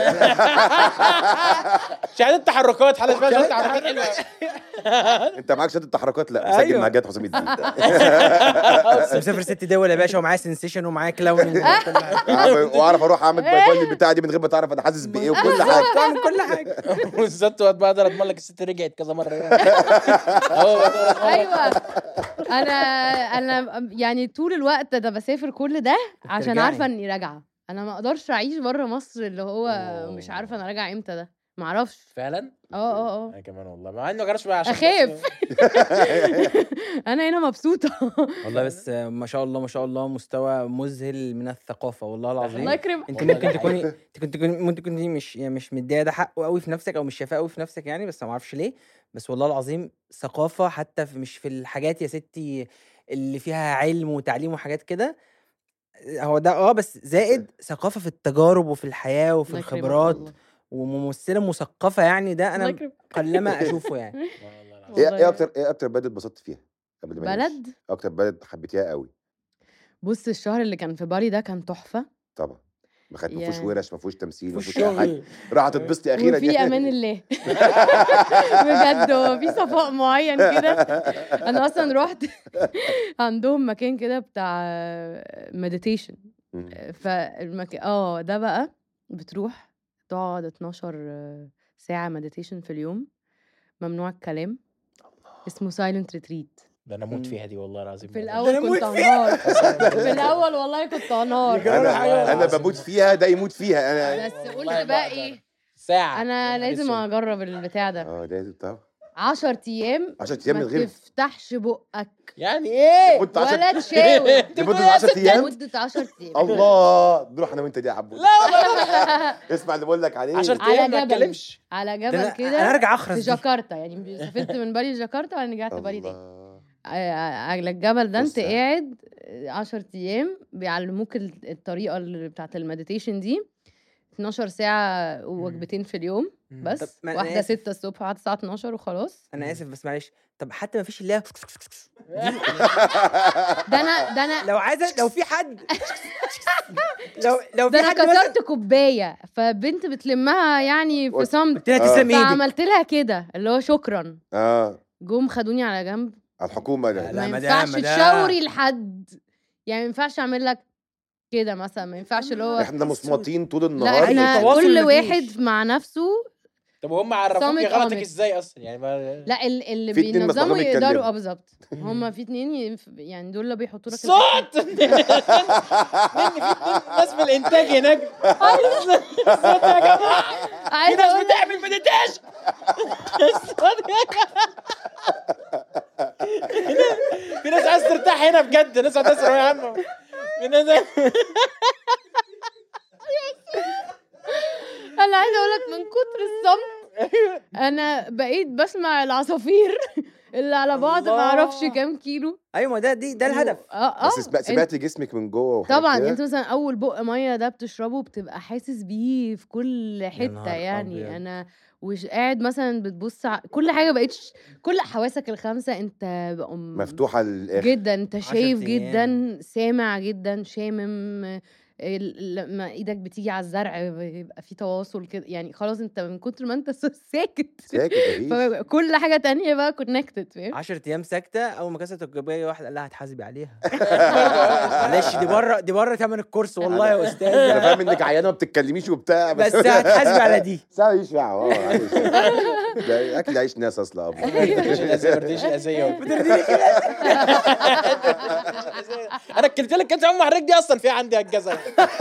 شهادات تحركات حلقه اسمها شهادات تحركات حلوه انت معاك شهاده تحركات لا مسجل أيوة. مع جهاد حسام الدين بس مسافر ست دول يا باشا ومعايا سنسيشن ومعايا كلاوننج ومعايا كل حاجه أعمل- واعرف اروح اعمل باي باي البتاعه دي من غير ما تعرف انا حاسس بايه وكل حاجه بعمل كل حاجه بالظبط وقت بقدر اضمن لك الست رجعت كذا مره اهو بقدر أضمن لك. ايوه انا انا يعني طول الوقت ده بسافر كل ده عشان بترجعي. عارفه اني راجعه انا ما اقدرش اعيش بره مصر اللي هو مش أوه. عارفه انا راجعه امتى ده ما اعرفش فعلا اه اه اه انا كمان والله مع انه جرش بقى عشان أخاف. بس- انا هنا مبسوطه والله بس آه، ما شاء الله ما شاء الله مستوى مذهل من الثقافه والله الله العظيم يكرمك انت والله ممكن ده تكوني حقيقي. انت كنت تكوني ممكن تكوني مش يعني مش مديه ده حقه قوي في نفسك او مش شايفاه قوي في نفسك يعني بس ما اعرفش ليه بس والله العظيم ثقافه حتى في مش في الحاجات يا ستي اللي فيها علم وتعليم وحاجات كده هو ده اه بس زائد ثقافه في التجارب وفي الحياه وفي الله يكرمك الخبرات والله. وممثله مثقفه يعني ده الله انا يكرمك قلما اشوفه يعني والله العظيم. ايه والله. ايه اكتر ايه اكتر بلد اتبسطت فيها قبل ما نمشي؟ بلد اكتر بلد حبيتيها قوي بص الشهر اللي كان في بالي ده كان تحفه طبعا ما خدت ما فيهوش يعني- ورش ما فيهوش تمثيل ما مفيهوش فيهوش اي حاجه شغل راح تتبسطي اخيرا وفي امان الله بجد هو في صفاء معين كده انا اصلا رحت عندهم مكان كده بتاع مديتيشن مم. فالمكان اه ده بقى بتروح تقعد 12 ساعة مديتيشن في اليوم ممنوع الكلام اسمه سايلنت ريتريت ده انا اموت مم. فيها دي والله العظيم في والله. الاول كنت هنار في الاول والله كنت هنار انا انا بموت فيها ده يموت فيها انا بس قلت والله بقى بقدر. ايه ساعه انا يا نهار لازم أسود. اجرب البتاع ده اه ده طبعا 10 ايام 10 ايام من ما غير تفتحش بقك يعني ايه مدة 10 ولا تشاور لمده 10 ايام مدة 10 ايام الله نروح انا وانت دي يا عبود لا والله اسمع اللي بقول لك عليه 10 على ايام ما جبل. اتكلمش على ده جبل انا كده انا ارجع في اخرس دي. جاكرتا يعني سافرت من بالي لجاكرتا وبعدين رجعت بالي تاني الله. ع- على الجبل ده انت بص. قاعد 10 ايام بيعلموك ال- الطريقه اللي بتاعت المديتيشن دي 12 ساعه ووجبتين في اليوم مم. بس طب ما أنا واحده آسف. 6 الصبح واحده الساعه 12 وخلاص انا اسف بس معلش طب حتى ما فيش اللي هي ده انا ده انا لو عايزه لو في حد لو لو ده في انا حد مثلا كسرت كوبايه فبنت بتلمها يعني في قلت- صمت قلت لها تسلم ايدك فعملت لها كده اللي هو شكرا اه جم خدوني على جنب على الحكومه ده لا، ما مدام، ينفعش مدام. تشاوري لحد يعني ما ينفعش اعمل لك كده مثلا ما ينفعش اللي هو احنا مصمتين طول لا النهار احنا التواصل كل مفيش. واحد مع نفسه طب وهم عرفوكي صامت غلطك قامت. ازاي اصلا يعني ما لا ال- اللي في اتنين بينظموا مصطفى يقدروا بيتكلموا. اه بالظبط هما في اتنين ينف- يعني دول اللي بيحطوا لك صوت مني في اتنين ناس في الانتاج هناك صوت يا جماعه في عايزه ناس اقول بتعمل مديتيشن صوت يا جماعه في ناس عايز ترتاح هنا بجد ناس هتسرع يا عم في ناس انا عايزه اقول لك من كتر الصمت انا بقيت بسمع العصافير اللي على بعد ما اعرفش الله. كام كيلو ايوه ما ده دي ده الهدف اه اه بس سمع- انت- سمعت جسمك من جوه وحاجات طبعا كده؟ انت مثلا اول بق ميه ده بتشربه بتبقى حاسس بيه في كل حته نهار يعني أبيض. انا وش قاعد مثلا بتبص ع... كل حاجه بقتش كل حواسك الخمسه انت بقوا م- مفتوحه للاخر جدا انت عشر شايف أيام. جدا سامع جدا شامم ال- لما ايدك بتيجي على الزرع بيبقى في تواصل كده يعني خلاص انت من كتر ما انت ساكت ساكت مفيش فكل حاجه تانية بقى كونكتد فاهم 10 ايام ساكته اول ما كسرت الكوبايه واحد قال لها هتحاسبي عليها معلش دي بره دي بره ثمن الكورس والله يا انا استاذ فاهم انك عيانه ما بتتكلميش وبتاع بس هتحاسبي على دي بس أنا ماليش دعوه اه معلش. ده اكل عيش ناس اصلا أبو. برديش الأذية برديش الأذية انا كنت لك كنت ام حضرتك دي اصلا في عندي هجزه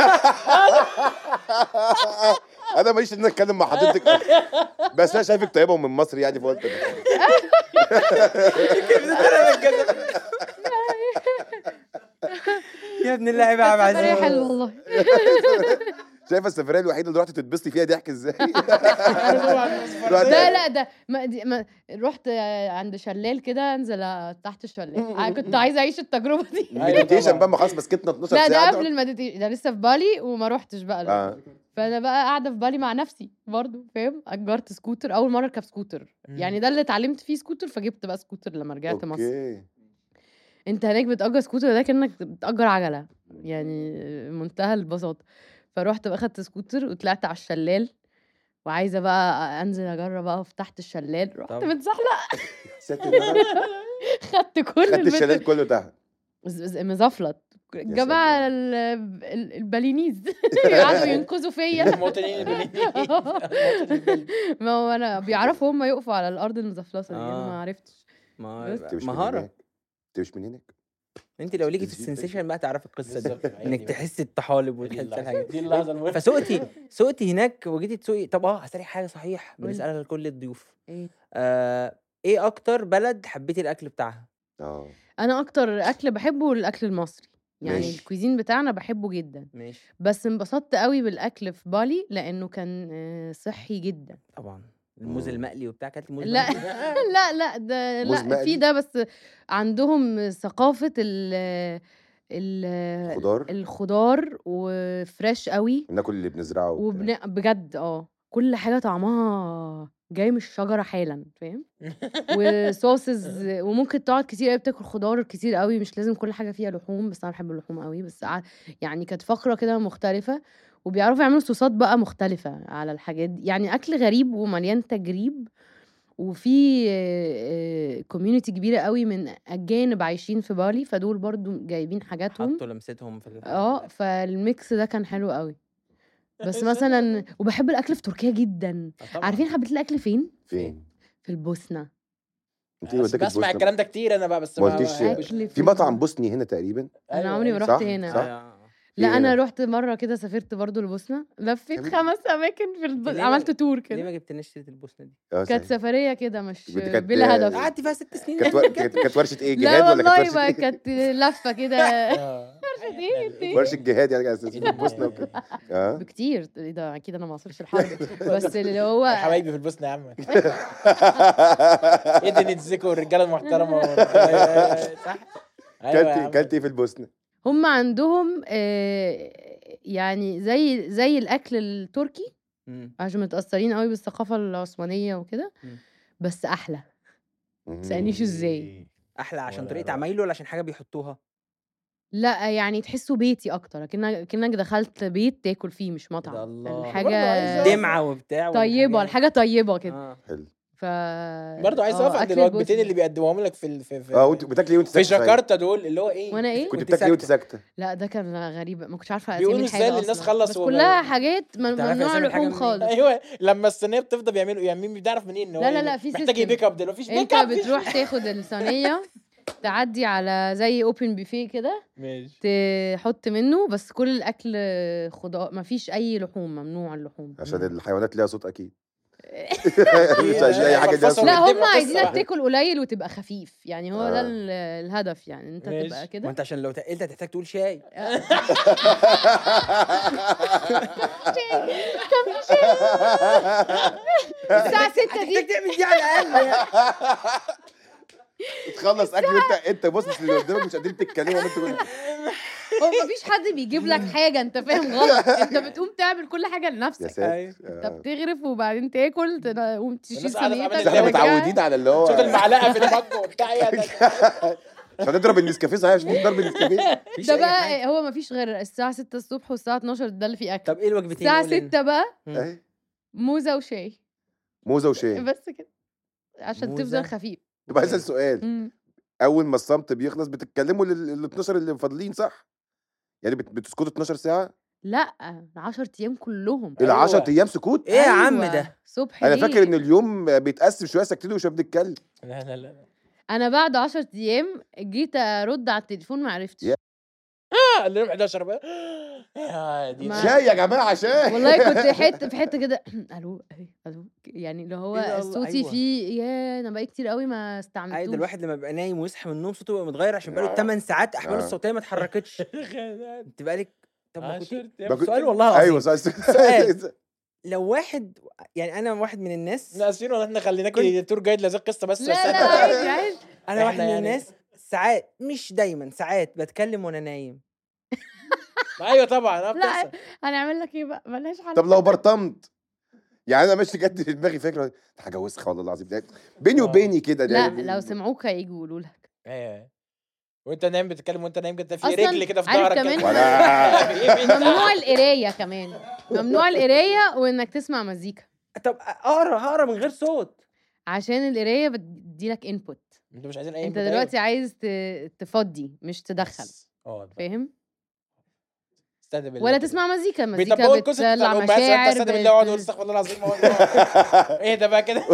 انا ماليش ان أنا اتكلم مع حضرتك بس انا شايفك طيبه ومن مصر يعني فقلت يا ابن اللعيبه يا عبد سفرية العزيز حلوه والله شايفه السفريه الوحيده اللي رحت تتبسطي فيها ضحك ازاي لا لا ده ما دي ما رحت عند شلال كده انزل تحت الشلال أنا كنت عايزه اعيش التجربه دي مديتيشن بقى ما خلاص مسكتنا 12 لا ساعه ده قبل المديتيشن ده لسه في بالي وما روحتش بقى لسه. اه فانا بقى قاعده في بالي مع نفسي برضو فاهم اجرت سكوتر اول مره اركب سكوتر يعني ده اللي اتعلمت فيه سكوتر فجبت بقى سكوتر لما رجعت مصر اوكي انت هناك بتأجر سكوتر ده كأنك بتأجر عجلة يعني منتهى البساطة فروحت بقى خدت سكوتر وطلعت على الشلال وعايزة بقى انزل اجرب اقف تحت الشلال رحت طب. متزحلق ساتر يا رب. خدت كل خدت البت- الشلال كله تحت ز- ز- مزفلط الجماعة ال- ال- البالينيز قعدوا ينقذوا فيا المواطنين البلديين ما هو انا بيعرفوا هم يقفوا على الارض المزفلطة دي انا آه. ما عرفتش ما- انت مش من مهاره هناك انت مش من هناك انت لو ليكي في تسجيل ده. السنسيشن بقى تعرفي القصه دي بالظبط. هي دي انك بقى. تحسي الطحالب دي وتحسي اللحظة- الحاجات دي اللحظه المهمه فسوقتي سوقتي هناك وجيتي تسوقي طب اه هسألك حاجه صحيح قولي. بنسالها لكل الضيوف ايه آه ايه اكتر بلد حبيتي الاكل بتاعها اه انا اكتر اكل بحبه الاكل المصري يعني ماشي. الكويزين بتاعنا بحبه جدا ماشي بس انبسطت قوي بالاكل في بالي لانه كان آه، صحي جدا طبعا الموز مم. المقلي وبتاع كانت الموز لا المقلي؟ لا لا ده موز لا مقلي؟ في ده بس عندهم ثقافة ال ال خضار الخضار وفريش قوي بناكل اللي بنزرعه وبتاع. وبن... بجد اه كل حاجة طعمها جاي من الشجرة حالا فاهم وصوصز وممكن تقعد كتير قوي بتاكل خضار كتير قوي مش لازم كل حاجة فيها لحوم بس انا بحب اللحوم قوي بس ع- يعني كانت فقرة كده مختلفة وبيعرفوا يعملوا صوصات بقى مختلفة على الحاجات دي يعني أكل غريب ومليان تجريب وفي كوميونتي كبيرة قوي من أجانب عايشين في بالي فدول برضو جايبين حاجاتهم حطوا لمستهم في ال- اه فالميكس ده كان حلو قوي بس مثلا وبحب الاكل في تركيا جدا آه طبعاً. عارفين حبيت الاكل فين فين في البوسنه انت ايه وداك بسمع البوسنة؟ الكلام ده كتير انا بقى بس ما قلتيش بحبش. أكل في مطعم بوسني هنا تقريبا انا عمري ما صح؟ رحت هنا صح؟ آه. لا إيه انا هنا؟ رحت مره كده سافرت برضو البوسنه لفيت كمان؟ خمس اماكن في الب... ليه عملت ما- تور ليه كده ما جبتناش سيره البوسنه دي اه كانت صحيح. سفريه كده مش دي كانت- بلا هدف قعدت فيها ست سنين كانت ور- كانت كانت ورشه ايه جهاد لا ولا كانت والله ورشه ما ايه كانت لفه كده آه. ايه إيه؟ ورشه جهاد يعني على اساس في البوسنه وكده اه بكتير ايه ده اكيد انا ما وصلتش الحرب بس اللي هو يا حبايبي في البوسنه يا عم ايه دي نتزكوا الرجاله المحترمه صح أيوة يا كلت عم. كلت ايه في البوسنه؟ هم عندهم آه، يعني زي زي الاكل التركي مم. عشان متاثرين قوي بالثقافه العثمانيه وكده مم. بس احلى مم. تسالنيش ازاي احلى عشان ولا طريقه رأي. عمايله ولا عشان حاجه بيحطوها لا يعني تحسه بيتي اكتر كأنك كأنك دخلت بيت تاكل فيه مش ده مطعم الله برضه الحاجه عايزة دمعه وبتاع طيبه والحاجات. الحاجه طيبه كده آه. حلو ف برضه عايز آه، اقف عند أكل الوجبتين البوسنة. اللي بيقدموهم لك في ال- في في, اه وانت بتاكلي ايه وانت في ساكتة صحيح؟ جاكرتا دول اللي هو ايه وانا ايه كنت كنت بتاكلي ايه وانت ساكتة. ساكته؟ لا ده كان غريب ما كنتش عارفه بيقولوا اسامي ازاي الحاجه اللي الناس أصلاً. خلص بس وما- كلها حاجات من- تعرفي ممنوع أسامي الحاجة اللحوم منين؟ خالص ايوه لما الصينيه بتفضى بيعملوا يعني مين بيعرف منين ان هو لا، لا، إيه؟ لا، في محتاج سيستم. يبيك اب دلوقتي مفيش انت بيك اب بتروح تاخد الصينيه تعدي على زي اوبن بوفيه كده ماشي تحط منه بس كل الاكل خضار ما فيش اي لحوم ممنوع اللحوم عشان الحيوانات ليها صوت اكيد مش عايزين اي حاجه ليها فصل صوت لا هم بتبقى عايزينك قصة. تاكل قليل وتبقى خفيف يعني هو ده آه. ال- الهدف يعني انت ماشي. تبقى ما كده انت عشان لو تقلت هتحتاج تقول شاي الساعه 6 هتحتاج دي تعمل دي على الاقل يعني. تخلص اكل وانت انت باصص للي قدامك مش قادرين تتكلموا وانت تقول هو مفيش حد بيجيب لك حاجه انت فاهم غلط انت بتقوم تعمل كل حاجه يا لنفسك ساتر أيوة. انت آه. بتغرف وبعدين تاكل تقوم تشيل الناس قاعدة في صينيتك أمان بس احنا الله. ترجعها. متعودين على اللي هو صوت المعلقه في المج وبتاع إيه ده؟ مش هنضرب النسكافيه صحيح مش ضرب النسكافيه مفيش ده أي بقى حاجة. هو مفيش غير الساعه 6 الصبح والساعه 12 ده اللي فيه اكل طب ايه الوجبتين الساعه قول لنا؟ 6 بقى أهي. موزه وشاي موزه وشاي بس كده عشان موزة. تفضل خفيف طب عايز اسال سؤال مم. اول ما الصمت بيخلص بتتكلموا لل 12 اللي فاضلين صح؟ يعني بت- بتسكتوا 12 ساعه؟ لا 10 ايام كلهم ال 10 أيوة. ايام سكوت؟ ايه يا عم أيوة. ده صبح انا ليه؟ فاكر ان اليوم بيتقسم شويه ساكتين وشويه بنتكلم لا لا لا انا بعد 10 ايام جيت ارد على التليفون ما عرفتش يا- آه، اللي يوم 11 بقى يا دي ما- شاي يا جماعه شاي والله كنت حته في حته كده الو إيه، الو يعني اللي هو إيه ده الله، صوتي أيوة. فيه يا انا بقالي كتير قوي ما عادي استعملتوش الواحد لما بيبقى نايم ويصحى من النوم صوته بيبقى متغير عشان بقاله آه. 8 ساعات احواله آه. الصوتيه ما اتحركتش انت بقالك طب ما كنت بقى- سؤال والله العظيم ايوه صح سؤال. لو واحد يعني انا واحد من الناس احنا اسفين ولا احنا خليناكي تور جايد لازم قصه بس لا لا عادي عادي انا واحد إحنا من يعني- الناس ساعات مش دايما ساعات بتكلم وانا نايم ايوه طبعا اه لا بتحصل. هنعمل لك ايه بقى ملهاش حل طب لو برطمت يعني انا ماشي جد في دماغي فكره ده حاجه وسخه والله العظيم ده بيني آه. وبيني كده لا يعني لو سمعوك هيجوا يقولوا لك ايوه وانت نايم بتتكلم وانت نايم كده في أصلاً رجل كده في عارف ظهرك كمان كده. ولا ممنوع القرايه كمان ممنوع القرايه وانك تسمع مزيكا طب اقرا هقرا من غير صوت عشان القرايه بتديلك انبوت انتوا مش عايزين اي انت input، أيوة. دلوقتي عايز ت- تفضي مش تدخل اه فاهم استهدى بالله ولا كده. تسمع مزيكا مزيكا بيطبقوا الكونسيبت بتاع بتطلع الامهات ساعات مشاعر استهدى بالله واقعد اقول بت- استغفر الله العظيم ايه ده بقى كده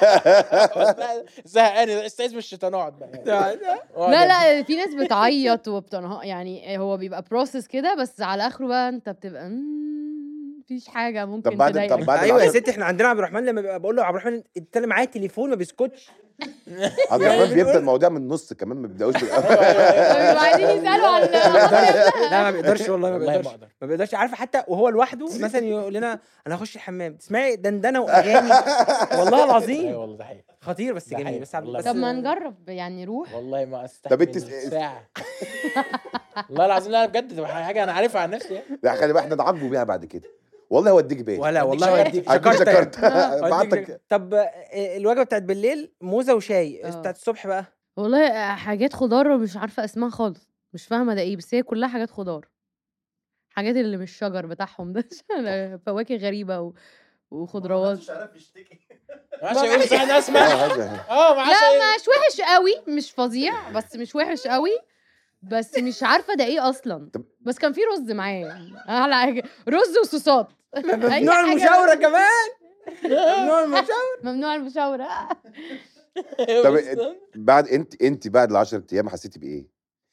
زهقان استعيذ من الشيطان اقعد بقى يعني. اقعد لا يعني. لا في ناس بتعيط وبتنهار يعني هو بيبقى بروسس كده بس على اخره بقى انت بتبقى "مم، مفيش حاجه ممكن بعد- تضايقك طب بعد ايوه يا العصر- ست احنا عندنا عبد الرحمن لما بيبقى بقول له عبد الرحمن اتكلم معايا تليفون ما بيسكتش عبد الرحمن بيبدا المواضيع من النص كمان ما بيبداوش بالاول بيبقوا عايزين يسالوا عن لا ما بيقدرش والله ما والله ما بيقدرش اقدر ما بيقدرش عارفه حتى وهو لوحده مثلا يقول لنا انا هخش الحمام تسمعي دندنه واغاني والله ايوه العظيم والله ده حقيقي خطير بس ده جميل حقيقي. بس عبد والله بس طب ما نجرب يعني روح والله ما استحمل طب انت س- ساعه والله العظيم لا بجد تبقى حاجه انا عارفها عن نفسي يعني لا خلي بالك احنا نعاقبه بيها بعد كده والله هوديك بيت ولا والله شوية. وديك هديك شكرت جاكرتا وديك بعتك شك- طب آه، الوجبه بتاعت بالليل موزه وشاي اه. بتاعت الصبح بقى والله حاجات خضار ومش عارفه اسمها خالص مش فاهمه ده ايه بس هي كلها حاجات خضار حاجات اللي مش الشجر بتاعهم ده فواكه غريبه و... وخضروات محدش عارف يشتكي معلش يقول صح انا اسمع اه هذا- اه معلش لا مش وحش قوي مش فظيع بس مش وحش قوي بس مش عارفه ده ايه اصلا طب- بس كان في رز معاه يعني احلى حاجه رز وصوصات أي ممنوع حاجة. المشاوره كمان ممنوع المشاوره ممنوع المشاوره طب بعد انت انت بعد ال 10 ايام حسيتي بايه؟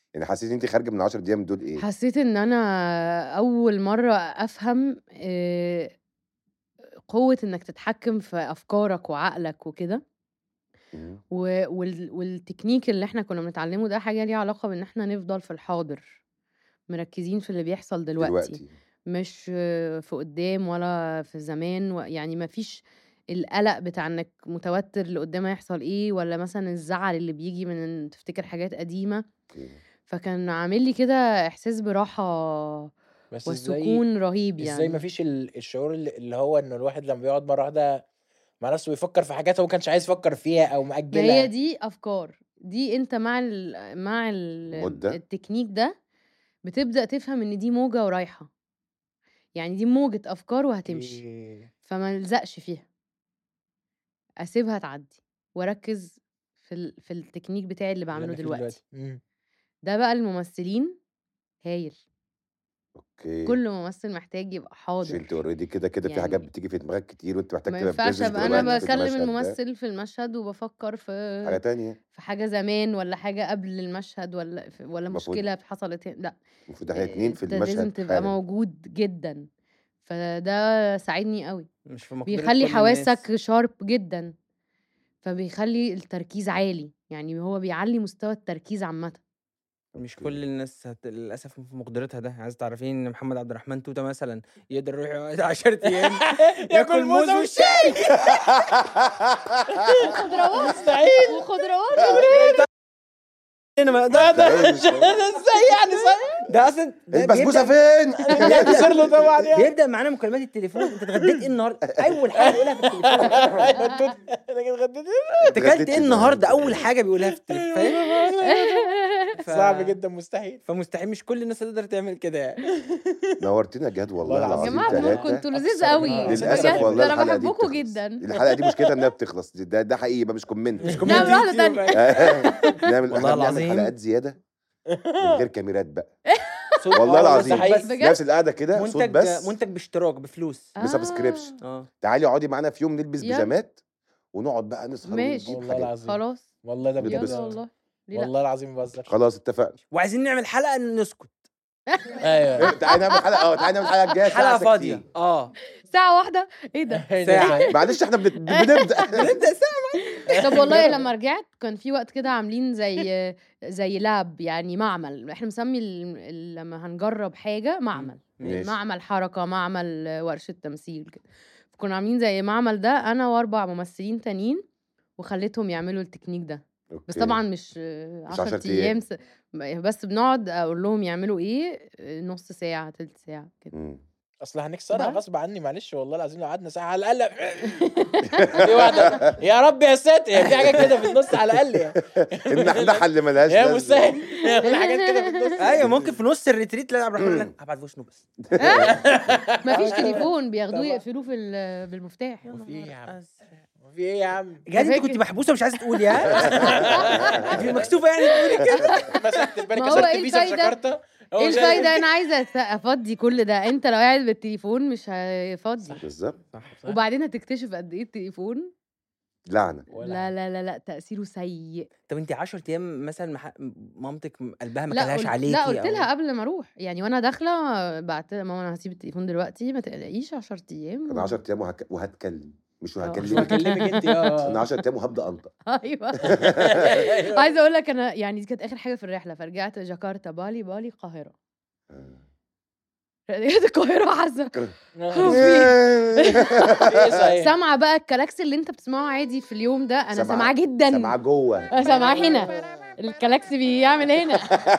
يعني حسيت ان انت خارجه من 10 ايام دول ايه حسيت ان انا اول مره افهم آه، قوه انك تتحكم في افكارك وعقلك وكده مم. و- وال- والتكنيك اللي احنا كنا بنتعلمه ده حاجه ليها علاقه بان احنا نفضل في الحاضر مركزين في اللي بيحصل دلوقتي, دلوقتي مش آه، في قدام ولا في زمان و- يعني ما فيش القلق بتاع انك متوتر اللي قدام هيحصل ايه ولا مثلا الزعل اللي بيجي من ان تفتكر حاجات قديمه اوكي فكان عامل لي كده احساس براحه بس ازاي والسكون رهيب يعني ازاي ما فيش ال- الشعور اللي اللي هو انه الواحد لما بيقعد مره واحده مع نفسه ويفكر في حاجات هو ما كانش عايز يفكر فيها او ما مأجلها هي دي افكار دي انت مع ال مع ال مدة. التكنيك ده بتبدأ تفهم ان دي موجة ورايحة يعني دي موجة افكار وهتمشي إيه. فما نلزقش فيها اسيبها تعدي واركز في ال... في التكنيك بتاعي اللي اللي بعمله أنا فيه دلوقتي مم. ده بقى الممثلين هايل اوكي كل ممثل محتاج يبقى مش حاضر انت اوريدي كده كده في يعني حاجات بتيجي في دماغك كتير وانت محتاج ما تبقى ينفعش present ابقى انا دلوقتي في بكلم المشهد ده. الممثل في المشهد وبفكر حاجه في تانية في حاجة زمان ولا حاجة قبل المشهد ولا في- ولا المفروض مشكلة حصلت هنا. لا المفروض احنا اتنين في انت لازم المشهد تبقى حالا. موجود جدا فده ساعدني قوي مش في مقدرة بيخلي كل حواسك الناس. شارب جدا فبيخلي التركيز عالي يعني هو بيعلي مستوى التركيز عامة مش أوكي. كل الناس هت... للاسف في مقدرتها ده عايز تعرفين ان محمد عبد الرحمن توته مثلا يقدر يروح يقعد 10 ايام ياكل موز وشاي وخضروات مستحيل وخضروات انا ما ده ده إيه مش- ازاي يعني صحيح ده اصلا ده البسبوسه بيبدأ- فين يصير له طبعا يعني بيبدا معانا مكالمات التليفون انت اتغديت ايه النهارده اول حاجه بيقولها في التليفون ايوه انت انا كده اتغديت انت اكلت اتغديت ايه إيه النهارده النهاردة؟ اول حاجه بيقولها في التليفون فاهم ف- صعب جدا مستحيل فمستحيل مش كل الناس تقدر تعمل كده يعني نورتنا يا جهاد والله والله يا العظيم العظيم جماعة ثلاثه كنتوا لذيذ أكثر قوي من- للاسف بجد، والله انا الحلقه دي بحبكم بتخلص. جدا الحلقه دي مشكلتها انها بتخلص ده ده حقيقي بقى مش كومنت مش نعمل واحدة كومنت تانية. نعمل والله احنا بنعمل العظيم. حلقات زياده من غير كاميرات بقى صوت- والله آه، العظيم صحيح. بس بجد؟ نفس القعده كده صوت منتج بس منتج باشتراك بفلوس آه. بسبسكريبشن. اه تعالي اقعدي معانا في يوم نلبس يلا. بيجامات ونقعد بقى نسهر ماشي. ونجيب والله حاجات العظيم خلاص والله ده بجد بتبسط. يلا والله ليه لا والله العظيم ما بهزر خلاص اتفقنا وعايزين نعمل حلقه نسكت ايوه تعالى نعمل حلقه اه تعالى نعمل حلقه الجايه حلقه ساعة فاضيه ساكتين. اه ساعة واحدة ايه ده ساعه معلش احنا بنت- بنبدا بنبدا ساعه طب والله لما رجعت كان في وقت كده عاملين زي زي لاب يعني معمل احنا مسمي ال- ال- لما هنجرب حاجة معمل ماشي. معمل حركة معمل ورشة تمثيل كده فكنا عاملين زي معمل ده انا واربع ممثلين تانيين وخليتهم يعملوا التكنيك ده بس أوكي. طبعا مش مش 10 10 ايام أيام. س- بس بنقعد اقول لهم يعملوا ايه نص ساعة تلت ساعة كده مم. اصل هنكسرها بقى. غصب عني معلش والله العظيم لو قعدنا ساعه على الاقل في واحده يا رب يا ساتر يعني في حاجات كده في النص على الاقل يعني النحنحه اللي ملهاش يا لازمة. مسهل في حاجات كده في النص ايوه ممكن في نص الريتريت تلاقي عبد الرحمن يقول لك هبعت فويس نوت بس مفيش تليفون بياخدوه طبعا. يقفلوه في ال- بالمفتاح في ايه يا عم في ايه يا عم جهاد انت كنت محبوسه مش عايزه تقولي ها انت مكسوفه يعني تقولي كده مسكت البنك ما هو كسرت إيه فيزا في الفايدة؟ جاكرتا هو ايه زي- الفايدة انا عايزة أت- افضي كل ده انت لو قاعد بالتليفون مش هيفضي بالظبط وبعدين هتكتشف قد ايه التليفون لعنه ولا لا لا لا لا تأثيره سيء طب انت 10 ايام مثلا مح... مامتك قلبها ما لا كلهاش قلت عليكي لا قلت أو- لها قبل ما اروح يعني وانا داخله بعت لها ماما انا هسيب التليفون دلوقتي ما تقلقيش 10 ايام انا 10 ايام وهك... وهتكلم مش آه. مش وهكلمك بكلمك انت انا اه 10 ايام وهبدا انطق ايوه عايزه اقول لك انا يعني دي كانت اخر حاجه في الرحله فرجعت جاكرتا بالي بالي القاهره رجعت القاهره حاسه ايه صحيح سامعه بقى الكلاكس اللي انت بتسمعه عادي في اليوم ده انا سامعة- سامعاه جدا سامعاه جوه انا سامعاه هنا الكلاكس بيعمل هنا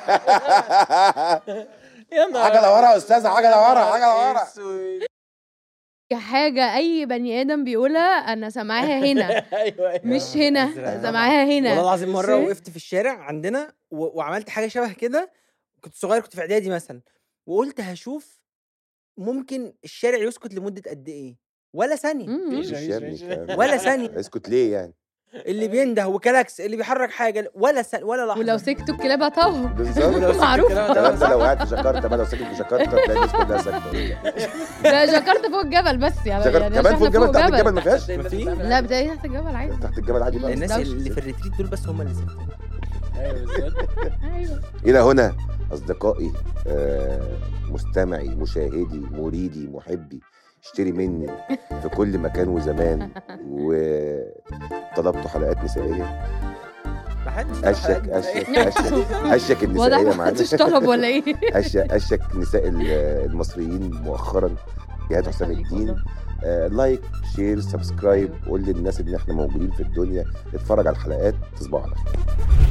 يا نهار عجله ورا يا استاذه عجله ورا عجله ورا أسود. حاجه اي بني ادم بيقولها انا سامعاها هنا ايوه ايوه مش هنا أزرق. سامعاها والله هنا العظيم مره فاهم؟ وقفت في الشارع عندنا و... وعملت حاجه شبه كده كنت صغير كنت في اعدادي مثلا وقلت هشوف ممكن الشارع يسكت لمده قد ايه ولا ثانيه مم. مفيش- مش يا ابني الكلام ولا ده. ثانيه اسكت ليه يعني اللي بينده وكلاكس اللي بيحرك حاجه ولا س... ولا لحظه ولو سكتوا الكلاب هتهوا بالظبط معروف الكلام ده لو قاعد في جاكرتا بقى لو ساكن في جاكرتا تلاقي الناس كلها ساكته ده جاكرتا فوق الجبل بس يعني جاكرتا يعني كمان عشان فوق إحنا الجبل تحت الجبل ما فيهاش في لا بتلاقي تحت الجبل عادي تحت الجبل عادي بقى الناس دوشة. اللي في الريتريت دول بس هم اللي ساكتين ايوه بالظبط ايوه الى هنا اصدقائي آه، مستمعي مشاهدي مريدي محبي اشتري مني في كل مكان وزمان وطلبتوا حلقات نسائيه محدش اشك اشك اشك اشك واضح النسائيه ما معانا حدش طلب ولا ايه اشك اشك نساء ال- المصريين مؤخرا جهاد حسام الدين آه، لايك شير سبسكرايب قول للناس ان احنا موجودين في الدنيا اتفرج على الحلقات تصبحوا على خير